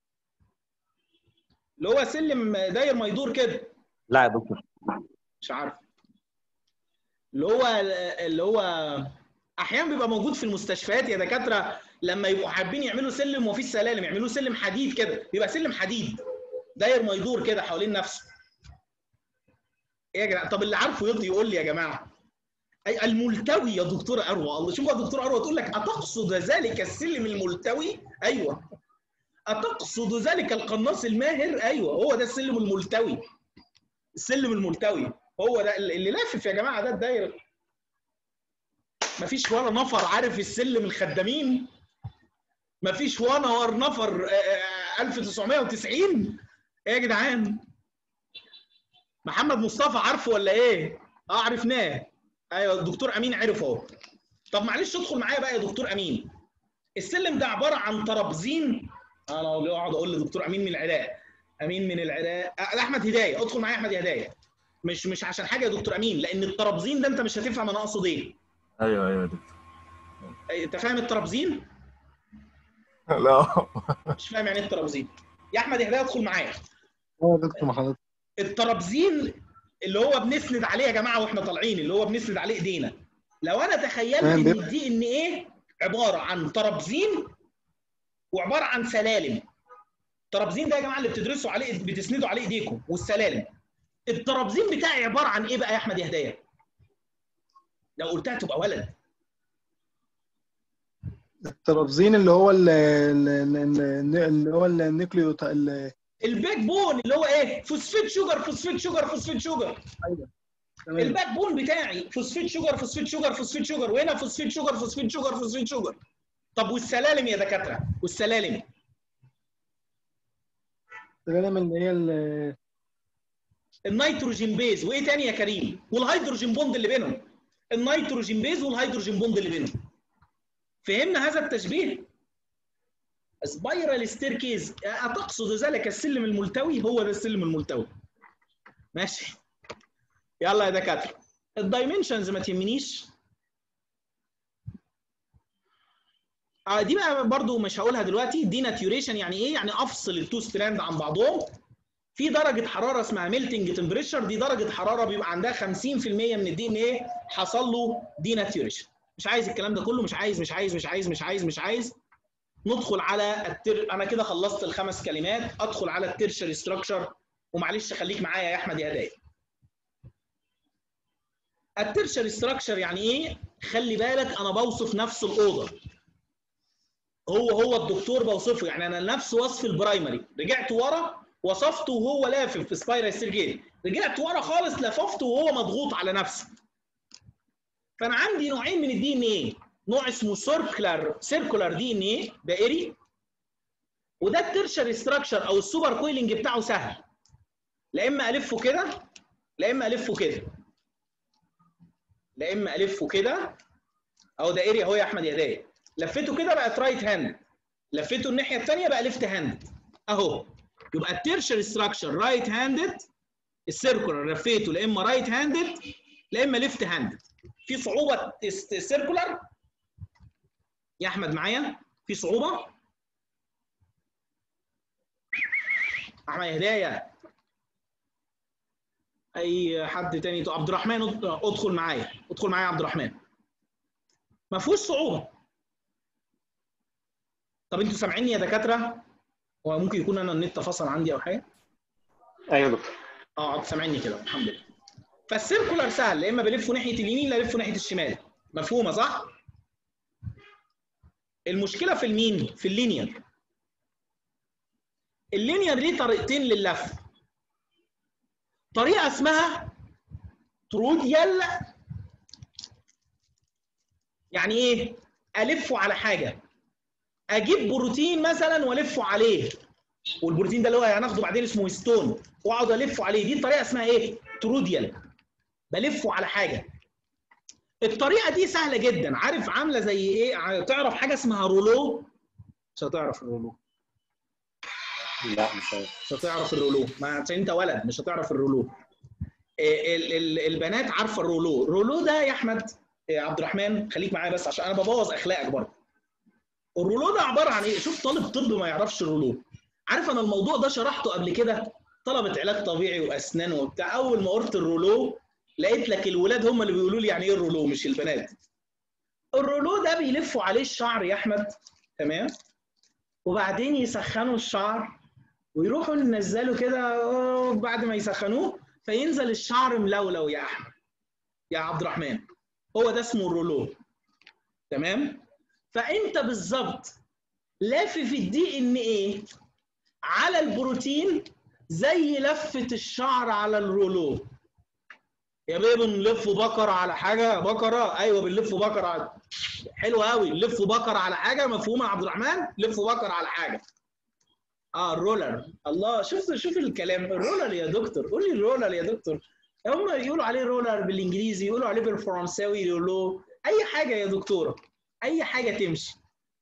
اللي هو سلم داير ما يدور كده لا يا دكتور مش عارف اللي هو اللي هو احيانا بيبقى موجود في المستشفيات يا دكاتره لما يبقوا حابين يعملوا سلم ومفيش سلالم يعملوه سلم حديد كده بيبقى سلم حديد داير ما يدور كده حوالين نفسه ايه يا جماعه طب اللي عارفه يرضي يقول لي يا جماعه أي الملتوي يا دكتور اروى الله شوف يا دكتور اروى تقول لك اتقصد ذلك السلم الملتوي ايوه اتقصد ذلك القناص الماهر ايوه هو ده السلم الملتوي السلم الملتوي هو ده اللي لافف يا جماعه ده الدايره مفيش ولا نفر عارف السلم الخدامين مفيش ولا ور نفر آه، آه، 1990 ايه يا جدعان محمد مصطفى عارفه ولا ايه اه عرفناه ايوه الدكتور امين عرف اهو طب معلش ادخل معايا بقى يا دكتور امين السلم ده عباره عن ترابزين انا اللي اقعد اقول لدكتور امين من العراق امين من العراق آه، احمد هدايه ادخل معايا احمد هدايه مش مش عشان حاجه يا دكتور امين لان الترابزين ده انت مش هتفهم انا اقصد ايه ايوه ايوه يا دكتور أي- انت فاهم الترابزين لا مش فاهم يعني ايه الترابزين يا احمد هدايه ادخل معايا هو يا دكتور ما حضرتك الترابزين اللي هو بنسند عليه يا جماعه واحنا طالعين اللي هو بنسند عليه ايدينا لو انا تخيلت تمام، ان بيبقى- الدي ان ايه عباره عن ترابزين وعباره عن سلالم الترابزين ده يا جماعه اللي بتدرسوا عليه بتسندوا عليه ايديكم والسلالم الترابزين بتاعي عباره عن ايه بقى يا احمد يا هدايه لو قلتها تبقى ولد الترابزين اللي هو ال- ال- ال- اللي هو النيكليو ال- الباك بون اللي هو ايه فوسفيت شوجر فوسفيت شوجر فوسفيت شوجر تمام الباك بون بتاعي فوسفيت شوجر فوسفيت شوجر فوسفيت شوجر وهنا فوسفيت شوجر فوسفيت شوجر فوسفيت شوجر طب والسلالم يا دكاتره والسلالم السلالم اللي هي ال- النيتروجين بيز وايه تاني يا كريم والهيدروجين بوند اللي بينهم النيتروجين بيز والهيدروجين بوند اللي بينهم فهمنا هذا التشبيه سبايرال ستيركيز اتقصد ذلك السلم الملتوي هو ده السلم الملتوي ماشي يلا يا دكاتره الدايمنشنز ما تهمنيش آه دي بقى برضو مش هقولها دلوقتي دي ناتيوريشن يعني ايه يعني افصل التو ستراند عن بعضهم في درجه حراره اسمها ميلتنج تمبريتشر دي درجه حراره بيبقى عندها 50% من الدي ان ايه حصل له دي ناتيوريشن مش عايز الكلام ده كله مش عايز مش عايز مش عايز مش عايز مش عايز ندخل على التر... انا كده خلصت الخمس كلمات ادخل على الترشري ستراكشر ومعلش خليك معايا يا احمد يا هدايا الترشري ستراكشر يعني ايه خلي بالك انا بوصف نفس الاوضه هو هو الدكتور بوصفه يعني انا نفس وصف البرايمري رجعت ورا وصفته وهو لافف في سبايرال سيرجيت رجعت ورا خالص لففته وهو مضغوط على نفسه فانا عندي نوعين من الدي ان ايه نوع اسمه سيركلر سيركولار دي ان ايه دائري وده الترشري ستراكشر او السوبر كويلنج بتاعه سهل لا اما الفه كده لا اما الفه كده لا اما الفه كده اهو دائري اهو يا احمد يا هدايا لفيته كده بقت رايت هاند لفيته الناحيه الثانيه بقى ليفت هاند اهو يبقى التيرشري ستراكشر رايت هاندد السيركولار لفيته لا اما رايت هاندد لا اما ليفت هاندد في صعوبه السيركولار يا احمد معايا في صعوبه احمد يا هدايا اي حد تاني عبد الرحمن ادخل معايا ادخل معايا يا عبد الرحمن ما فيهوش صعوبه طب انتوا سامعيني يا دكاتره هو ممكن يكون انا النت فصل عندي او حاجه ايوه يا دكتور اه سامعيني كده الحمد لله فالسيركولار سهل يا اما بلفه ناحيه اليمين لا بلفه ناحيه الشمال مفهومه صح المشكله في المين في اللينير اللينير ليه طريقتين لللف طريقه اسمها تروديال يعني ايه الفه على حاجه اجيب بروتين مثلا والفه عليه والبروتين ده اللي هو هناخده بعدين اسمه ستون واقعد الفه عليه دي طريقه اسمها ايه تروديال بلفه على حاجه الطريقه دي سهله جدا عارف عامله زي ايه ع- تعرف حاجه اسمها رولو مش هتعرف الرولو لا مش عارف مش هتعرف الرولو ما عشان انت ولد مش هتعرف الرولو إيه ال- ال- البنات عارفه الرولو الرولو ده يا احمد إيه عبد الرحمن خليك معايا بس عشان انا ببوظ اخلاقك برضه الرولو ده عباره عن ايه شوف طالب طب ما يعرفش الرولو عارف انا الموضوع ده شرحته قبل كده طلبه علاج طبيعي واسنان وبتاع اول ما قلت الرولو لقيت لك الولاد هم اللي بيقولوا لي يعني ايه الرولو مش البنات الرولو ده بيلفوا عليه الشعر يا احمد تمام وبعدين يسخنوا الشعر ويروحوا ينزلوا كده آه، بعد ما يسخنوه فينزل الشعر ملولو يا احمد يا عبد الرحمن هو ده اسمه الرولو تمام فانت بالظبط لافف الدي ان ايه على البروتين زي لفه الشعر على الرولو يا بيه بنلف بكره على حاجه بكره ايوه بنلف بكره على حلو قوي نلف بكره على حاجه مفهومه يا عبد الرحمن لف بكره على حاجه اه الرولر الله شوف شوف الكلام الرولر يا دكتور قول لي الرولر يا دكتور هم يقولوا عليه رولر بالانجليزي يقولوا عليه بالفرنساوي رولو اي حاجه يا دكتوره اي حاجه تمشي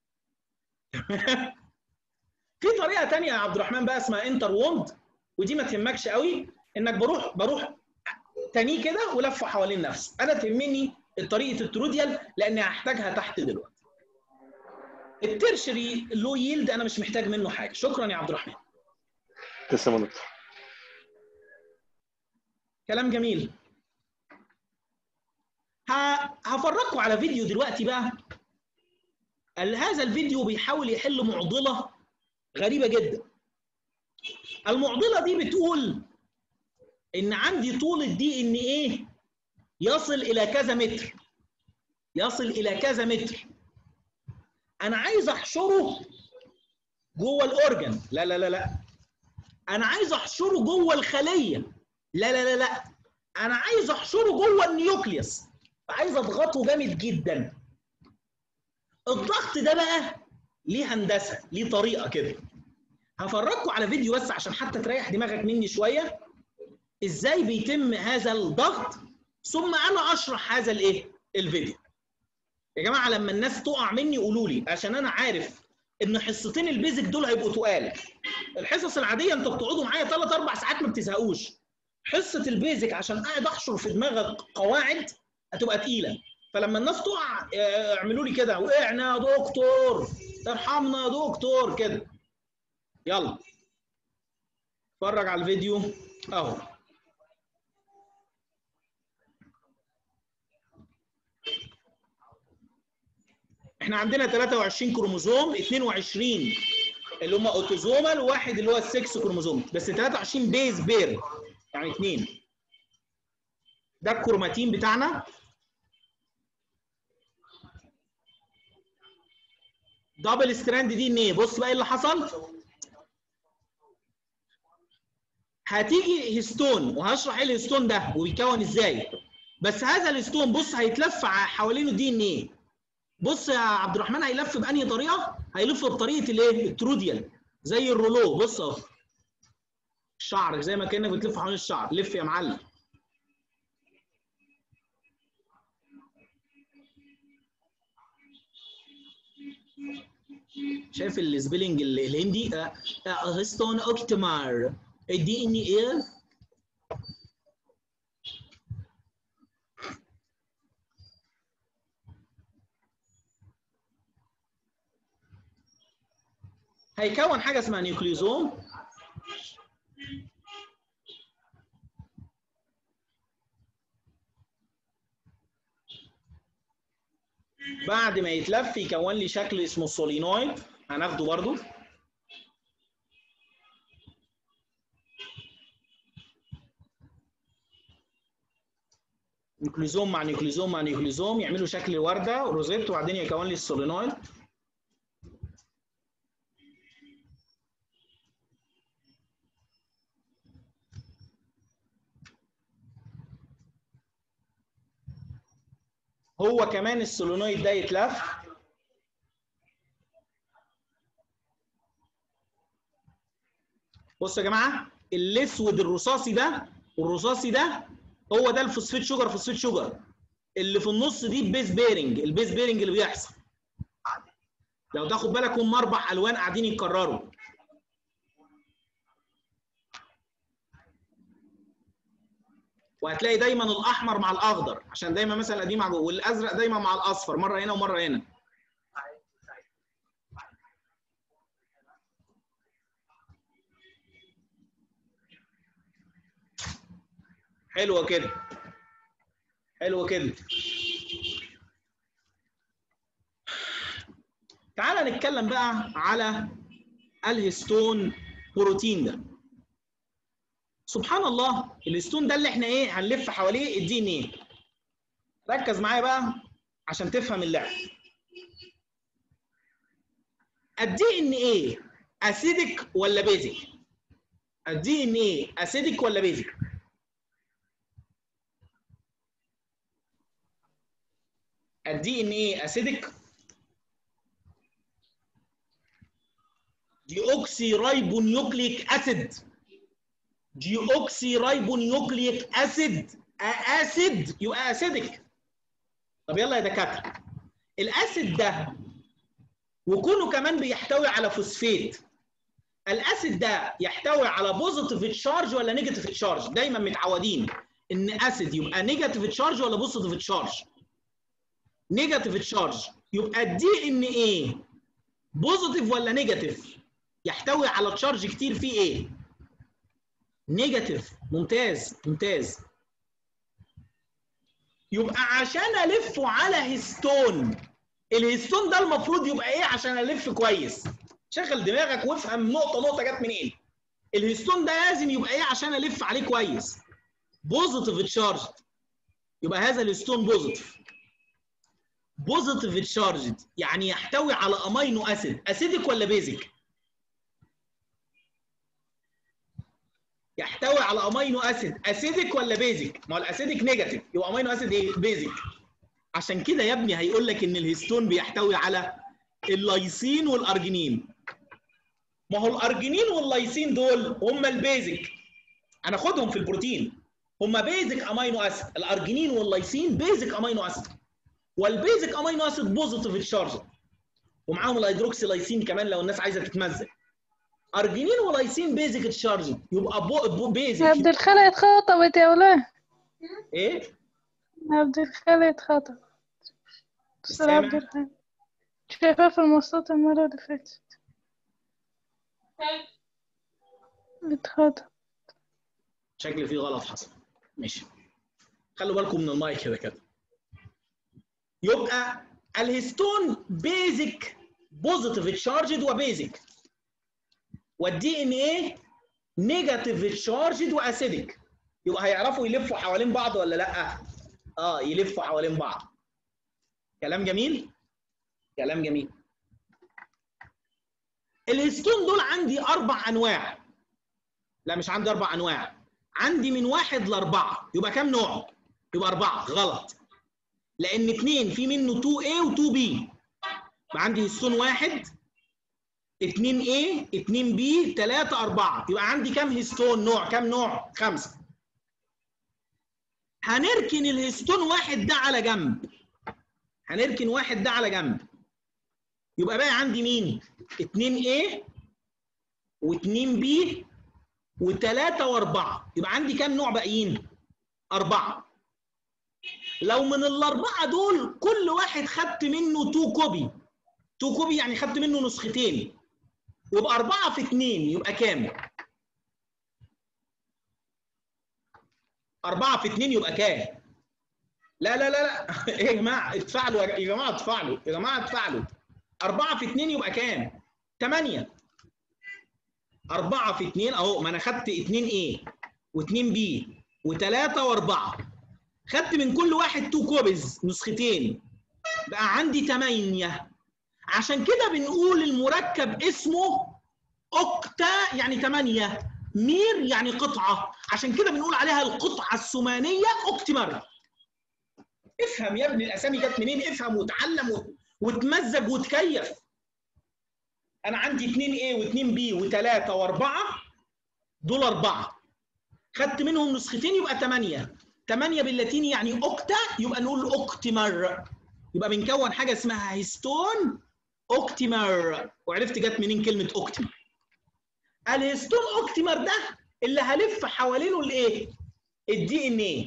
في طريقه تانية يا عبد الرحمن بقى اسمها انتر ووند ودي ما تهمكش قوي انك بروح بروح تاني كده ولفه حوالين نفسه انا تهمني طريقه التروديال لاني هحتاجها تحت دلوقتي الترشري لو ييلد انا مش محتاج منه حاجه شكرا يا عبد الرحمن تسلم يا دكتور كلام جميل ه- هفرجكم على فيديو دلوقتي بقى ال- هذا الفيديو بيحاول يحل معضله غريبه جدا المعضله دي بتقول ان عندي طول الدي ان ايه يصل الى كذا متر يصل الى كذا متر انا عايز احشره جوه الاورجن لا لا لا لا انا عايز احشره جوه الخليه لا لا لا لا انا عايز احشره جوه النيوكليوس عايز اضغطه جامد جدا الضغط ده بقى ليه هندسه ليه طريقه كده هفرجكم على فيديو بس عشان حتى تريح دماغك مني شويه ازاي بيتم هذا الضغط ثم انا اشرح هذا الايه الفيديو يا جماعه لما الناس تقع مني قولوا لي عشان انا عارف ان حصتين البيزك دول هيبقوا تقال الحصص العاديه انتوا بتقعدوا معايا 3 4 ساعات ما بتزهقوش حصه البيزك عشان قاعد احشر في دماغك قواعد هتبقى تقيله فلما الناس تقع آه، اعملوا لي كده وقعنا يا دكتور ارحمنا يا دكتور كده يلا اتفرج على الفيديو اهو احنا عندنا 23 كروموزوم 22 اللي هم اوتوزومال وواحد اللي هو السكس كروموزوم بس 23 بيز بير يعني اثنين ده الكروماتين بتاعنا دبل ستراند دي ان ايه بص بقى ايه اللي حصل هتيجي هيستون وهشرح ايه الهيستون ده وبيتكون ازاي بس هذا الهيستون بص هيتلف ع- حوالينه دي ان ايه بص يا عبد الرحمن هيلف بانهي طريقه هيلف بطريقه الايه التروديال زي الرولو بص اهو الشعر زي ما كانك بتلف حوالين الشعر لف يا معلم شايف السبيلنج ال- الهندي آه، آه، هيستون اوكتمار الدي ان ايه هيكون حاجه اسمها نيوكليوزوم بعد ما يتلف يكون لي شكل اسمه السولينويد هناخده برضو نيوكليزوم مع نيوكليزوم مع نيوكليزوم يعملوا شكل ورده روزيت وبعدين يكون لي السولينويد هو كمان السولونويد ده يتلف بصوا يا جماعه الاسود الرصاصي ده والرصاصي ده هو ده الفوسفيت شوجر فوسفيت شوجر اللي في النص دي البيس بيرنج البيس بيرنج اللي بيحصل لو تاخد بالك هم اربع الوان قاعدين يتكرروا وهتلاقي دايما الاحمر مع الاخضر عشان دايما مثلا دي مع والازرق دايما مع الاصفر مره هنا ومره هنا حلوه كده حلوه كده تعالى نتكلم بقى على الهستون بروتين ده سبحان الله الهستون ده اللي احنا ايه هنلف حواليه الدي ان ايه ركز معايا بقى عشان تفهم اللعب الدي ان ايه اسيدك ولا بيزك الدي ان ايه اسيدك ولا بيزك الدي ان ايه اسيدك ديوكسي رايبونيوكليك اسيد ديوكسي رايبونيوكليك اسيد اسيد يبقى اسيدك طب يلا يا دكاتره الاسيد ده وكونه كمان بيحتوي على فوسفيت الاسيد ده يحتوي على بوزيتيف تشارج ولا نيجاتيف تشارج دايما متعودين ان اسيد يبقى نيجاتيف تشارج ولا بوزيتيف تشارج نيجاتيف تشارج يبقى الدي ان ايه بوزيتيف ولا نيجاتيف يحتوي على تشارج كتير فيه ايه نيجاتيف ممتاز ممتاز يبقى عشان الفه على هيستون الهيستون ده المفروض يبقى ايه عشان الف كويس شغل دماغك وافهم نقطه نقطه جت منين الهيستون ده لازم يبقى ايه عشان الف عليه كويس بوزيتيف تشارج يبقى هذا الهيستون بوزيتيف بوزيتيف تشارجد يعني يحتوي على امينو اسيد اسيدك ولا بيزك يحتوي على امينو اسيد اسيدك ولا بيزك ما هو الاسيدك نيجاتيف يبقى امينو اسيد ايه بيزك عشان كده يا ابني هيقول لك ان الهيستون بيحتوي على اللايسين والارجينين ما هو الارجينين واللايسين دول هم البيزك هناخدهم في البروتين هم بيزك امينو اسيد الارجينين واللايسين بيزك امينو اسيد والبيزك امينو اسيد بوزيتيف تشارج ومعاهم الهيدروكسي لايسين كمان لو الناس عايزه تتمزج ارجينين ولايسين بيزك تشارج يبقى بو بو بيزك عبد الخالق اتخطبت يا ولاد ايه عبد الخالق اتخطب استاذ سامع؟ عبد الخالق شايفاه في المواصلات المرة اللي فاتت اتخطب شكل فيه غلط حصل ماشي خلوا بالكم من المايك كده كده يبقى الهيستون بيزك بوزيتيف تشارجد وبيزك والدي ان ايه نيجاتيف تشارجد واسيدك يبقى هيعرفوا يلفوا حوالين بعض ولا لا اه يلفوا حوالين بعض كلام جميل كلام جميل الهيستون دول عندي اربع انواع لا مش عندي اربع انواع عندي من واحد لاربعه يبقى كام نوع يبقى اربعه غلط لان اثنين في منه 2A و 2B يبقى عندي هيستون واحد 2A 2B 3 4 يبقى عندي كام هيستون نوع كام نوع خمسه هنركن الهيستون واحد ده على جنب هنركن واحد ده على جنب يبقى بقى عندي مين 2A و2B وثلاثة وأربعة يبقى عندي كام نوع باقيين؟ أربعة لو من الأربعة دول كل واحد خدت منه 2 كوبي 2 كوبي يعني خدت منه نسختين يبقى أربعة في اتنين يبقى كام؟ أربعة في اتنين يبقى كام؟ لا لا لا لا إيه يا جماعة اتفعلوا يا جماعة اتفعلوا يا جماعة اتفعلوا أربعة في اتنين يبقى كام؟ تمانية أربعة في اتنين أهو ما أنا خدت اتنين A واتنين B وتلاتة وأربعة خدت من كل واحد تو كوبز نسختين بقى عندي تمانية عشان كده بنقول المركب اسمه أوكتا يعني تمانية مير يعني قطعة عشان كده بنقول عليها القطعة الثمانية أوكتيمر افهم يا ابني الاسامي جت منين افهم وتعلم وت- وتمزج وتكيف انا عندي 2 A و2 B و3 و4 دول اربعه خدت منهم نسختين يبقى 8 8 باللاتيني يعني اوكتا يبقى نقول اوكتيمر يبقى بنكون حاجه اسمها هيستون اوكتيمر وعرفت جت منين كلمه اوكتيمر الهيستون اوكتيمر ده اللي هلف حوالينه الايه الدي ان ايه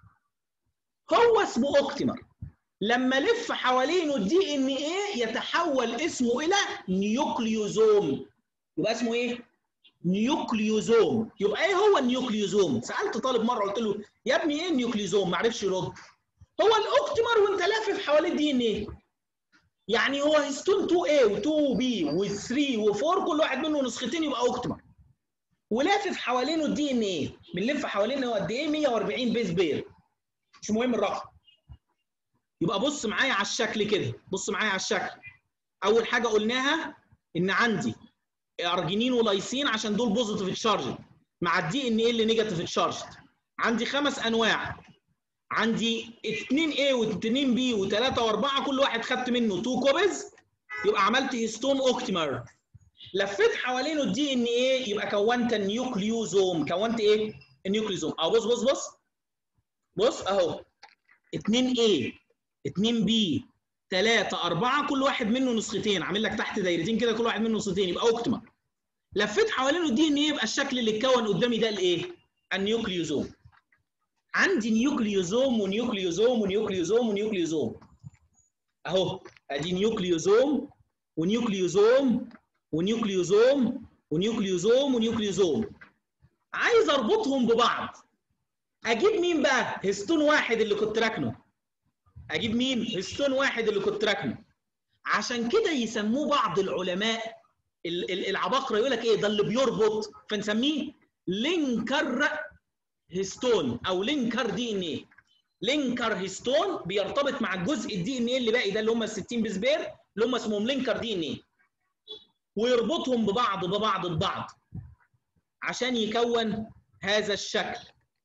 هو اسمه اوكتيمر لما الف حوالينه الدي ان ايه يتحول اسمه الى نيوكليوزوم يبقى اسمه ايه نيوكليوزوم يبقى ايه هو النيوكليوزوم سالت طالب مره قلت له يا ابني ايه النيوكليوزوم ما عرفش يرد هو الاوكتيمر وانت لافف حوالين الدي ان ايه يعني هو هيستون 2A و2B و3 و4 كل واحد منه نسختين يبقى اوكتيمر ولافف حوالينه الدي ان ايه بنلف حوالينه قد ايه 140 بيز بير مش مهم الرقم يبقى بص معايا على الشكل كده بص معايا على الشكل اول حاجه قلناها ان عندي ارجينين ولايسين عشان دول بوزيتيف تشارج مع الدي ان ايه اللي نيجاتيف تشارج عندي خمس انواع عندي 2 A و2 B و3 و4 كل واحد خدت منه 2 كوبز يبقى عملت هيستون اوكتيمر لفيت حوالينه الدي ان ايه يبقى كونت النيوكليوزوم كونت ايه النيوكليوزوم اهو بص بص بص بص اهو 2 A 2 B 3 4 كل واحد منه نسختين عامل لك تحت دايرتين كده كل واحد منه نسختين يبقى اوكتيمر لفيت حوالينه الدي ان ايه يبقى الشكل اللي اتكون قدامي ده الايه النيوكليوزوم عندي نيوكليوزوم ونيوكليوزوم ونيوكليوزوم ونيوكليوزوم اهو ادي نيوكليوزوم ونيوكليوزوم ونيوكليوزوم ونيوكليوزوم ونيوكليوزوم عايز اربطهم ببعض اجيب مين بقى هستون واحد اللي كنت راكنه اجيب مين هستون واحد اللي كنت راكنه عشان كده يسموه بعض العلماء ال- ال- العباقره يقول لك ايه ده اللي بيربط فنسميه لينكر هيستون او لينكر دي ان ايه لينكر هيستون بيرتبط مع الجزء الدي ان ايه اللي باقي ده اللي هم ال 60 بيس بير اللي هم اسمهم لينكر دي ان ايه ويربطهم ببعض ببعض ببعض عشان يكون هذا الشكل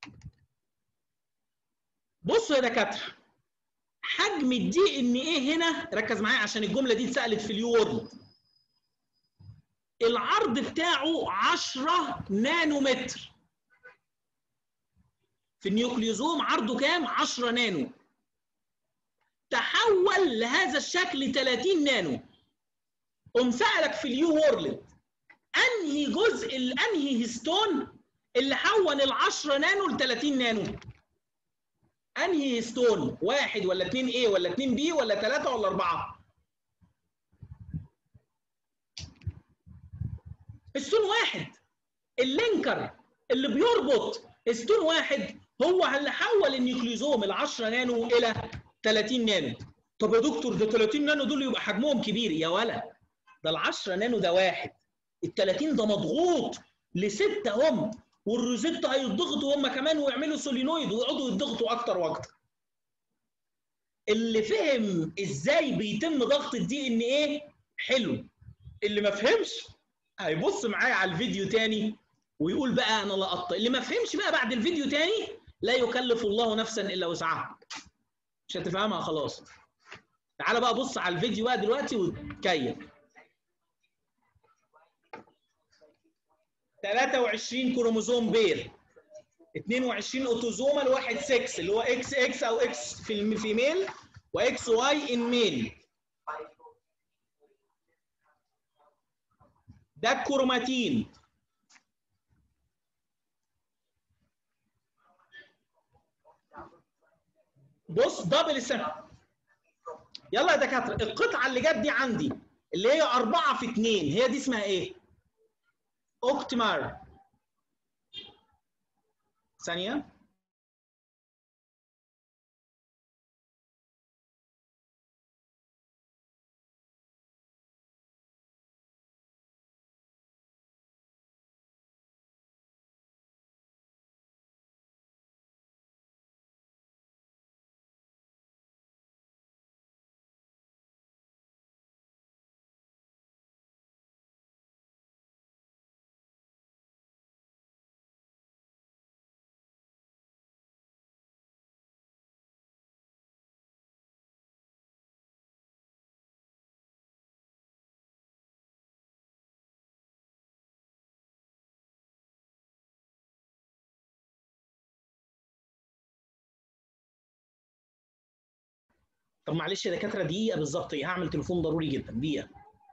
بصوا يا دكاتره حجم الدي ان ايه هنا ركز معايا عشان الجمله دي اتسالت في اليو وورد العرض بتاعه 10 نانومتر في النيوكليوزوم عرضه كام 10 نانو تحول لهذا الشكل 30 نانو قوم سالك في اليو وورلد انهي جزء انهي هيستون اللي حول ال 10 نانو ل 30 نانو انهي هيستون واحد ولا 2 A ولا 2 B ولا 3 ولا 4 هيستون واحد اللينكر اللي بيربط هيستون واحد هو اللي حول النيوكليوزوم ال 10 نانو الى 30 نانو طب يا دكتور ده 30 نانو دول يبقى حجمهم كبير يا ولا ده ال 10 نانو ده واحد ال 30 ده مضغوط لستة هم والروزيتا هيضغطوا هم كمان ويعملوا سولينويد ويقعدوا يضغطوا اكتر واكتر اللي فهم ازاي بيتم ضغط الدي ان ايه حلو اللي ما فهمش هيبص معايا على الفيديو تاني ويقول بقى انا لقطت اللي ما فهمش بقى بعد الفيديو تاني لا يكلف الله نفسا الا وسعها مش هتفهمها خلاص تعال بقى بص على الفيديو بقى دلوقتي وتكيف 23 كروموزوم بير 22 اوتوزومال واحد 6 اللي هو اكس اكس او اكس في الفيميل واكس واي ان ميل ده الكروماتين بص دبل السنة يلا يا دكاتره القطعه اللي جت دي عندي اللي هي 4 في 2 هي دي اسمها ايه؟ اوكتمار ثانيه طب معلش يا دكاتره دقيقه بالظبط هعمل تليفون ضروري جدا دقيقه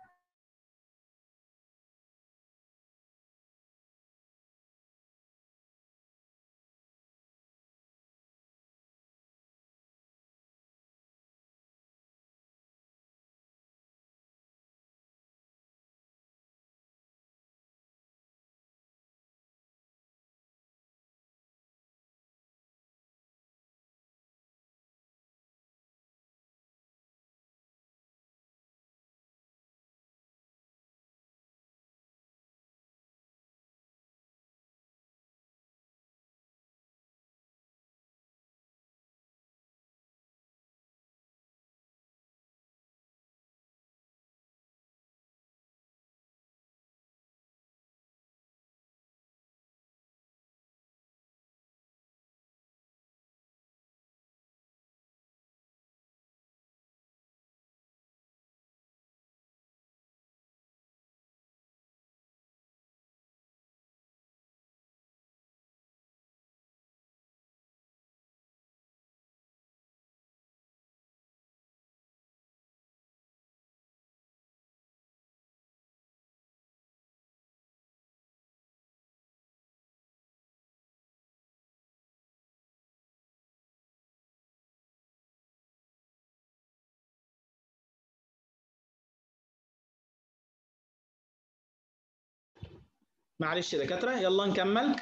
معلش يا دكاتره يلا نكمل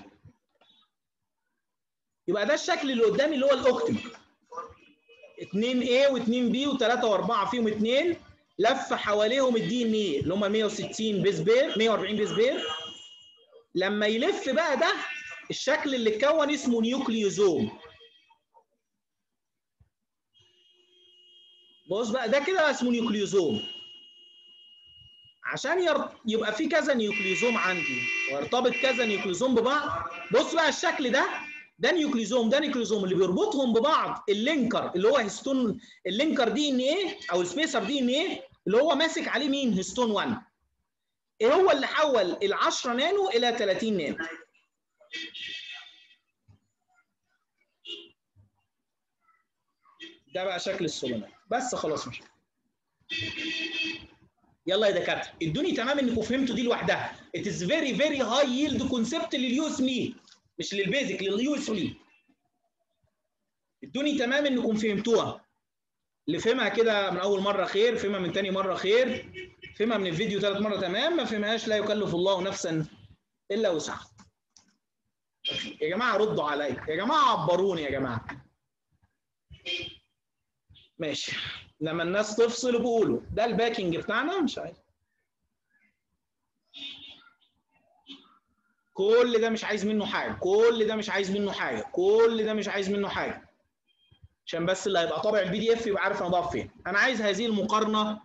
يبقى ده الشكل اللي قدامي اللي هو الاوكتم 2 A و2 B و3 و4 فيهم 2 لف حواليهم الدي ان ايه اللي هم 160 بيس بير 140 بيس بير لما يلف بقى ده الشكل اللي اتكون اسمه نيوكليوزوم بص بقى ده كده اسمه نيوكليوزوم عشان ير... يبقى في كذا نيوكليوزوم عندي ويرتبط كذا نيوكليوزوم ببعض بص بقى الشكل ده ده نيوكليوزوم ده نيوكليوزوم اللي بيربطهم ببعض اللينكر اللي هو هيستون اللينكر دي ان ايه او السبيسر دي ان ايه اللي هو ماسك عليه مين هيستون 1 ايه هو اللي حول ال 10 نانو الى 30 نانو ده بقى شكل السولونات بس خلاص مش يلا يا دكاتره ادوني تمام انكم فهمتوا دي لوحدها it is very very high yield concept لليو اس لي مش للبيزك لليو اس لي ادوني تمام انكم فهمتوها اللي فهمها كده من اول مره خير فهمها من تاني مره خير فهمها من الفيديو ثالث مره تمام ما فهمهاش لا يكلف الله نفسا الا وسعها يا جماعه ردوا عليا يا جماعه عبروني يا جماعه ماشي لما الناس تفصل بيقولوا ده الباكينج بتاعنا مش عايز كل ده مش عايز منه حاجه كل ده مش عايز منه حاجه كل ده مش عايز منه حاجه عشان بس اللي هيبقى طابع البي دي اف يبقى عارف انا ضاف فين انا عايز هذه المقارنه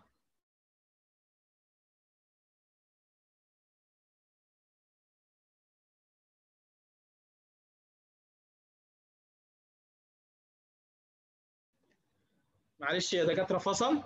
معلش يا دكاتره فصل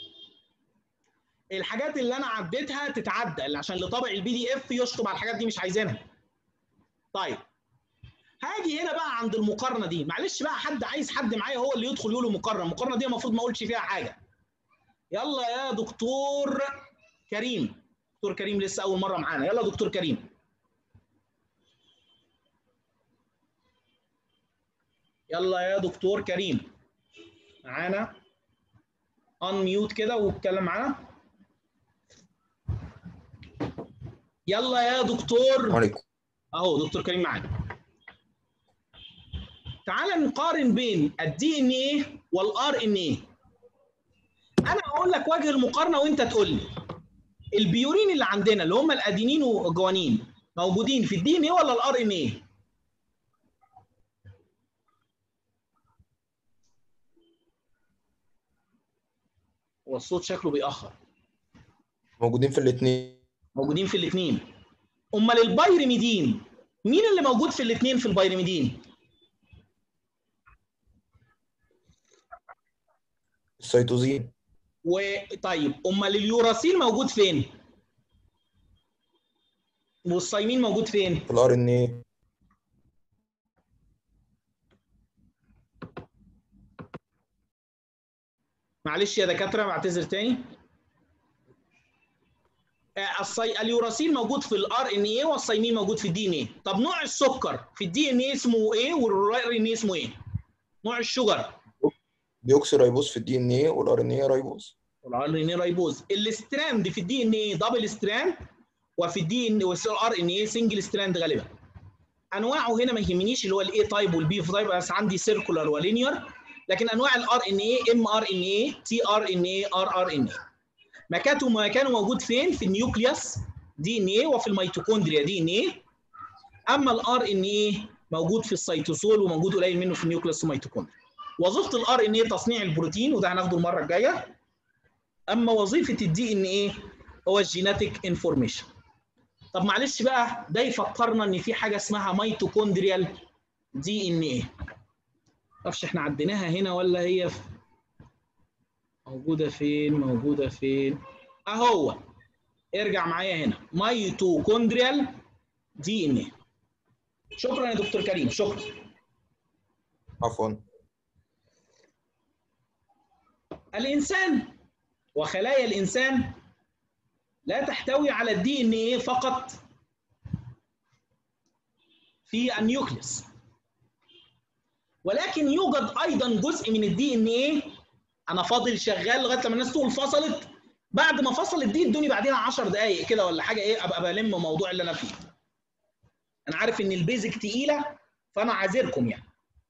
الحاجات اللي انا عديتها تتعدل عشان اللي طابع البي دي اف يشطب على الحاجات دي مش عايزينها طيب هاجي هنا بقى عند المقارنه دي معلش بقى حد عايز حد معايا هو اللي يدخل يقول مقارنه المقارنه دي المفروض ما اقولش فيها حاجه يلا يا دكتور كريم دكتور كريم لسه اول مره معانا يلا دكتور كريم يلا يا دكتور كريم معانا ان ميوت كده واتكلم معانا يلا يا دكتور عليكم اهو دكتور كريم معانا تعال نقارن بين الدي ان ايه والار ان ايه انا هقول لك وجه المقارنه وانت تقول لي البيورين اللي عندنا اللي هم الادينين والجوانين موجودين في الدي ان ايه ولا الار ان ايه هو الصوت شكله بيأخر موجودين في الاثنين موجودين في الاثنين امال البايرميدين مين اللي موجود في الاثنين في البايرميدين السيتوزين وطيب امال اليوراسيل موجود فين والصيمين موجود فين في الار ان ايه معلش يا دكاتره بعتذر تاني آه، الصي... اليوراسيل موجود في الار ان اي والصيمين موجود في الدي ان اي طب نوع السكر في الدي ان اي اسمه ايه والار ان اي اسمه ايه نوع الشجر ديوكسي رايبوز في الدي ان ايه والار ان ايه رايبوز والار ان اي رايبوز الاستراند في الدي ان اي دبل ستراند وفي الدي ان والار ان اي سنجل ستراند غالبا انواعه هنا ما يهمنيش اللي هو الاي تايب والبي تايب بس عندي سيركولار ولينير لكن انواع الار ان اي ام ار ان اي تي ار ان اي ار ار ان اي مكانه مكانه موجود فين في النيوكليوس دي ان اي وفي الميتوكوندريا دي ان اي اما الار ان اي موجود في السيتوسول وموجود قليل منه في النيوكليوس والميتوكوندريا وظيفه الار ان اي تصنيع البروتين وده هناخده المره الجايه اما وظيفه الدي ان اي هو الجيناتيك انفورميشن طب معلش بقى ده يفكرنا ان في حاجه اسمها ميتوكوندريال دي ان ايه معرفش احنا عديناها هنا ولا هي في موجوده فين موجوده فين اهو ارجع معايا هنا ميتوكوندريال دي ان ايه شكرا يا دكتور كريم شكرا عفوا الانسان وخلايا الانسان لا تحتوي على الدي ان ايه فقط في النيوكليوس ولكن يوجد ايضا جزء من الدي ان ايه انا فاضل شغال لغايه لما الناس تقول فصلت بعد ما فصلت دي ادوني بعديها 10 دقائق كده ولا حاجه ايه ابقى بلم الموضوع اللي انا فيه انا عارف ان البيزك تقيله فانا عاذركم يعني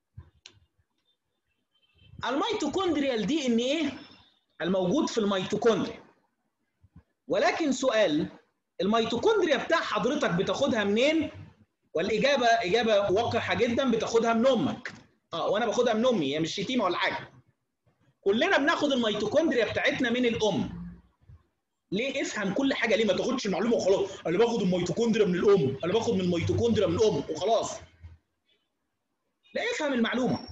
الميتوكوندريال دي ان ايه الموجود في الميتوكوندريا ولكن سؤال الميتوكوندريا بتاع حضرتك بتاخدها منين والاجابه اجابه وقحه جدا بتاخدها من امك اه وانا باخدها من امي هي مش شتيمه ولا حاجه كلنا بناخد الميتوكوندريا بتاعتنا من الام ليه افهم كل حاجه ليه ما تاخدش المعلومه وخلاص انا باخد الميتوكوندريا من الام انا باخد من الميتوكوندريا من الام وخلاص لا افهم المعلومه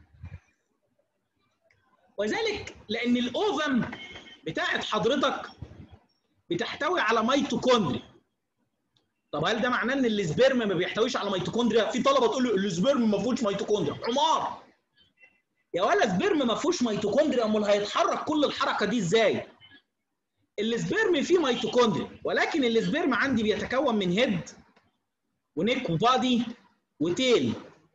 وذلك لان الاوفم بتاعت حضرتك بتحتوي على ميتوكوندريا طب هل ده معناه ان السبرم ما بيحتويش على ميتوكوندريا في طلبه تقول له السبرم ما فيهوش ميتوكوندريا حمار يا ولا سبرم ما فيهوش ميتوكوندريا امال هيتحرك كل الحركه دي ازاي السبرم فيه ميتوكوندريا ولكن السبرم عندي بيتكون من هيد ونيك وبادي وتيل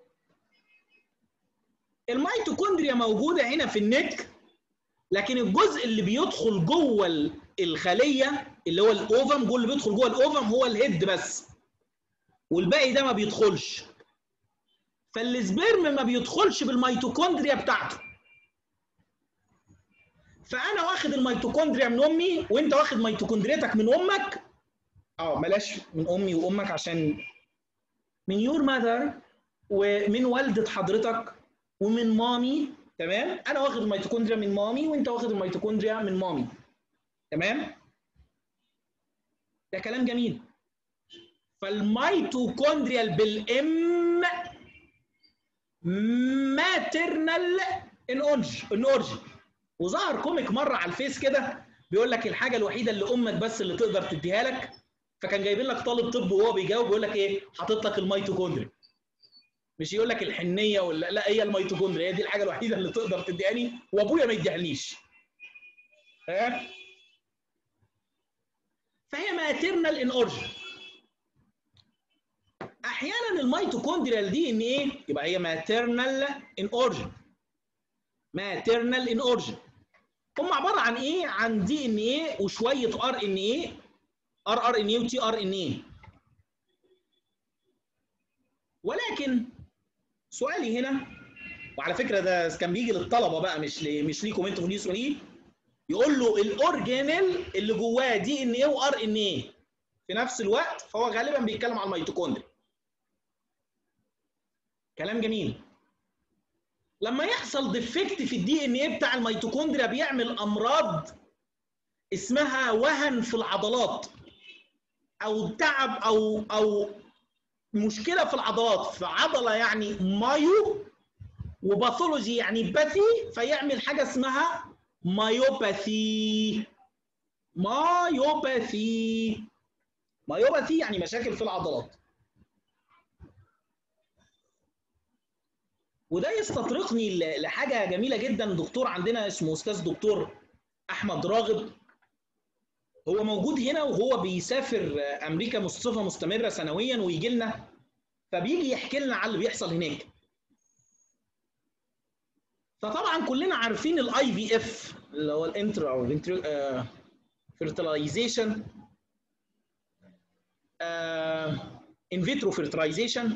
الميتوكوندريا موجوده هنا في النك لكن الجزء اللي بيدخل جوه الخليه اللي هو الاوفم جوه اللي بيدخل جوه الاوفم هو الهيد بس والباقي ده ما بيدخلش فالسبرم ما بيدخلش بالميتوكوندريا بتاعته فانا واخد الميتوكوندريا من امي وانت واخد ميتوكوندريتك من امك اه بلاش من امي وامك عشان من يور ماذر ومن والده حضرتك ومن مامي تمام انا واخد الميتوكوندريا من مامي وانت واخد الميتوكوندريا من مامي تمام ده كلام جميل فالميتوكوندريال بالام ماترنال ان اورج ان اورجي وظهر كوميك مره على الفيس كده بيقول لك الحاجه الوحيده اللي امك بس اللي تقدر تديها لك فكان جايبين لك طالب طب وهو بيجاوب بيقول لك ايه حاطط لك الميتوكوندريا مش يقول لك الحنيه ولا لا هي الميتوكوندريا هي دي الحاجه الوحيده اللي تقدر تديهاني وابويا ما يديهاليش ها فهي ماترنال ان اورجن احيانا الميتوكوندريال دي ان ايه يبقى هي ماترنال ان اورجن ماترنال ان اورجن هم عباره عن ايه عن دي ان ايه وشويه ار ان ايه ار ار ان ايه وتي ار ان ايه ولكن سؤالي هنا وعلى فكره ده كان بيجي للطلبه بقى مش لي مش ليكم انتوا في ليه يقول له الاورجانيل اللي جواه دي ان ايه وار ان ايه في نفس الوقت فهو غالبا بيتكلم على الميتوكوندريا كلام جميل لما يحصل ديفكت في الدي ان ايه بتاع الميتوكوندريا بيعمل امراض اسمها وهن في العضلات او تعب او او مشكله في العضلات في عضله يعني مايو وباثولوجي يعني باثي فيعمل حاجه اسمها مايوباثي مايوباثي مايوباثي يعني مشاكل في العضلات وده يستطرقني ل- لحاجه جميله جدا دكتور عندنا اسمه استاذ دكتور احمد راغب هو موجود هنا وهو بيسافر امريكا بصفه مستمره سنويا ويجي لنا فبيجي يحكي لنا على اللي بيحصل هناك فطبعا كلنا عارفين الاي في اف اللي هو الانتر او فيرتلايزيشن ان فيترو فيرتلايزيشن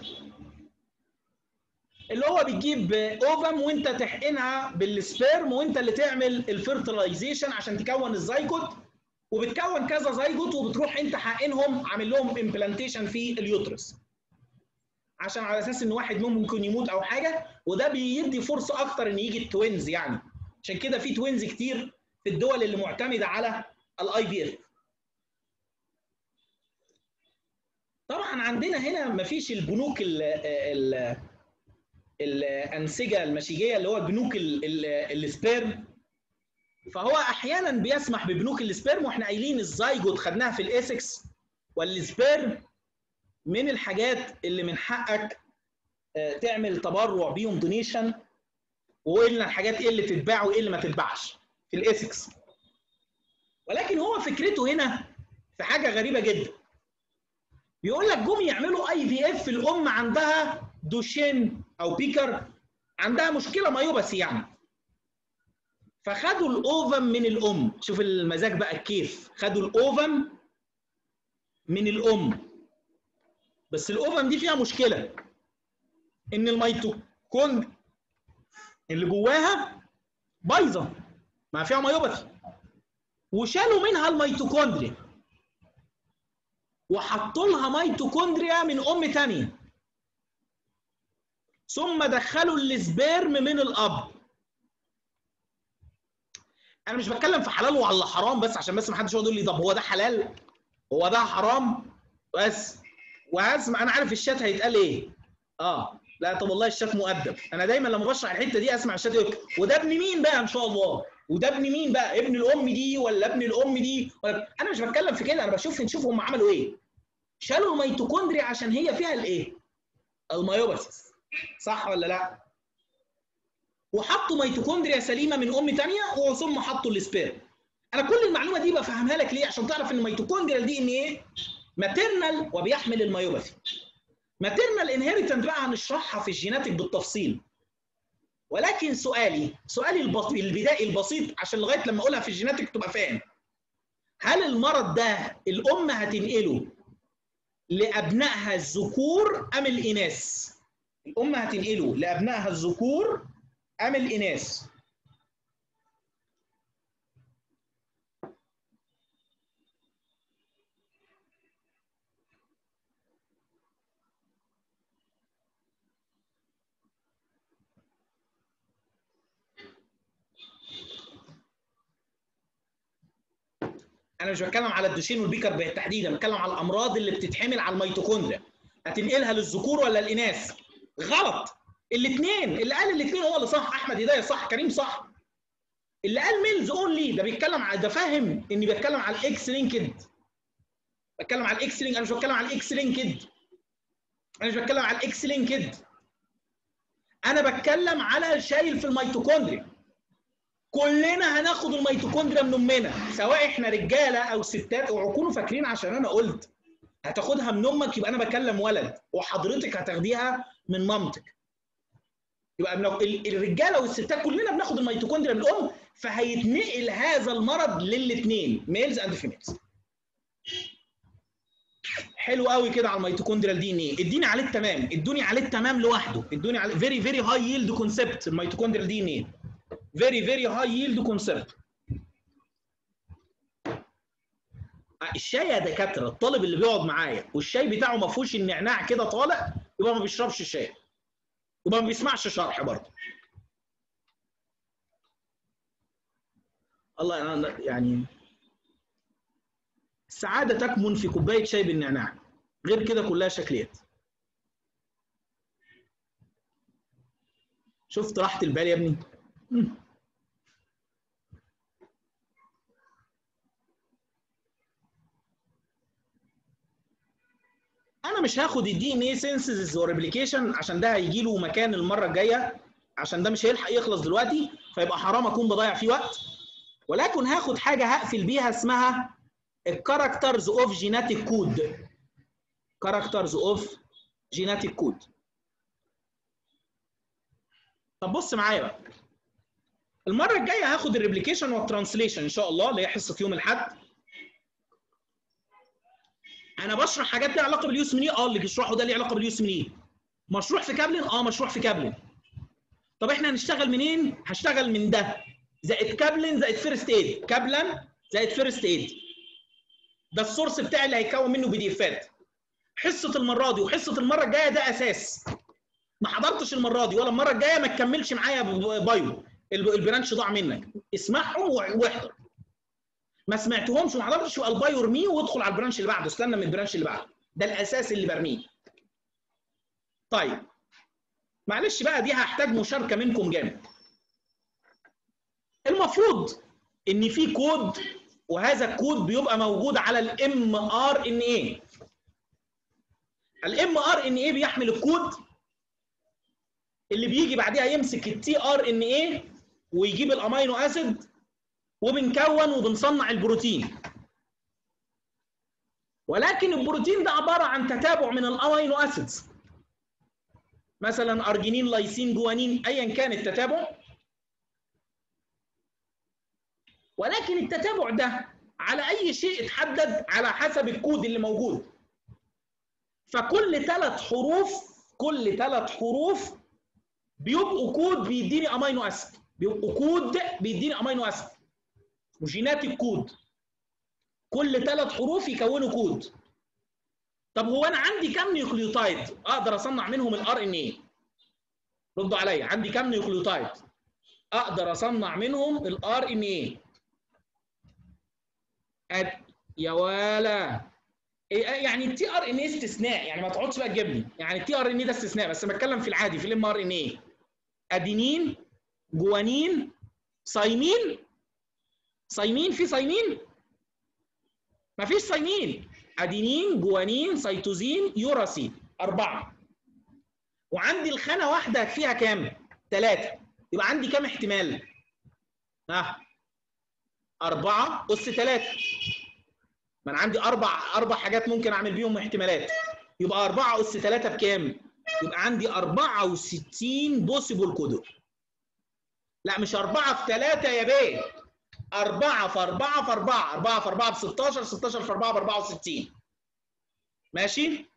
اللي هو بتجيب اوفم وانت تحقنها بالسبيرم وانت اللي تعمل الفيرتلايزيشن عشان تكون الزيجوت وبتكون كذا زيجوت وبتروح انت حقنهم عامل لهم امبلانتيشن في اليوترس عشان على اساس ان واحد منهم ممكن يموت او حاجه وده بيدي فرصه اكتر ان يجي التوينز يعني عشان كده في توينز كتير في الدول اللي معتمده على الاي في اف طبعا عندنا هنا مفيش البنوك ال ال الانسجه المشيجيه اللي هو بنوك ال- ال- السبيرم فهو احيانا بيسمح ببنوك السبيرم واحنا قايلين الزايجوت خدناها في الاسكس والسبيرم من الحاجات اللي من حقك آه، تعمل تبرع بيهم دونيشن وقلنا الحاجات ايه اللي تتباع وايه اللي ما تتباعش في الاسكس ولكن هو فكرته هنا في حاجه غريبه جدا بيقول لك جم يعملوا اي في اف الام عندها دوشين او بيكر عندها مشكله مايوباسي يعني فخدوا الاوفم من الام شوف المزاج بقى كيف خدوا الاوفم من الام بس الاوفم دي فيها مشكله ان الميتوكوند اللي جواها بايظه ما فيها مايوباثي وشالوا منها الميتوكوندريا وحطوا لها ميتوكوندريا من ام تانية ثم دخلوا السبيرم من الاب انا مش بتكلم في حلال ولا حرام بس عشان بس ما حدش يقعد يقول لي طب هو ده حلال هو ده حرام بس وهسمع انا عارف الشات هيتقال ايه اه لا طب والله الشات مؤدب انا دايما لما بشرح الحته دي اسمع الشات يقول وده ابن مين بقى ان شاء الله وده ابن مين بقى ابن الام دي ولا ابن الام دي ولا انا مش بتكلم في كده انا بشوف نشوف هم عملوا ايه شالوا الميتوكوندريا عشان هي فيها الايه المايوباسيس صح ولا لا وحطوا ميتوكوندريا سليمه من ام ثانيه وثم حطوا السبيرم انا كل المعلومه دي بفهمها لك ليه عشان تعرف ان الميتوكوندريا دي ان ايه ماتيرنال وبيحمل المايوباثي ماتيرنال انهيرتنت بقى هنشرحها في الجيناتيك بالتفصيل ولكن سؤالي سؤالي البسيط البدائي البسيط عشان لغايه لما اقولها في الجيناتيك تبقى فاهم هل المرض ده الام هتنقله لابنائها الذكور ام الاناث الام هتنقله لابنائها الذكور ام الاناث انا مش بتكلم على الدوشين والبيكر بالتحديد انا بتكلم على الامراض اللي بتتحمل على الميتوكوندريا هتنقلها للذكور ولا الاناث غلط الاثنين اللي قال الاثنين هو اللي صح احمد هدايه صح كريم صح اللي قال ميلز اونلي ده بيتكلم على ده فاهم اني بتكلم على الاكس لينكد بتكلم على الاكس لينك انا مش بتكلم على الاكس لينكد انا مش بتكلم على الاكس لينكد انا بتكلم على شايل في الميتوكوندريا كلنا هناخد الميتوكوندريا من امنا سواء احنا رجاله او ستات اوعوا تكونوا فاكرين عشان انا قلت هتاخدها من امك يبقى انا بكلم ولد وحضرتك هتاخديها من مامتك يبقى من الرجاله والستات كلنا بناخد الميتوكوندريا من الام فهيتنقل هذا المرض للاثنين ميلز اند فيميلز حلو قوي كده على الميتوكوندريا دي ان ايه اديني عليه التمام ادوني عليه التمام لوحده ادوني عليه فيري فيري هاي ييلد كونسبت الميتوكوندريا دي ان ايه فيري فيري هاي ييلد كونسبت الشاي يا دكاتره الطالب اللي بيقعد معايا والشاي بتاعه ما فيهوش النعناع كده طالع يبقى ما بيشربش شاي يبقى ما بيسمعش شرح برضه الله أنا يعني السعاده تكمن في كوبايه شاي بالنعناع غير كده كلها شكليات شفت راحه البال يا ابني مم. انا مش هاخد الدي ان اي سينسز وريبليكيشن عشان ده هيجي له مكان المره الجايه عشان ده مش هيلحق يخلص دلوقتي فيبقى حرام اكون بضيع فيه وقت ولكن هاخد حاجه هقفل بيها اسمها الكاركترز اوف جيناتيك كود كاركترز اوف جيناتيك كود طب بص معايا بقى المره الجايه هاخد الريبليكيشن والترانسليشن ان شاء الله اللي هي حصه يوم الاحد انا بشرح حاجات ليها علاقه باليوسمني اه اللي بيشرحه ده ليه علاقه باليوسمني مشروع في كابلن اه مشروع في كابلن طب احنا هنشتغل منين هشتغل من ده زائد كابلن زائد فيرست ايد كابلن زائد فيرست ايد ده السورس بتاعي اللي هيكون منه بي دي افات حصه المره دي وحصه المره الجايه ده اساس ما حضرتش المره دي ولا المره الجايه ما تكملش معايا بايو البرانش ضاع منك اسمعهم واحضر ما سمعتهمش وما حضرتش يبقى البايو ارميه وادخل على البرانش اللي بعده استنى من البرانش اللي بعده ده الاساس اللي برميه طيب معلش بقى دي هحتاج مشاركه منكم جامد المفروض ان في كود وهذا الكود بيبقى موجود على الام ار ان اي الام ار ان اي بيحمل الكود اللي بيجي بعدها يمسك التي ار ان اي ويجيب الامينو اسيد وبنكون وبنصنع البروتين ولكن البروتين ده عباره عن تتابع من الامينو اسيدز مثلا ارجينين لايسين جوانين ايا كان التتابع ولكن التتابع ده على اي شيء اتحدد على حسب الكود اللي موجود فكل ثلاث حروف كل ثلاث حروف بيبقوا كود بيديني امينو اسيد بيبقوا كود بيديني امينو اسيد وجينات الكود كل ثلاث حروف يكونوا كود طب هو انا عندي كم نيوكليوتايد اقدر اصنع منهم الار ان اي ردوا عليا عندي كم نيوكليوتايد اقدر اصنع منهم الار ان اي يا ولا يعني التي ار ان اي استثناء يعني ما تقعدش بقى تجيبني يعني التي ار ان اي ده استثناء بس بتكلم في العادي في الام ار ان اي ادينين جوانين صايمين صايمين في صايمين مفيش صايمين ادينين جوانين سيتوزين يوراسين اربعه وعندي الخانه واحده فيها كام؟ ثلاثه يبقى عندي كام احتمال؟ ها أربعة أس ثلاثة ما أنا عندي أربع أربع حاجات ممكن أعمل بيهم احتمالات يبقى أربعة أس ثلاثة بكام؟ يبقى عندي 64 بوسيبل كودر لا مش أربعة في ثلاثة يا بيه أربعة في أربعة في أربعة أربعة في أربعة ب 16 16 في أربعة ب 64 ماشي؟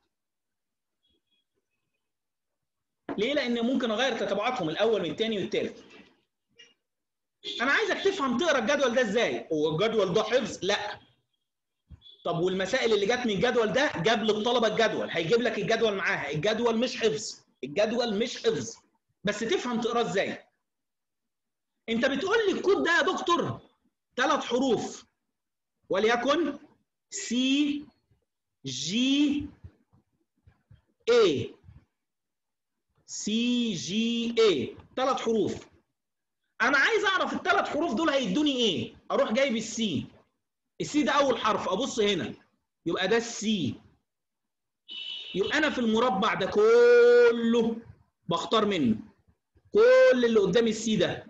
ليه؟ لأن ممكن أغير تتابعاتهم الأول من الثاني والثالث انا عايزك تفهم تقرا الجدول ده ازاي هو الجدول ده حفظ لا طب والمسائل اللي جت من الجدول ده جاب للطلبه الجدول هيجيب لك الجدول معاها الجدول مش حفظ الجدول مش حفظ بس تفهم تقراه ازاي انت بتقول لي الكود ده يا دكتور ثلاث حروف وليكن سي جي اي سي جي اي ثلاث حروف انا عايز اعرف الثلاث حروف دول هيدوني ايه اروح جايب السي السي ده اول حرف ابص هنا يبقى ده السي يبقى انا في المربع ده كله بختار منه كل اللي قدامي السي ده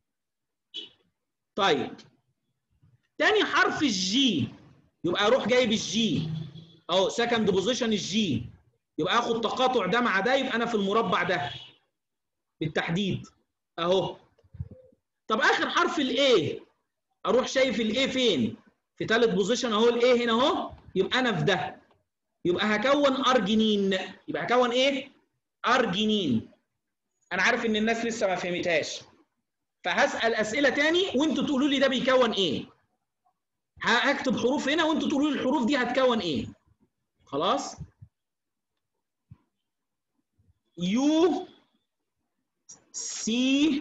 طيب تاني حرف الجي يبقى اروح جايب الجي اهو سكند بوزيشن الجي يبقى اخد تقاطع ده مع ده يبقى انا في المربع ده بالتحديد اهو طب اخر حرف الاي اروح شايف الاي فين في ثالث بوزيشن اهو الاي هنا اهو يبقى انا في ده يبقى هكون ارجينين يبقى هكون ايه ارجينين انا عارف ان الناس لسه ما فهمتهاش فهسال اسئله تاني وانتوا تقولوا لي ده بيكون ايه هكتب حروف هنا وانتوا تقولوا لي الحروف دي هتكون ايه خلاص يو سي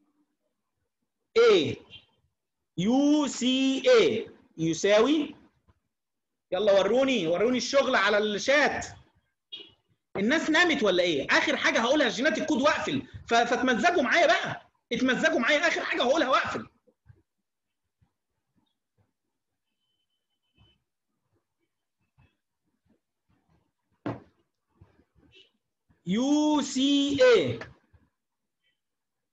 A يو سي A يساوي يلا وروني وروني الشغل على الشات الناس نامت ولا ايه اخر حاجه هقولها جينات الكود واقفل فتمزجوا معايا بقى اتمزجوا معايا اخر حاجه هقولها واقفل يو سي اي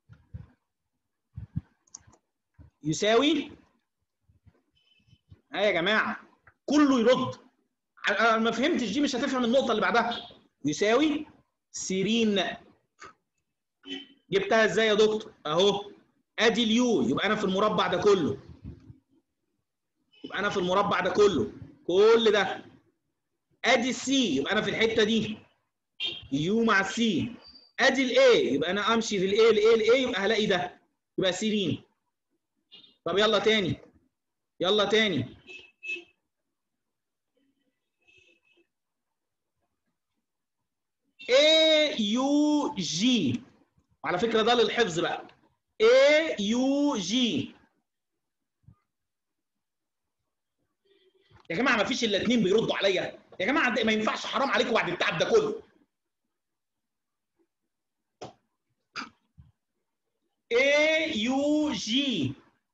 يساوي ها يا جماعه كله يرد انا ما فهمتش دي مش هتفهم النقطه اللي بعدها يساوي سيرين جبتها ازاي يا دكتور اهو ادي اليو يبقى انا في المربع ده كله يبقى انا في المربع ده كله كل ده ادي السي يبقى انا في الحته دي يو مع السي ادي الاي يبقى انا امشي في الاي الاي الاي يبقى هلاقي ده يبقى سيرين طب يلا تاني يلا تاني اي يو جي وعلى فكره ده للحفظ بقى اي يو جي يا جماعه ما فيش الا اتنين بيردوا عليا يا جماعه ده ما ينفعش حرام عليكم بعد التعب ده كله اي يو جي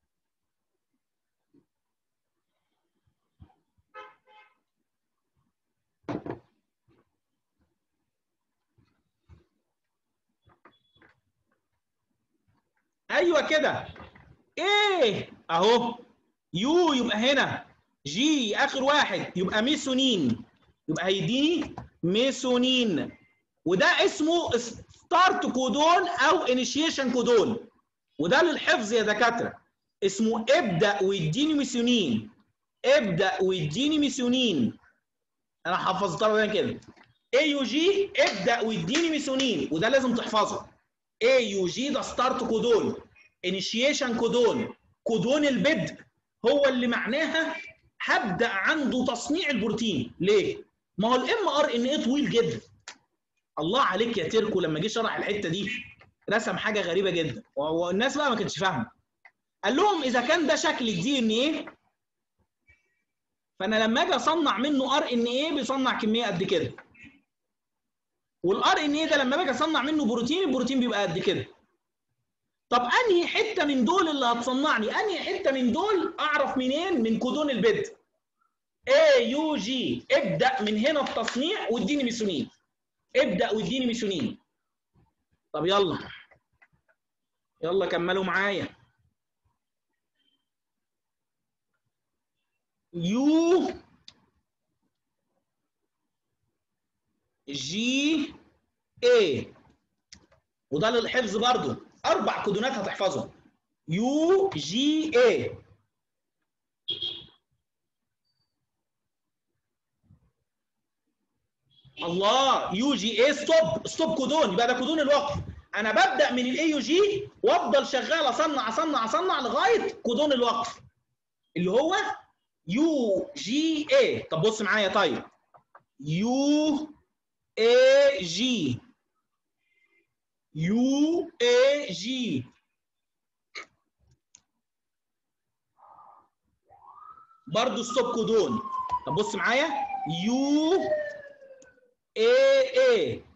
ايوه كده ايه اهو يو يبقى هنا جي اخر واحد يبقى ميسونين يبقى هيديني ميسونين وده اسمه ستارت كودون او انيشيشن كودون وده للحفظ يا دكاتره اسمه ابدا ويديني ميسونين ابدا ويديني ميسونين انا حفظتها كده اي يو جي ابدا ويديني ميسونين وده لازم تحفظه اي يو جي ده ستارت كودون انيشيشن كودون كودون البدء هو اللي معناها هبدا عنده تصنيع البروتين ليه ما هو الام ار ان ايه طويل جدا الله عليك يا تيركو لما جه شرح الحته دي رسم حاجه غريبه جدا والناس بقى ما كانتش فاهمه قال لهم اذا كان ده شكل الدي ان ايه فانا لما اجي اصنع منه ار ان ايه بيصنع كميه قد كده والار ان ايه ده لما باجي اصنع منه بروتين البروتين بيبقى قد كده طب انهي حته من دول اللي هتصنعني انهي حته من دول اعرف منين من كودون البدء اي يو جي ابدا من هنا التصنيع واديني ميسونين ابدا واديني ميسونين طب يلا يلا كملوا معايا يو جي اي وده للحفظ برضو اربع كودونات هتحفظهم يو جي اي الله يو جي اي ستوب ستوب كودون يبقى ده كودون الوقف انا ببدا من الاي يو جي وافضل شغال اصنع اصنع اصنع لغايه كودون الوقف اللي هو يو جي اي طب بص معايا طيب يو اي جي يو اي جي برضه ستوب كودون طب بص معايا يو اي اي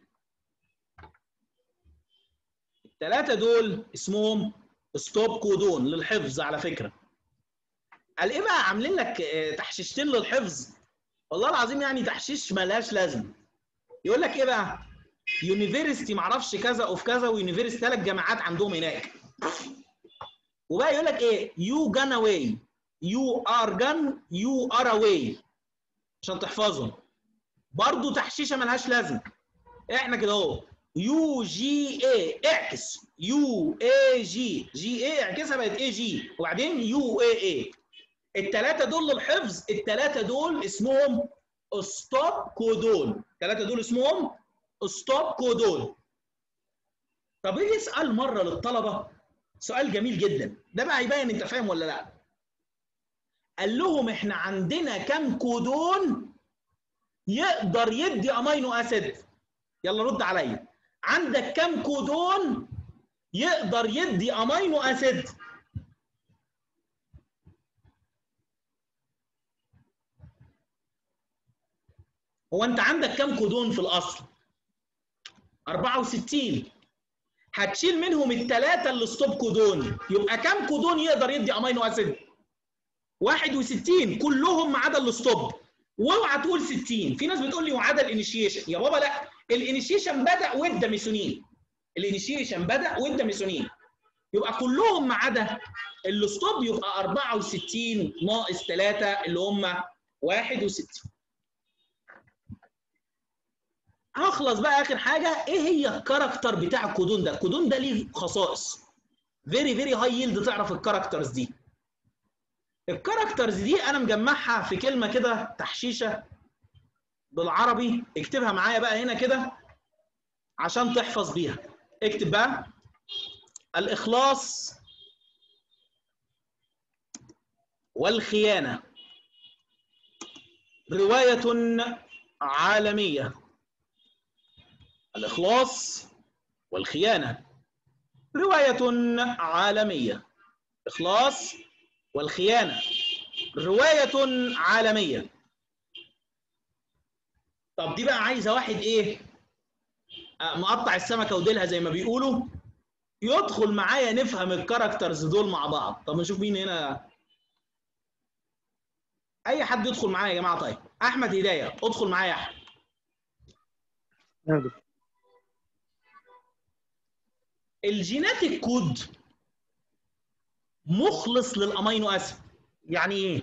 الثلاثه دول اسمهم ستوب كودون للحفظ على فكره قال ايه بقى عاملين لك تحشيشتين للحفظ والله العظيم يعني تحشيش ملهاش لازمه يقول لك ايه بقى يونيفرستي معرفش كذا اوف كذا ويونيفرستي ثلاث جامعات عندهم هناك وبقى يقول لك ايه يو جان اواي يو ار جان يو ار اواي عشان تحفظهم برضه تحشيشه ملهاش لازمه احنا كده اهو يو جي اي اعكس يو اي جي جي اي اعكسها بقت اي جي وبعدين يو اي اي الثلاثه دول للحفظ الثلاثه دول اسمهم ستوب كودون الثلاثه دول اسمهم ستوب كودون طب يجي يسال مره للطلبه سؤال جميل جدا ده بقى هيبين انت فاهم ولا لا قال لهم احنا عندنا كام كودون يقدر يدي امينو اسيد يلا رد عليا عندك كام كودون يقدر يدي امينو اسيد هو انت عندك كام كودون في الاصل 64 هتشيل منهم الثلاثه اللي ستوب كودون يبقى كام كودون يقدر يدي امينو اسيد 61 كلهم ما عدا الستوب واوعى تقول 60 في ناس بتقول لي وعدا الانيشيشن يا بابا لا الانيشيشن بدا وادى ميسونين الانيشيشن بدا وادى ميسونين يبقى كلهم ما عدا الستوب يبقى 64 ناقص 3 اللي هم 61 هخلص بقى اخر حاجه ايه هي الكاركتر بتاع الكودون ده الكودون ده ليه خصائص فيري فيري هاي يلد تعرف الكاركترز دي الكاركترز دي انا مجمعها في كلمه كده تحشيشه بالعربي اكتبها معايا بقى هنا كده عشان تحفظ بيها اكتب بقى الاخلاص والخيانه روايه عالميه الاخلاص والخيانه روايه عالميه اخلاص والخيانه روايه عالميه طب دي بقى عايزه واحد ايه آه، مقطع السمكه وديلها زي ما بيقولوا يدخل معايا نفهم الكاركترز دول مع بعض طب نشوف مين هنا اي حد يدخل معايا يا جماعه طيب احمد هدايه ادخل معايا يا احمد الجيناتيك كود مخلص للامينو اسيد يعني ايه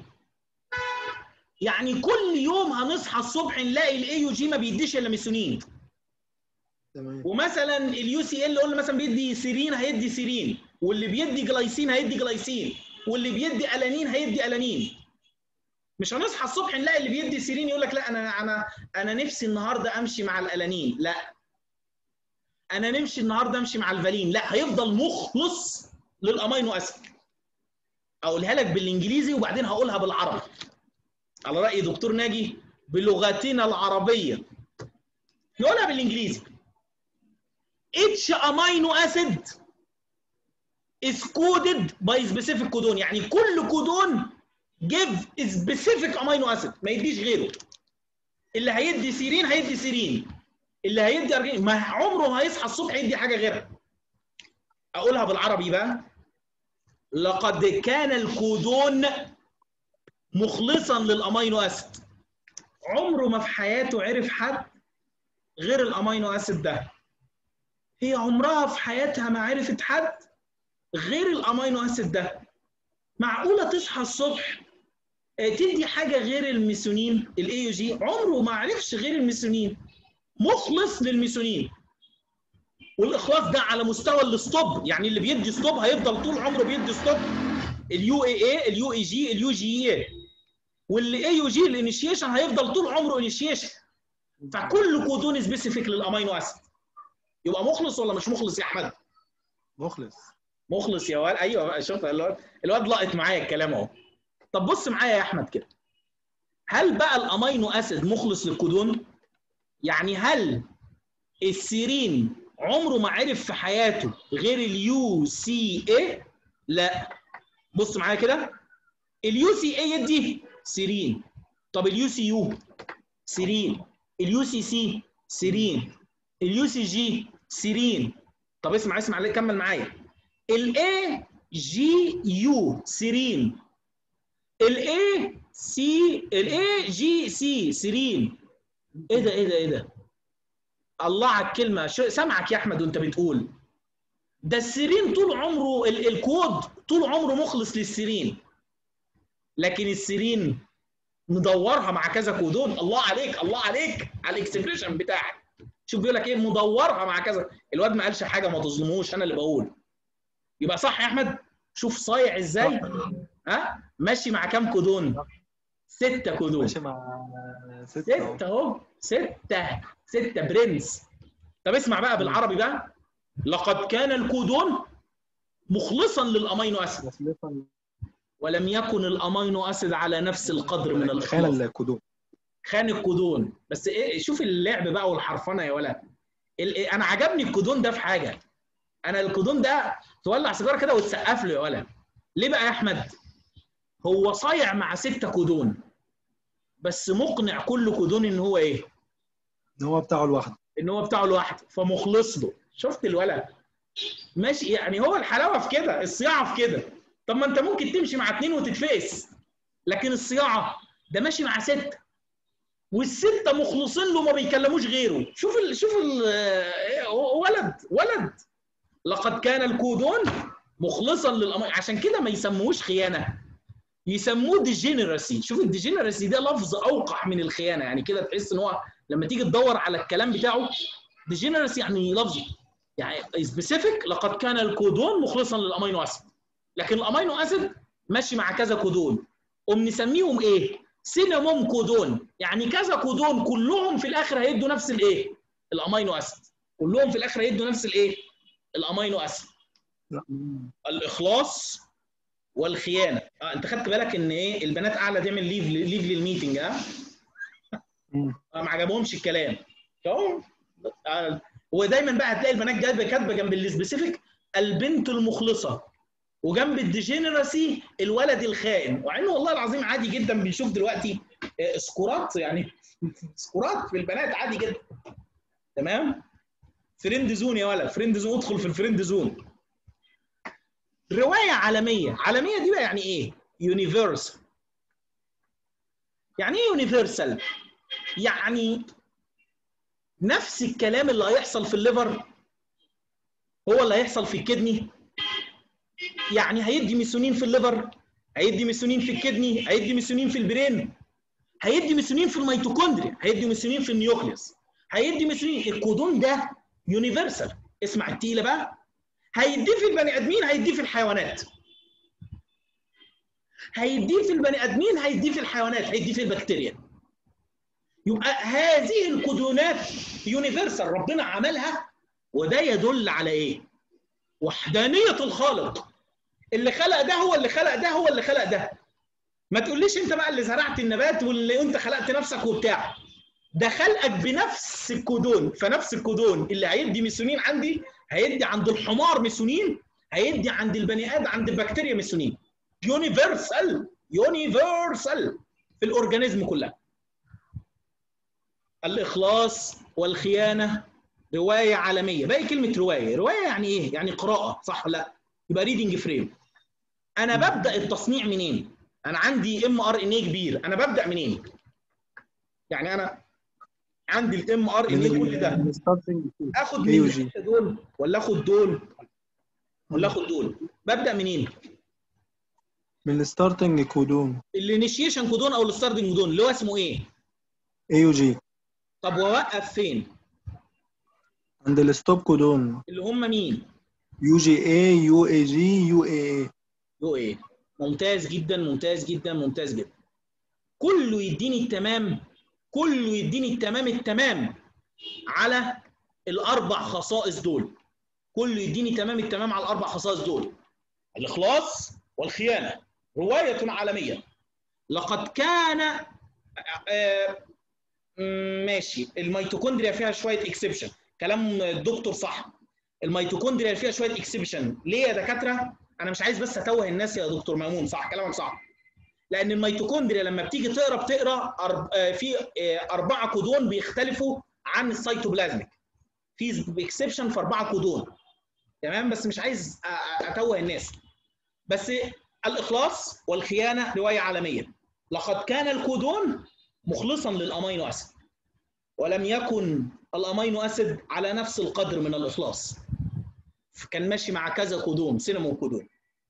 يعني كل يوم هنصحى الصبح نلاقي الاي يو جي ما بيديش الا ميثيونين تمام ومثلا اليو سي ال قلنا مثلا بيدي سيرين هيدي سيرين واللي بيدي جلايسين هيدي جلايسين واللي بيدي الانين هيدي الانين مش هنصحى الصبح نلاقي اللي بيدي سيرين يقول لك لا انا انا انا نفسي النهارده امشي مع الالانين لا انا نمشي النهارده امشي مع الفالين لا هيفضل مخلص للامينو اسيد اقولها لك بالانجليزي وبعدين هقولها بالعربي على راي دكتور ناجي بلغتنا العربيه نقولها بالانجليزي each amino acid is coded by specific codon يعني كل كودون give specific amino acid ما يديش غيره اللي هيدي سيرين هيدي سيرين اللي هيدي أرجين ما عمره ما هيصحى الصبح يدي حاجه غيرها اقولها بالعربي بقى لقد كان الكودون مخلصا للامينو اسيد عمره ما في حياته عرف حد غير الامينو اسيد ده هي عمرها في حياتها ما عرفت حد غير الامينو اسيد ده معقوله تصحى الصبح آه، تدي حاجه غير الميثيونين الاي يو جي عمره ما عرفش غير الميثيونين مخلص للميثيونين والاخلاص ده على مستوى الستوب يعني اللي بيدي ستوب هيفضل طول عمره بيدي ستوب اليو اي اي اليو اي جي اليو جي اي واللي اي يو جي الانيشيشن هيفضل طول عمره انيشيشن فكل كودون سبيسيفيك للامينو اسيد يبقى مخلص ولا مش مخلص يا احمد؟ مخلص مخلص يا واد ايوه شوف الواد الواد لقط معايا الكلام اهو طب بص معايا يا احمد كده هل بقى الامينو اسيد مخلص للكودون؟ يعني هل السيرين عمره ما عرف في حياته غير اليو سي اي؟ لا بص معايا كده اليو سي اي يدي سيرين طب اليو سي يو سيرين اليو سي سي سيرين اليو سي جي سيرين طب اسمع اسمع ليه كمل معايا الاي جي يو سيرين الاي سي الاي جي سي سيرين ايه ده ايه ده ايه ده الله على الكلمه شو سامعك يا احمد وانت بتقول ده السيرين طول عمره ال- الكود طول عمره مخلص للسيرين لكن السيرين مدورها مع كذا كودون الله عليك الله عليك على الاكسبريشن بتاعك شوف بيقول لك ايه مدورها مع كذا الواد ما قالش حاجه ما تظلموش انا اللي بقول يبقى صح يا احمد شوف صايع ازاي ها ماشي مع كام كودون ستة كودون ماشي مع ستة ستة اهو ستة ستة برنس طب اسمع بقى بالعربي بقى لقد كان الكودون مخلصا للامينو اسيد مخلصا ولم يكن الامينو اسيد على نفس القدر من خان الاخلاص الكودون خان الكودون بس ايه شوف اللعب بقى والحرفنه يا ولد ال- إيه، انا عجبني الكودون ده في حاجه انا الكودون ده تولع سيجاره كده وتسقف له يا ولد ليه بقى يا احمد هو صايع مع ستة كودون بس مقنع كل كودون ان هو ايه ان هو بتاعه لوحده ان هو بتاعه لوحده فمخلص له شفت الولد ماشي يعني هو الحلاوه في كده الصياعه في كده طب ما انت ممكن تمشي مع اتنين وتتفقس لكن الصياعه ده ماشي مع سته والسته مخلصين له ما بيكلموش غيره شوف ال... شوف ال... ولد ولد لقد كان الكودون مخلصا للامانه عشان كده ما يسموهوش خيانه يسموه ديجينيرسي شوف الديجينيرسي ده لفظ اوقح من الخيانه يعني كده تحس ان هو لما تيجي تدور على الكلام بتاعه ديجينيرسي يعني لفظ يعني سبيسيفيك لقد كان الكودون مخلصا للامينو اسيد لكن الامينو اسيد ماشي مع كذا كودون قوم نسميهم ايه سينموم كودون يعني كذا كودون كلهم في الاخر هيدوا نفس الايه الامينو اسيد كلهم في الاخر هيدوا نفس الايه الامينو اسيد الاخلاص والخيانه آه انت خدت بالك ان ايه البنات قاعده تعمل ليف ليف للميتنج ها آه ما عجبهمش الكلام تمام آه ودايما بقى هتلاقي البنات جايبه كاتبه جنب السبيسيفيك البنت المخلصه وجنب الديجينيرسي الولد الخائن وع انه والله العظيم عادي جدا بنشوف دلوقتي آه، سكورات يعني سكورات في البنات عادي جدا تمام فريند زون يا ولد فريند زون ادخل في الفريند زون روايه عالميه عالميه دي بقى يعني ايه يونيفرسال يعني ايه يونيفرسال يعني نفس الكلام اللي هيحصل في الليفر هو اللي هيحصل في الكدني يعني هيدي ميسونين في الليفر هيدي ميسونين في الكدني هيدي ميسونين في البرين هيدي ميسونين في الميتوكوندريا هيدي ميسونين في النيوكليوس هيدي ميسونين الكودون ده يونيفرسال اسمع التقيله بقى هيديه في البني ادمين هيديه في الحيوانات هيديه في البني ادمين هيديه في الحيوانات هيديه في البكتيريا يبقى هذه الكودونات يونيفرسال ربنا عملها وده يدل على ايه وحدانيه الخالق اللي خلق ده هو اللي خلق ده هو اللي خلق ده ما تقوليش انت بقى اللي زرعت النبات واللي انت خلقت نفسك وبتاع ده خلقك بنفس الكودون فنفس الكودون اللي هيدي ميسونين عندي هيدي عند الحمار ميسونين هيدي عند البني ادم عند البكتيريا ميسونين يونيفرسال يونيفرسال في الاورجانيزم كلها الاخلاص والخيانه روايه عالميه باقي كلمه روايه روايه يعني ايه يعني قراءه صح ولا لا يبقى ريدنج فريم انا ببدا التصنيع منين انا عندي ام ار ان اي كبير انا ببدا منين يعني انا عندي الام ار ان اي كل ده اخد من الستة دول ولا اخد دول ولا اخد دول ببدا منين من الستارتنج كودون الانيشيشن كودون او الستارتنج كودون اللي هو اسمه ايه اي يو جي طب واوقف فين عند الستوب كودون اللي هم مين يو جي اي يو اي جي يو اي اي يو ايه ممتاز جدا ممتاز جدا ممتاز جدا كله يديني التمام كله يديني التمام التمام على الاربع خصائص دول كله يديني تمام التمام على الاربع خصائص دول الاخلاص والخيانه روايه عالميه لقد كان آه، ماشي الميتوكوندريا فيها شويه اكسبشن كلام الدكتور صح الميتوكوندريا فيها شويه اكسبشن ليه يا دكاتره انا مش عايز بس اتوه الناس يا دكتور مامون صح كلامك صح لان الميتوكوندريا لما بتيجي تقرا بتقرا أرب... آه، في آه، اربعه كودون بيختلفوا عن السيتوبلازميك في اكسبشن في اربعه كودون تمام بس مش عايز أ- أ- اتوه الناس بس الاخلاص والخيانه روايه عالميه لقد كان الكودون مخلصا للامينو اسيد ولم يكن الامينو اسيد على نفس القدر من الاخلاص كان ماشي مع كذا كودون سينمون كودون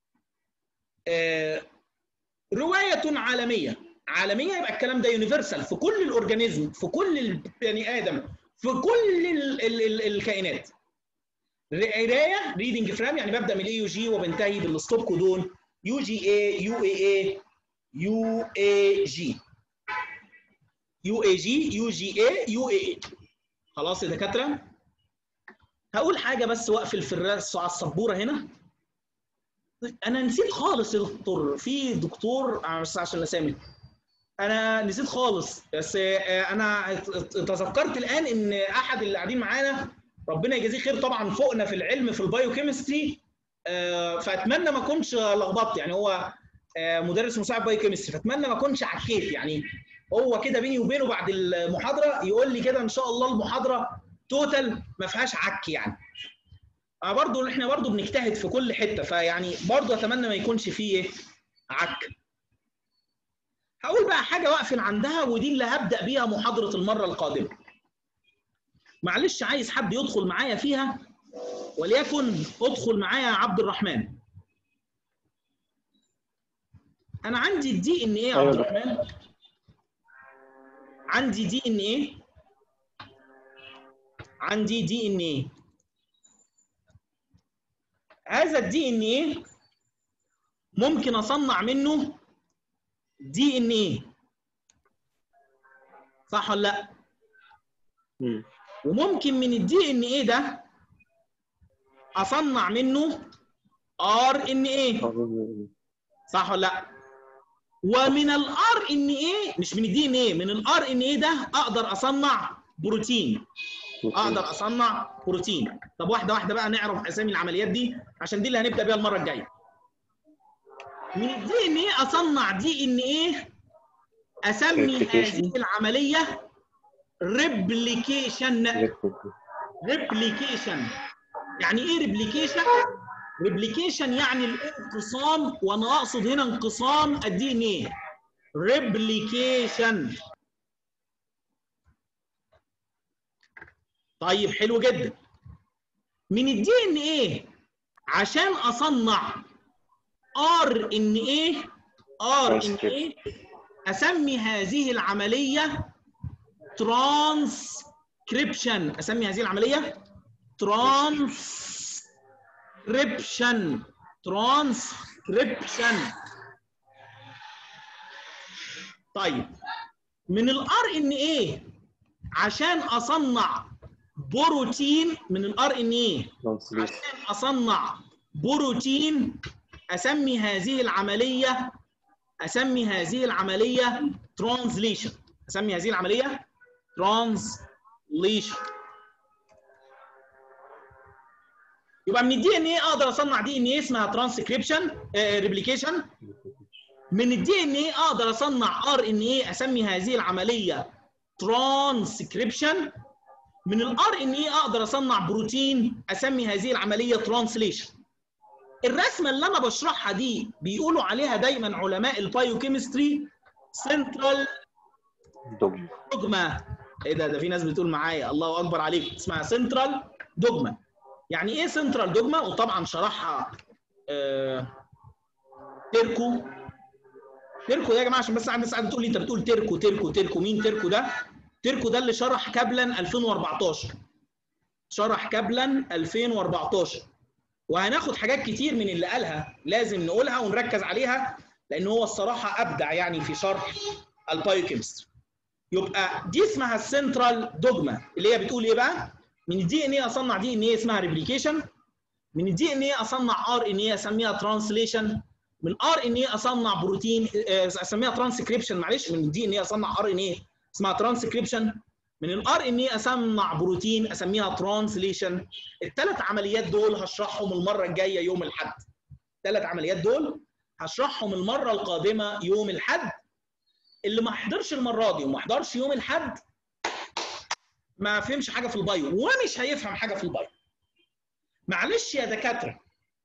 آه، روايه عالميه عالميه يبقى الكلام ده يونيفرسال في كل الاورجانيزم في كل البني ادم في كل ال ال ال الكائنات قرايه ريدنج فرام يعني ببدا من الاي يو جي وبنتهي بالستوب كودون يو جي اي يو اي اي يو اي جي يو اي جي يو جي اي يو اي اي خلاص يا دكاتره هقول حاجه بس واقفل في الرأس على السبوره هنا انا نسيت خالص يا دكتور في دكتور أنا بس عشان الاسامي انا نسيت خالص بس آه، انا ات- ات- تذكرت الان ان احد اللي قاعدين معانا ربنا يجازيه خير طبعا فوقنا في العلم في البايوكيمستري آه، فاتمنى ما اكونش لخبطت يعني هو آه، مدرس مساعد بايوكيمستري فاتمنى ما اكونش عكيت يعني هو كده بيني وبينه بعد المحاضره يقول لي كده ان شاء الله المحاضره توتال ما فيهاش عك يعني آه برضو احنا برضو بنجتهد في كل حته فيعني برضو اتمنى ما يكونش فيه إيه؟ عك هقول بقى حاجه واقفل عندها ودي اللي هبدا بيها محاضره المره القادمه معلش عايز حد يدخل معايا فيها وليكن ادخل معايا يا عبد الرحمن انا عندي الدي ان ايه يا عبد الرحمن عندي دي ان ايه عندي دي ان ايه هذا الدي ان ايه ممكن اصنع منه دي ان ايه صح ولا لا مم. وممكن من الدي ان ايه ده اصنع منه ار ان ايه صح ولا لا ومن الار ان ايه مش من الدي ان ايه من الار ان ايه ده اقدر اصنع بروتين اقدر اصنع بروتين طب واحده واحده بقى نعرف اسامي العمليات دي عشان دي اللي هنبدا بيها المره الجايه من الدي ان ايه اصنع دي ان ايه اسمي هذه العمليه ريبليكيشن ريبليكيشن يعني ايه ريبليكيشن ريبليكيشن يعني الانقسام وانا اقصد هنا انقسام الدي ان ايه ريبليكيشن طيب حلو جدا من الدي ان ايه عشان اصنع ار ان ايه ار ان ايه اسمي هذه العمليه ترانسكريبشن اسمي هذه العمليه ترانسكريبشن ترانسكريبشن طيب من الار ان ايه عشان اصنع بروتين من الار ان ايه عشان اصنع بروتين اسمي هذه العمليه اسمي هذه العمليه ترانزليشن اسمي هذه العمليه ترانزليشن يبقى من الدي ان ايه اقدر اصنع دي ان ايه اسمها ترانسكريبشن ريبليكيشن من الدي ان ايه اقدر اصنع ار ان ايه اسمي هذه العمليه ترانسكريبشن من الار ان ايه اقدر اصنع بروتين اسمي هذه العمليه ترانسليشن الرسمه اللي انا بشرحها دي بيقولوا عليها دايما علماء البايوكيمستري سنترال دوجما دوجما ايه ده ده في ناس بتقول معايا الله اكبر عليك اسمها سنترال دوجما يعني ايه سنترال دوجما وطبعا شرحها آه تيركو تيركو ده يا جماعه عشان بس عندي ساعات بتقول لي انت بتقول تيركو تيركو تيركو مين تيركو ده تيركو ده اللي شرح كابلان 2014 شرح كابلان 2014 وهناخد حاجات كتير من اللي قالها لازم نقولها ونركز عليها لان هو الصراحه ابدع يعني في شرح البايوكيمستري يبقى دي اسمها السنترال دوجما اللي هي بتقول ايه بقى من الدي ان ايه اصنع دي ان ايه اسمها ريبليكيشن من الدي ان ايه اصنع ار ان ايه اسميها ترانسليشن من ار ان ايه اصنع بروتين آه، اسميها ترانسكريبشن معلش من الدي ان ايه اصنع ار ان ايه اسمها ترانسكريبشن من الار ان ايه اصنع بروتين اسميها ترانسليشن الثلاث عمليات دول هشرحهم المره الجايه يوم الاحد الثلاث عمليات دول هشرحهم المره القادمه يوم الاحد اللي ما حضرش المره دي وما حضرش يوم الاحد ما فهمش حاجه في البايو ومش هيفهم حاجه في البايو معلش يا دكاتره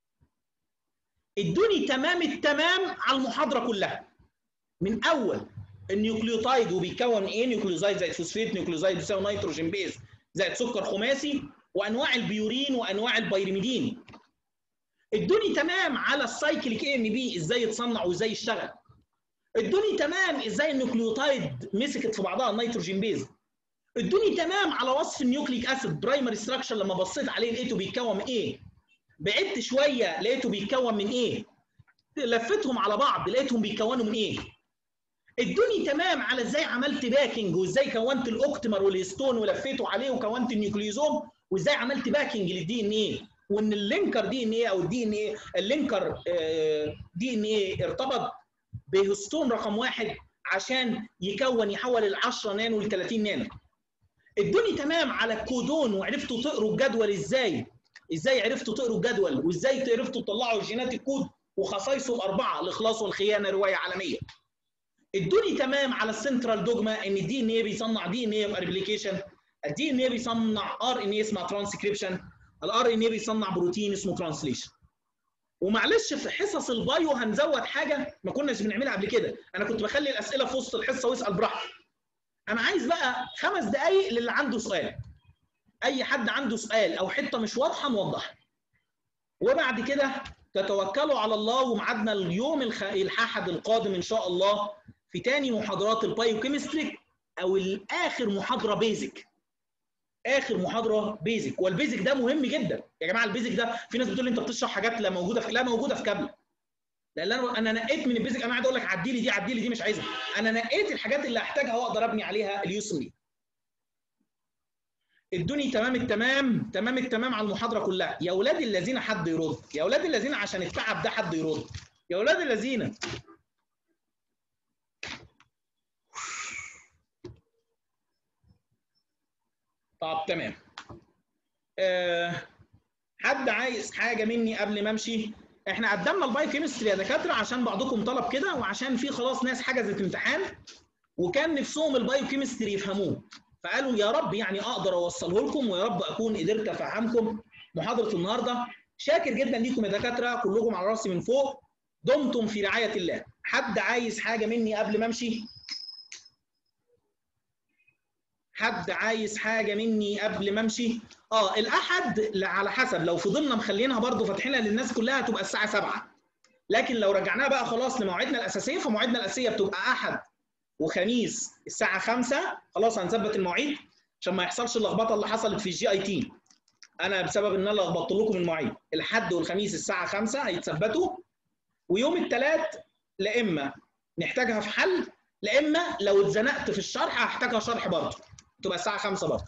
ادوني تمام التمام على المحاضره كلها من اول النيوكليوتايد وبيكون ايه نيوكليوزايد زائد فوسفيت نيوكليوزايد بيساوي نيتروجين بيز زائد سكر خماسي وانواع البيورين وانواع البيرميدين ادوني تمام على السايكليك اي ام بي ازاي يتصنع وازاي يشتغل ادوني تمام ازاي النيوكليوتايد مسكت في بعضها النيتروجين بيز ادوني تمام على وصف النيوكليك اسيد برايمري ستراكشر لما بصيت عليه لقيته بيتكون من ايه بعدت شويه لقيته بيتكون من ايه لفتهم على بعض لقيتهم بيتكونوا من ايه ادوني تمام على ازاي عملت باكينج وازاي كونت الاوكتمر والهيستون ولفيته عليه وكونت النيوكليوزوم وازاي عملت باكينج للدي ان ايه وان اللينكر دي ان ايه او الدي ان ايه اللينكر دي ان ايه ارتبط بهستون رقم واحد عشان يكون يحول ال 10 نانو ل 30 نانو ادوني تمام على الكودون وعرفتوا تقروا الجدول ازاي ازاي عرفتوا تقروا الجدول وازاي عرفتوا تطلعوا جينات الكود وخصائصه الاربعه الاخلاص والخيانه روايه عالميه ادوني تمام على السنترال دوجما ان الدي ان ايه بيصنع دي ان ايه يبقى ريبليكيشن الدي ان ايه بيصنع ار ان ايه اسمها ترانسكريبشن الار ان ايه بيصنع بروتين اسمه ترانسليشن ومعلش في حصص البايو هنزود حاجه ما كناش بنعملها قبل كده انا كنت بخلي الاسئله في وسط الحصه واسال براحتك انا عايز بقى خمس دقائق للي عنده سؤال اي حد عنده سؤال او حته مش واضحه نوضحها وبعد كده تتوكلوا على الله وميعادنا اليوم الخ... الاحد القادم ان شاء الله في تاني محاضرات البايوكيمستري او الاخر محاضره بيزك اخر محاضره بيزك والبيزك ده مهم جدا يا جماعه البيزك ده في ناس بتقول لي انت بتشرح حاجات لا موجوده في لا موجوده في كابل لان انا انا نقيت من البيزك انا قاعد اقول لك عدي لي دي عدي لي دي مش عايزها انا نقيت الحاجات اللي هحتاجها واقدر ابني عليها اليوسمي ادوني تمام التمام تمام التمام على المحاضره كلها يا اولاد الذين حد يرد يا اولاد الذين عشان التعب ده حد يرد يا اولاد الذين طب تمام أه حد عايز حاجه مني قبل ما امشي احنا قدمنا البايو كيمستري يا دكاتره عشان بعضكم طلب كده وعشان في خلاص ناس حجزت امتحان وكان نفسهم البايو كيمستري يفهموه فقالوا يا رب يعني اقدر اوصله لكم ويا رب اكون قدرت افهمكم محاضره النهارده شاكر جدا ليكم يا دكاتره كلكم على راسي من فوق دمتم في رعايه الله حد عايز حاجه مني قبل ما امشي حد عايز حاجه مني قبل ما امشي اه الاحد على حسب لو فضلنا مخلينها برضو فاتحينها للناس كلها هتبقى الساعه 7 لكن لو رجعناها بقى خلاص لمواعيدنا الاساسيه فمواعيدنا الاساسيه بتبقى احد وخميس الساعه 5 خلاص هنثبت المواعيد عشان ما يحصلش اللخبطه اللي حصلت في الجي اي تي انا بسبب ان انا لخبطت لكم المواعيد الحد والخميس الساعه 5 هيتثبتوا ويوم الثلاث لا اما نحتاجها في حل لا اما لو اتزنقت في الشرح هحتاجها شرح برضه تبقى الساعه 5 برضه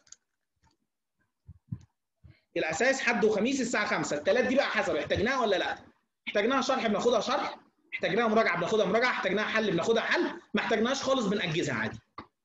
الاساس حد وخميس الساعه 5 الثلاث دي بقى حسب احتاجناها ولا لا احتاجناها شرح بناخدها شرح احتاجناها مراجعه بناخدها مراجعه احتاجناها حل بناخدها حل ما احتاجناهاش خالص بنأجزها عادي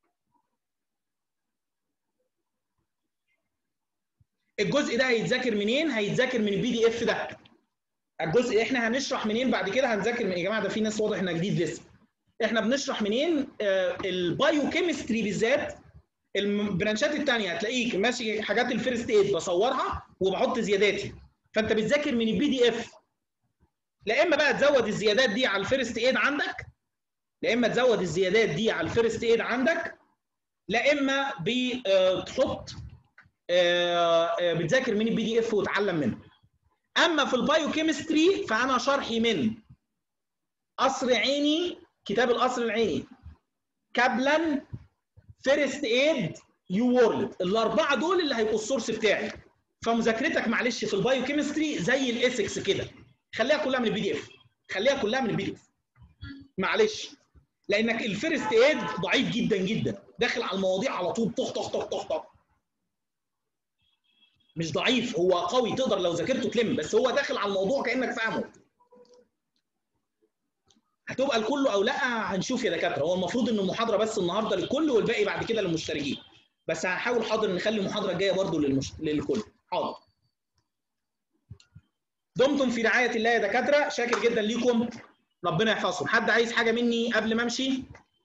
الجزء ده هيتذاكر منين هيتذاكر من البي دي اف ده الجزء احنا هنشرح منين بعد كده هنذاكر من يا جماعه ده في ناس واضح انها جديد لسه احنا بنشرح منين آه البايو كيمستري بالذات البرانشات الثانيه هتلاقيك ماشي حاجات الفيرست ايد بصورها وبحط زياداتي فانت بتذاكر من البي دي اف لا اما بقى تزود الزيادات دي على الفيرست ايد عندك لا اما تزود الزيادات دي على الفيرست ايد عندك لا اما بتحط بتذاكر من البي دي اف وتعلم منه اما في البايو كيمستري فانا شرحي من قصر عيني كتاب القصر العيني كابلان فيرست ايد يو وورلد الاربعه دول اللي هيبقوا السورس بتاعي فمذاكرتك معلش في البايو كيمستري زي الاسكس كده خليها كلها من البي دي اف خليها كلها من البي دي اف معلش لانك الفيرست ايد ضعيف جدا جدا داخل على المواضيع على طول طخ طخ طخ طخ طخ مش ضعيف هو قوي تقدر لو ذاكرته تلم بس هو داخل على الموضوع كانك فاهمه هتبقى الكل او لا هنشوف يا دكاتره هو المفروض ان المحاضره بس النهارده للكل والباقي بعد كده للمشتركين بس هنحاول حاضر نخلي المحاضره الجايه برضو للمش... للكل حاضر دمتم في رعايه الله يا دكاتره شاكر جدا ليكم ربنا يحفظكم حد عايز حاجه مني قبل ما امشي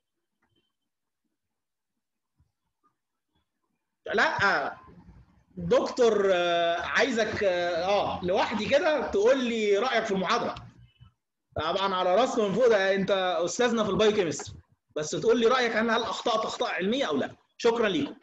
لا دكتور عايزك اه لوحدي كده تقول لي رايك في المحاضره طبعا على راسنا من فوق ده انت استاذنا في البايو كيمستري بس تقول لي رايك هل هل اخطات اخطاء علميه او لا شكرا ليكم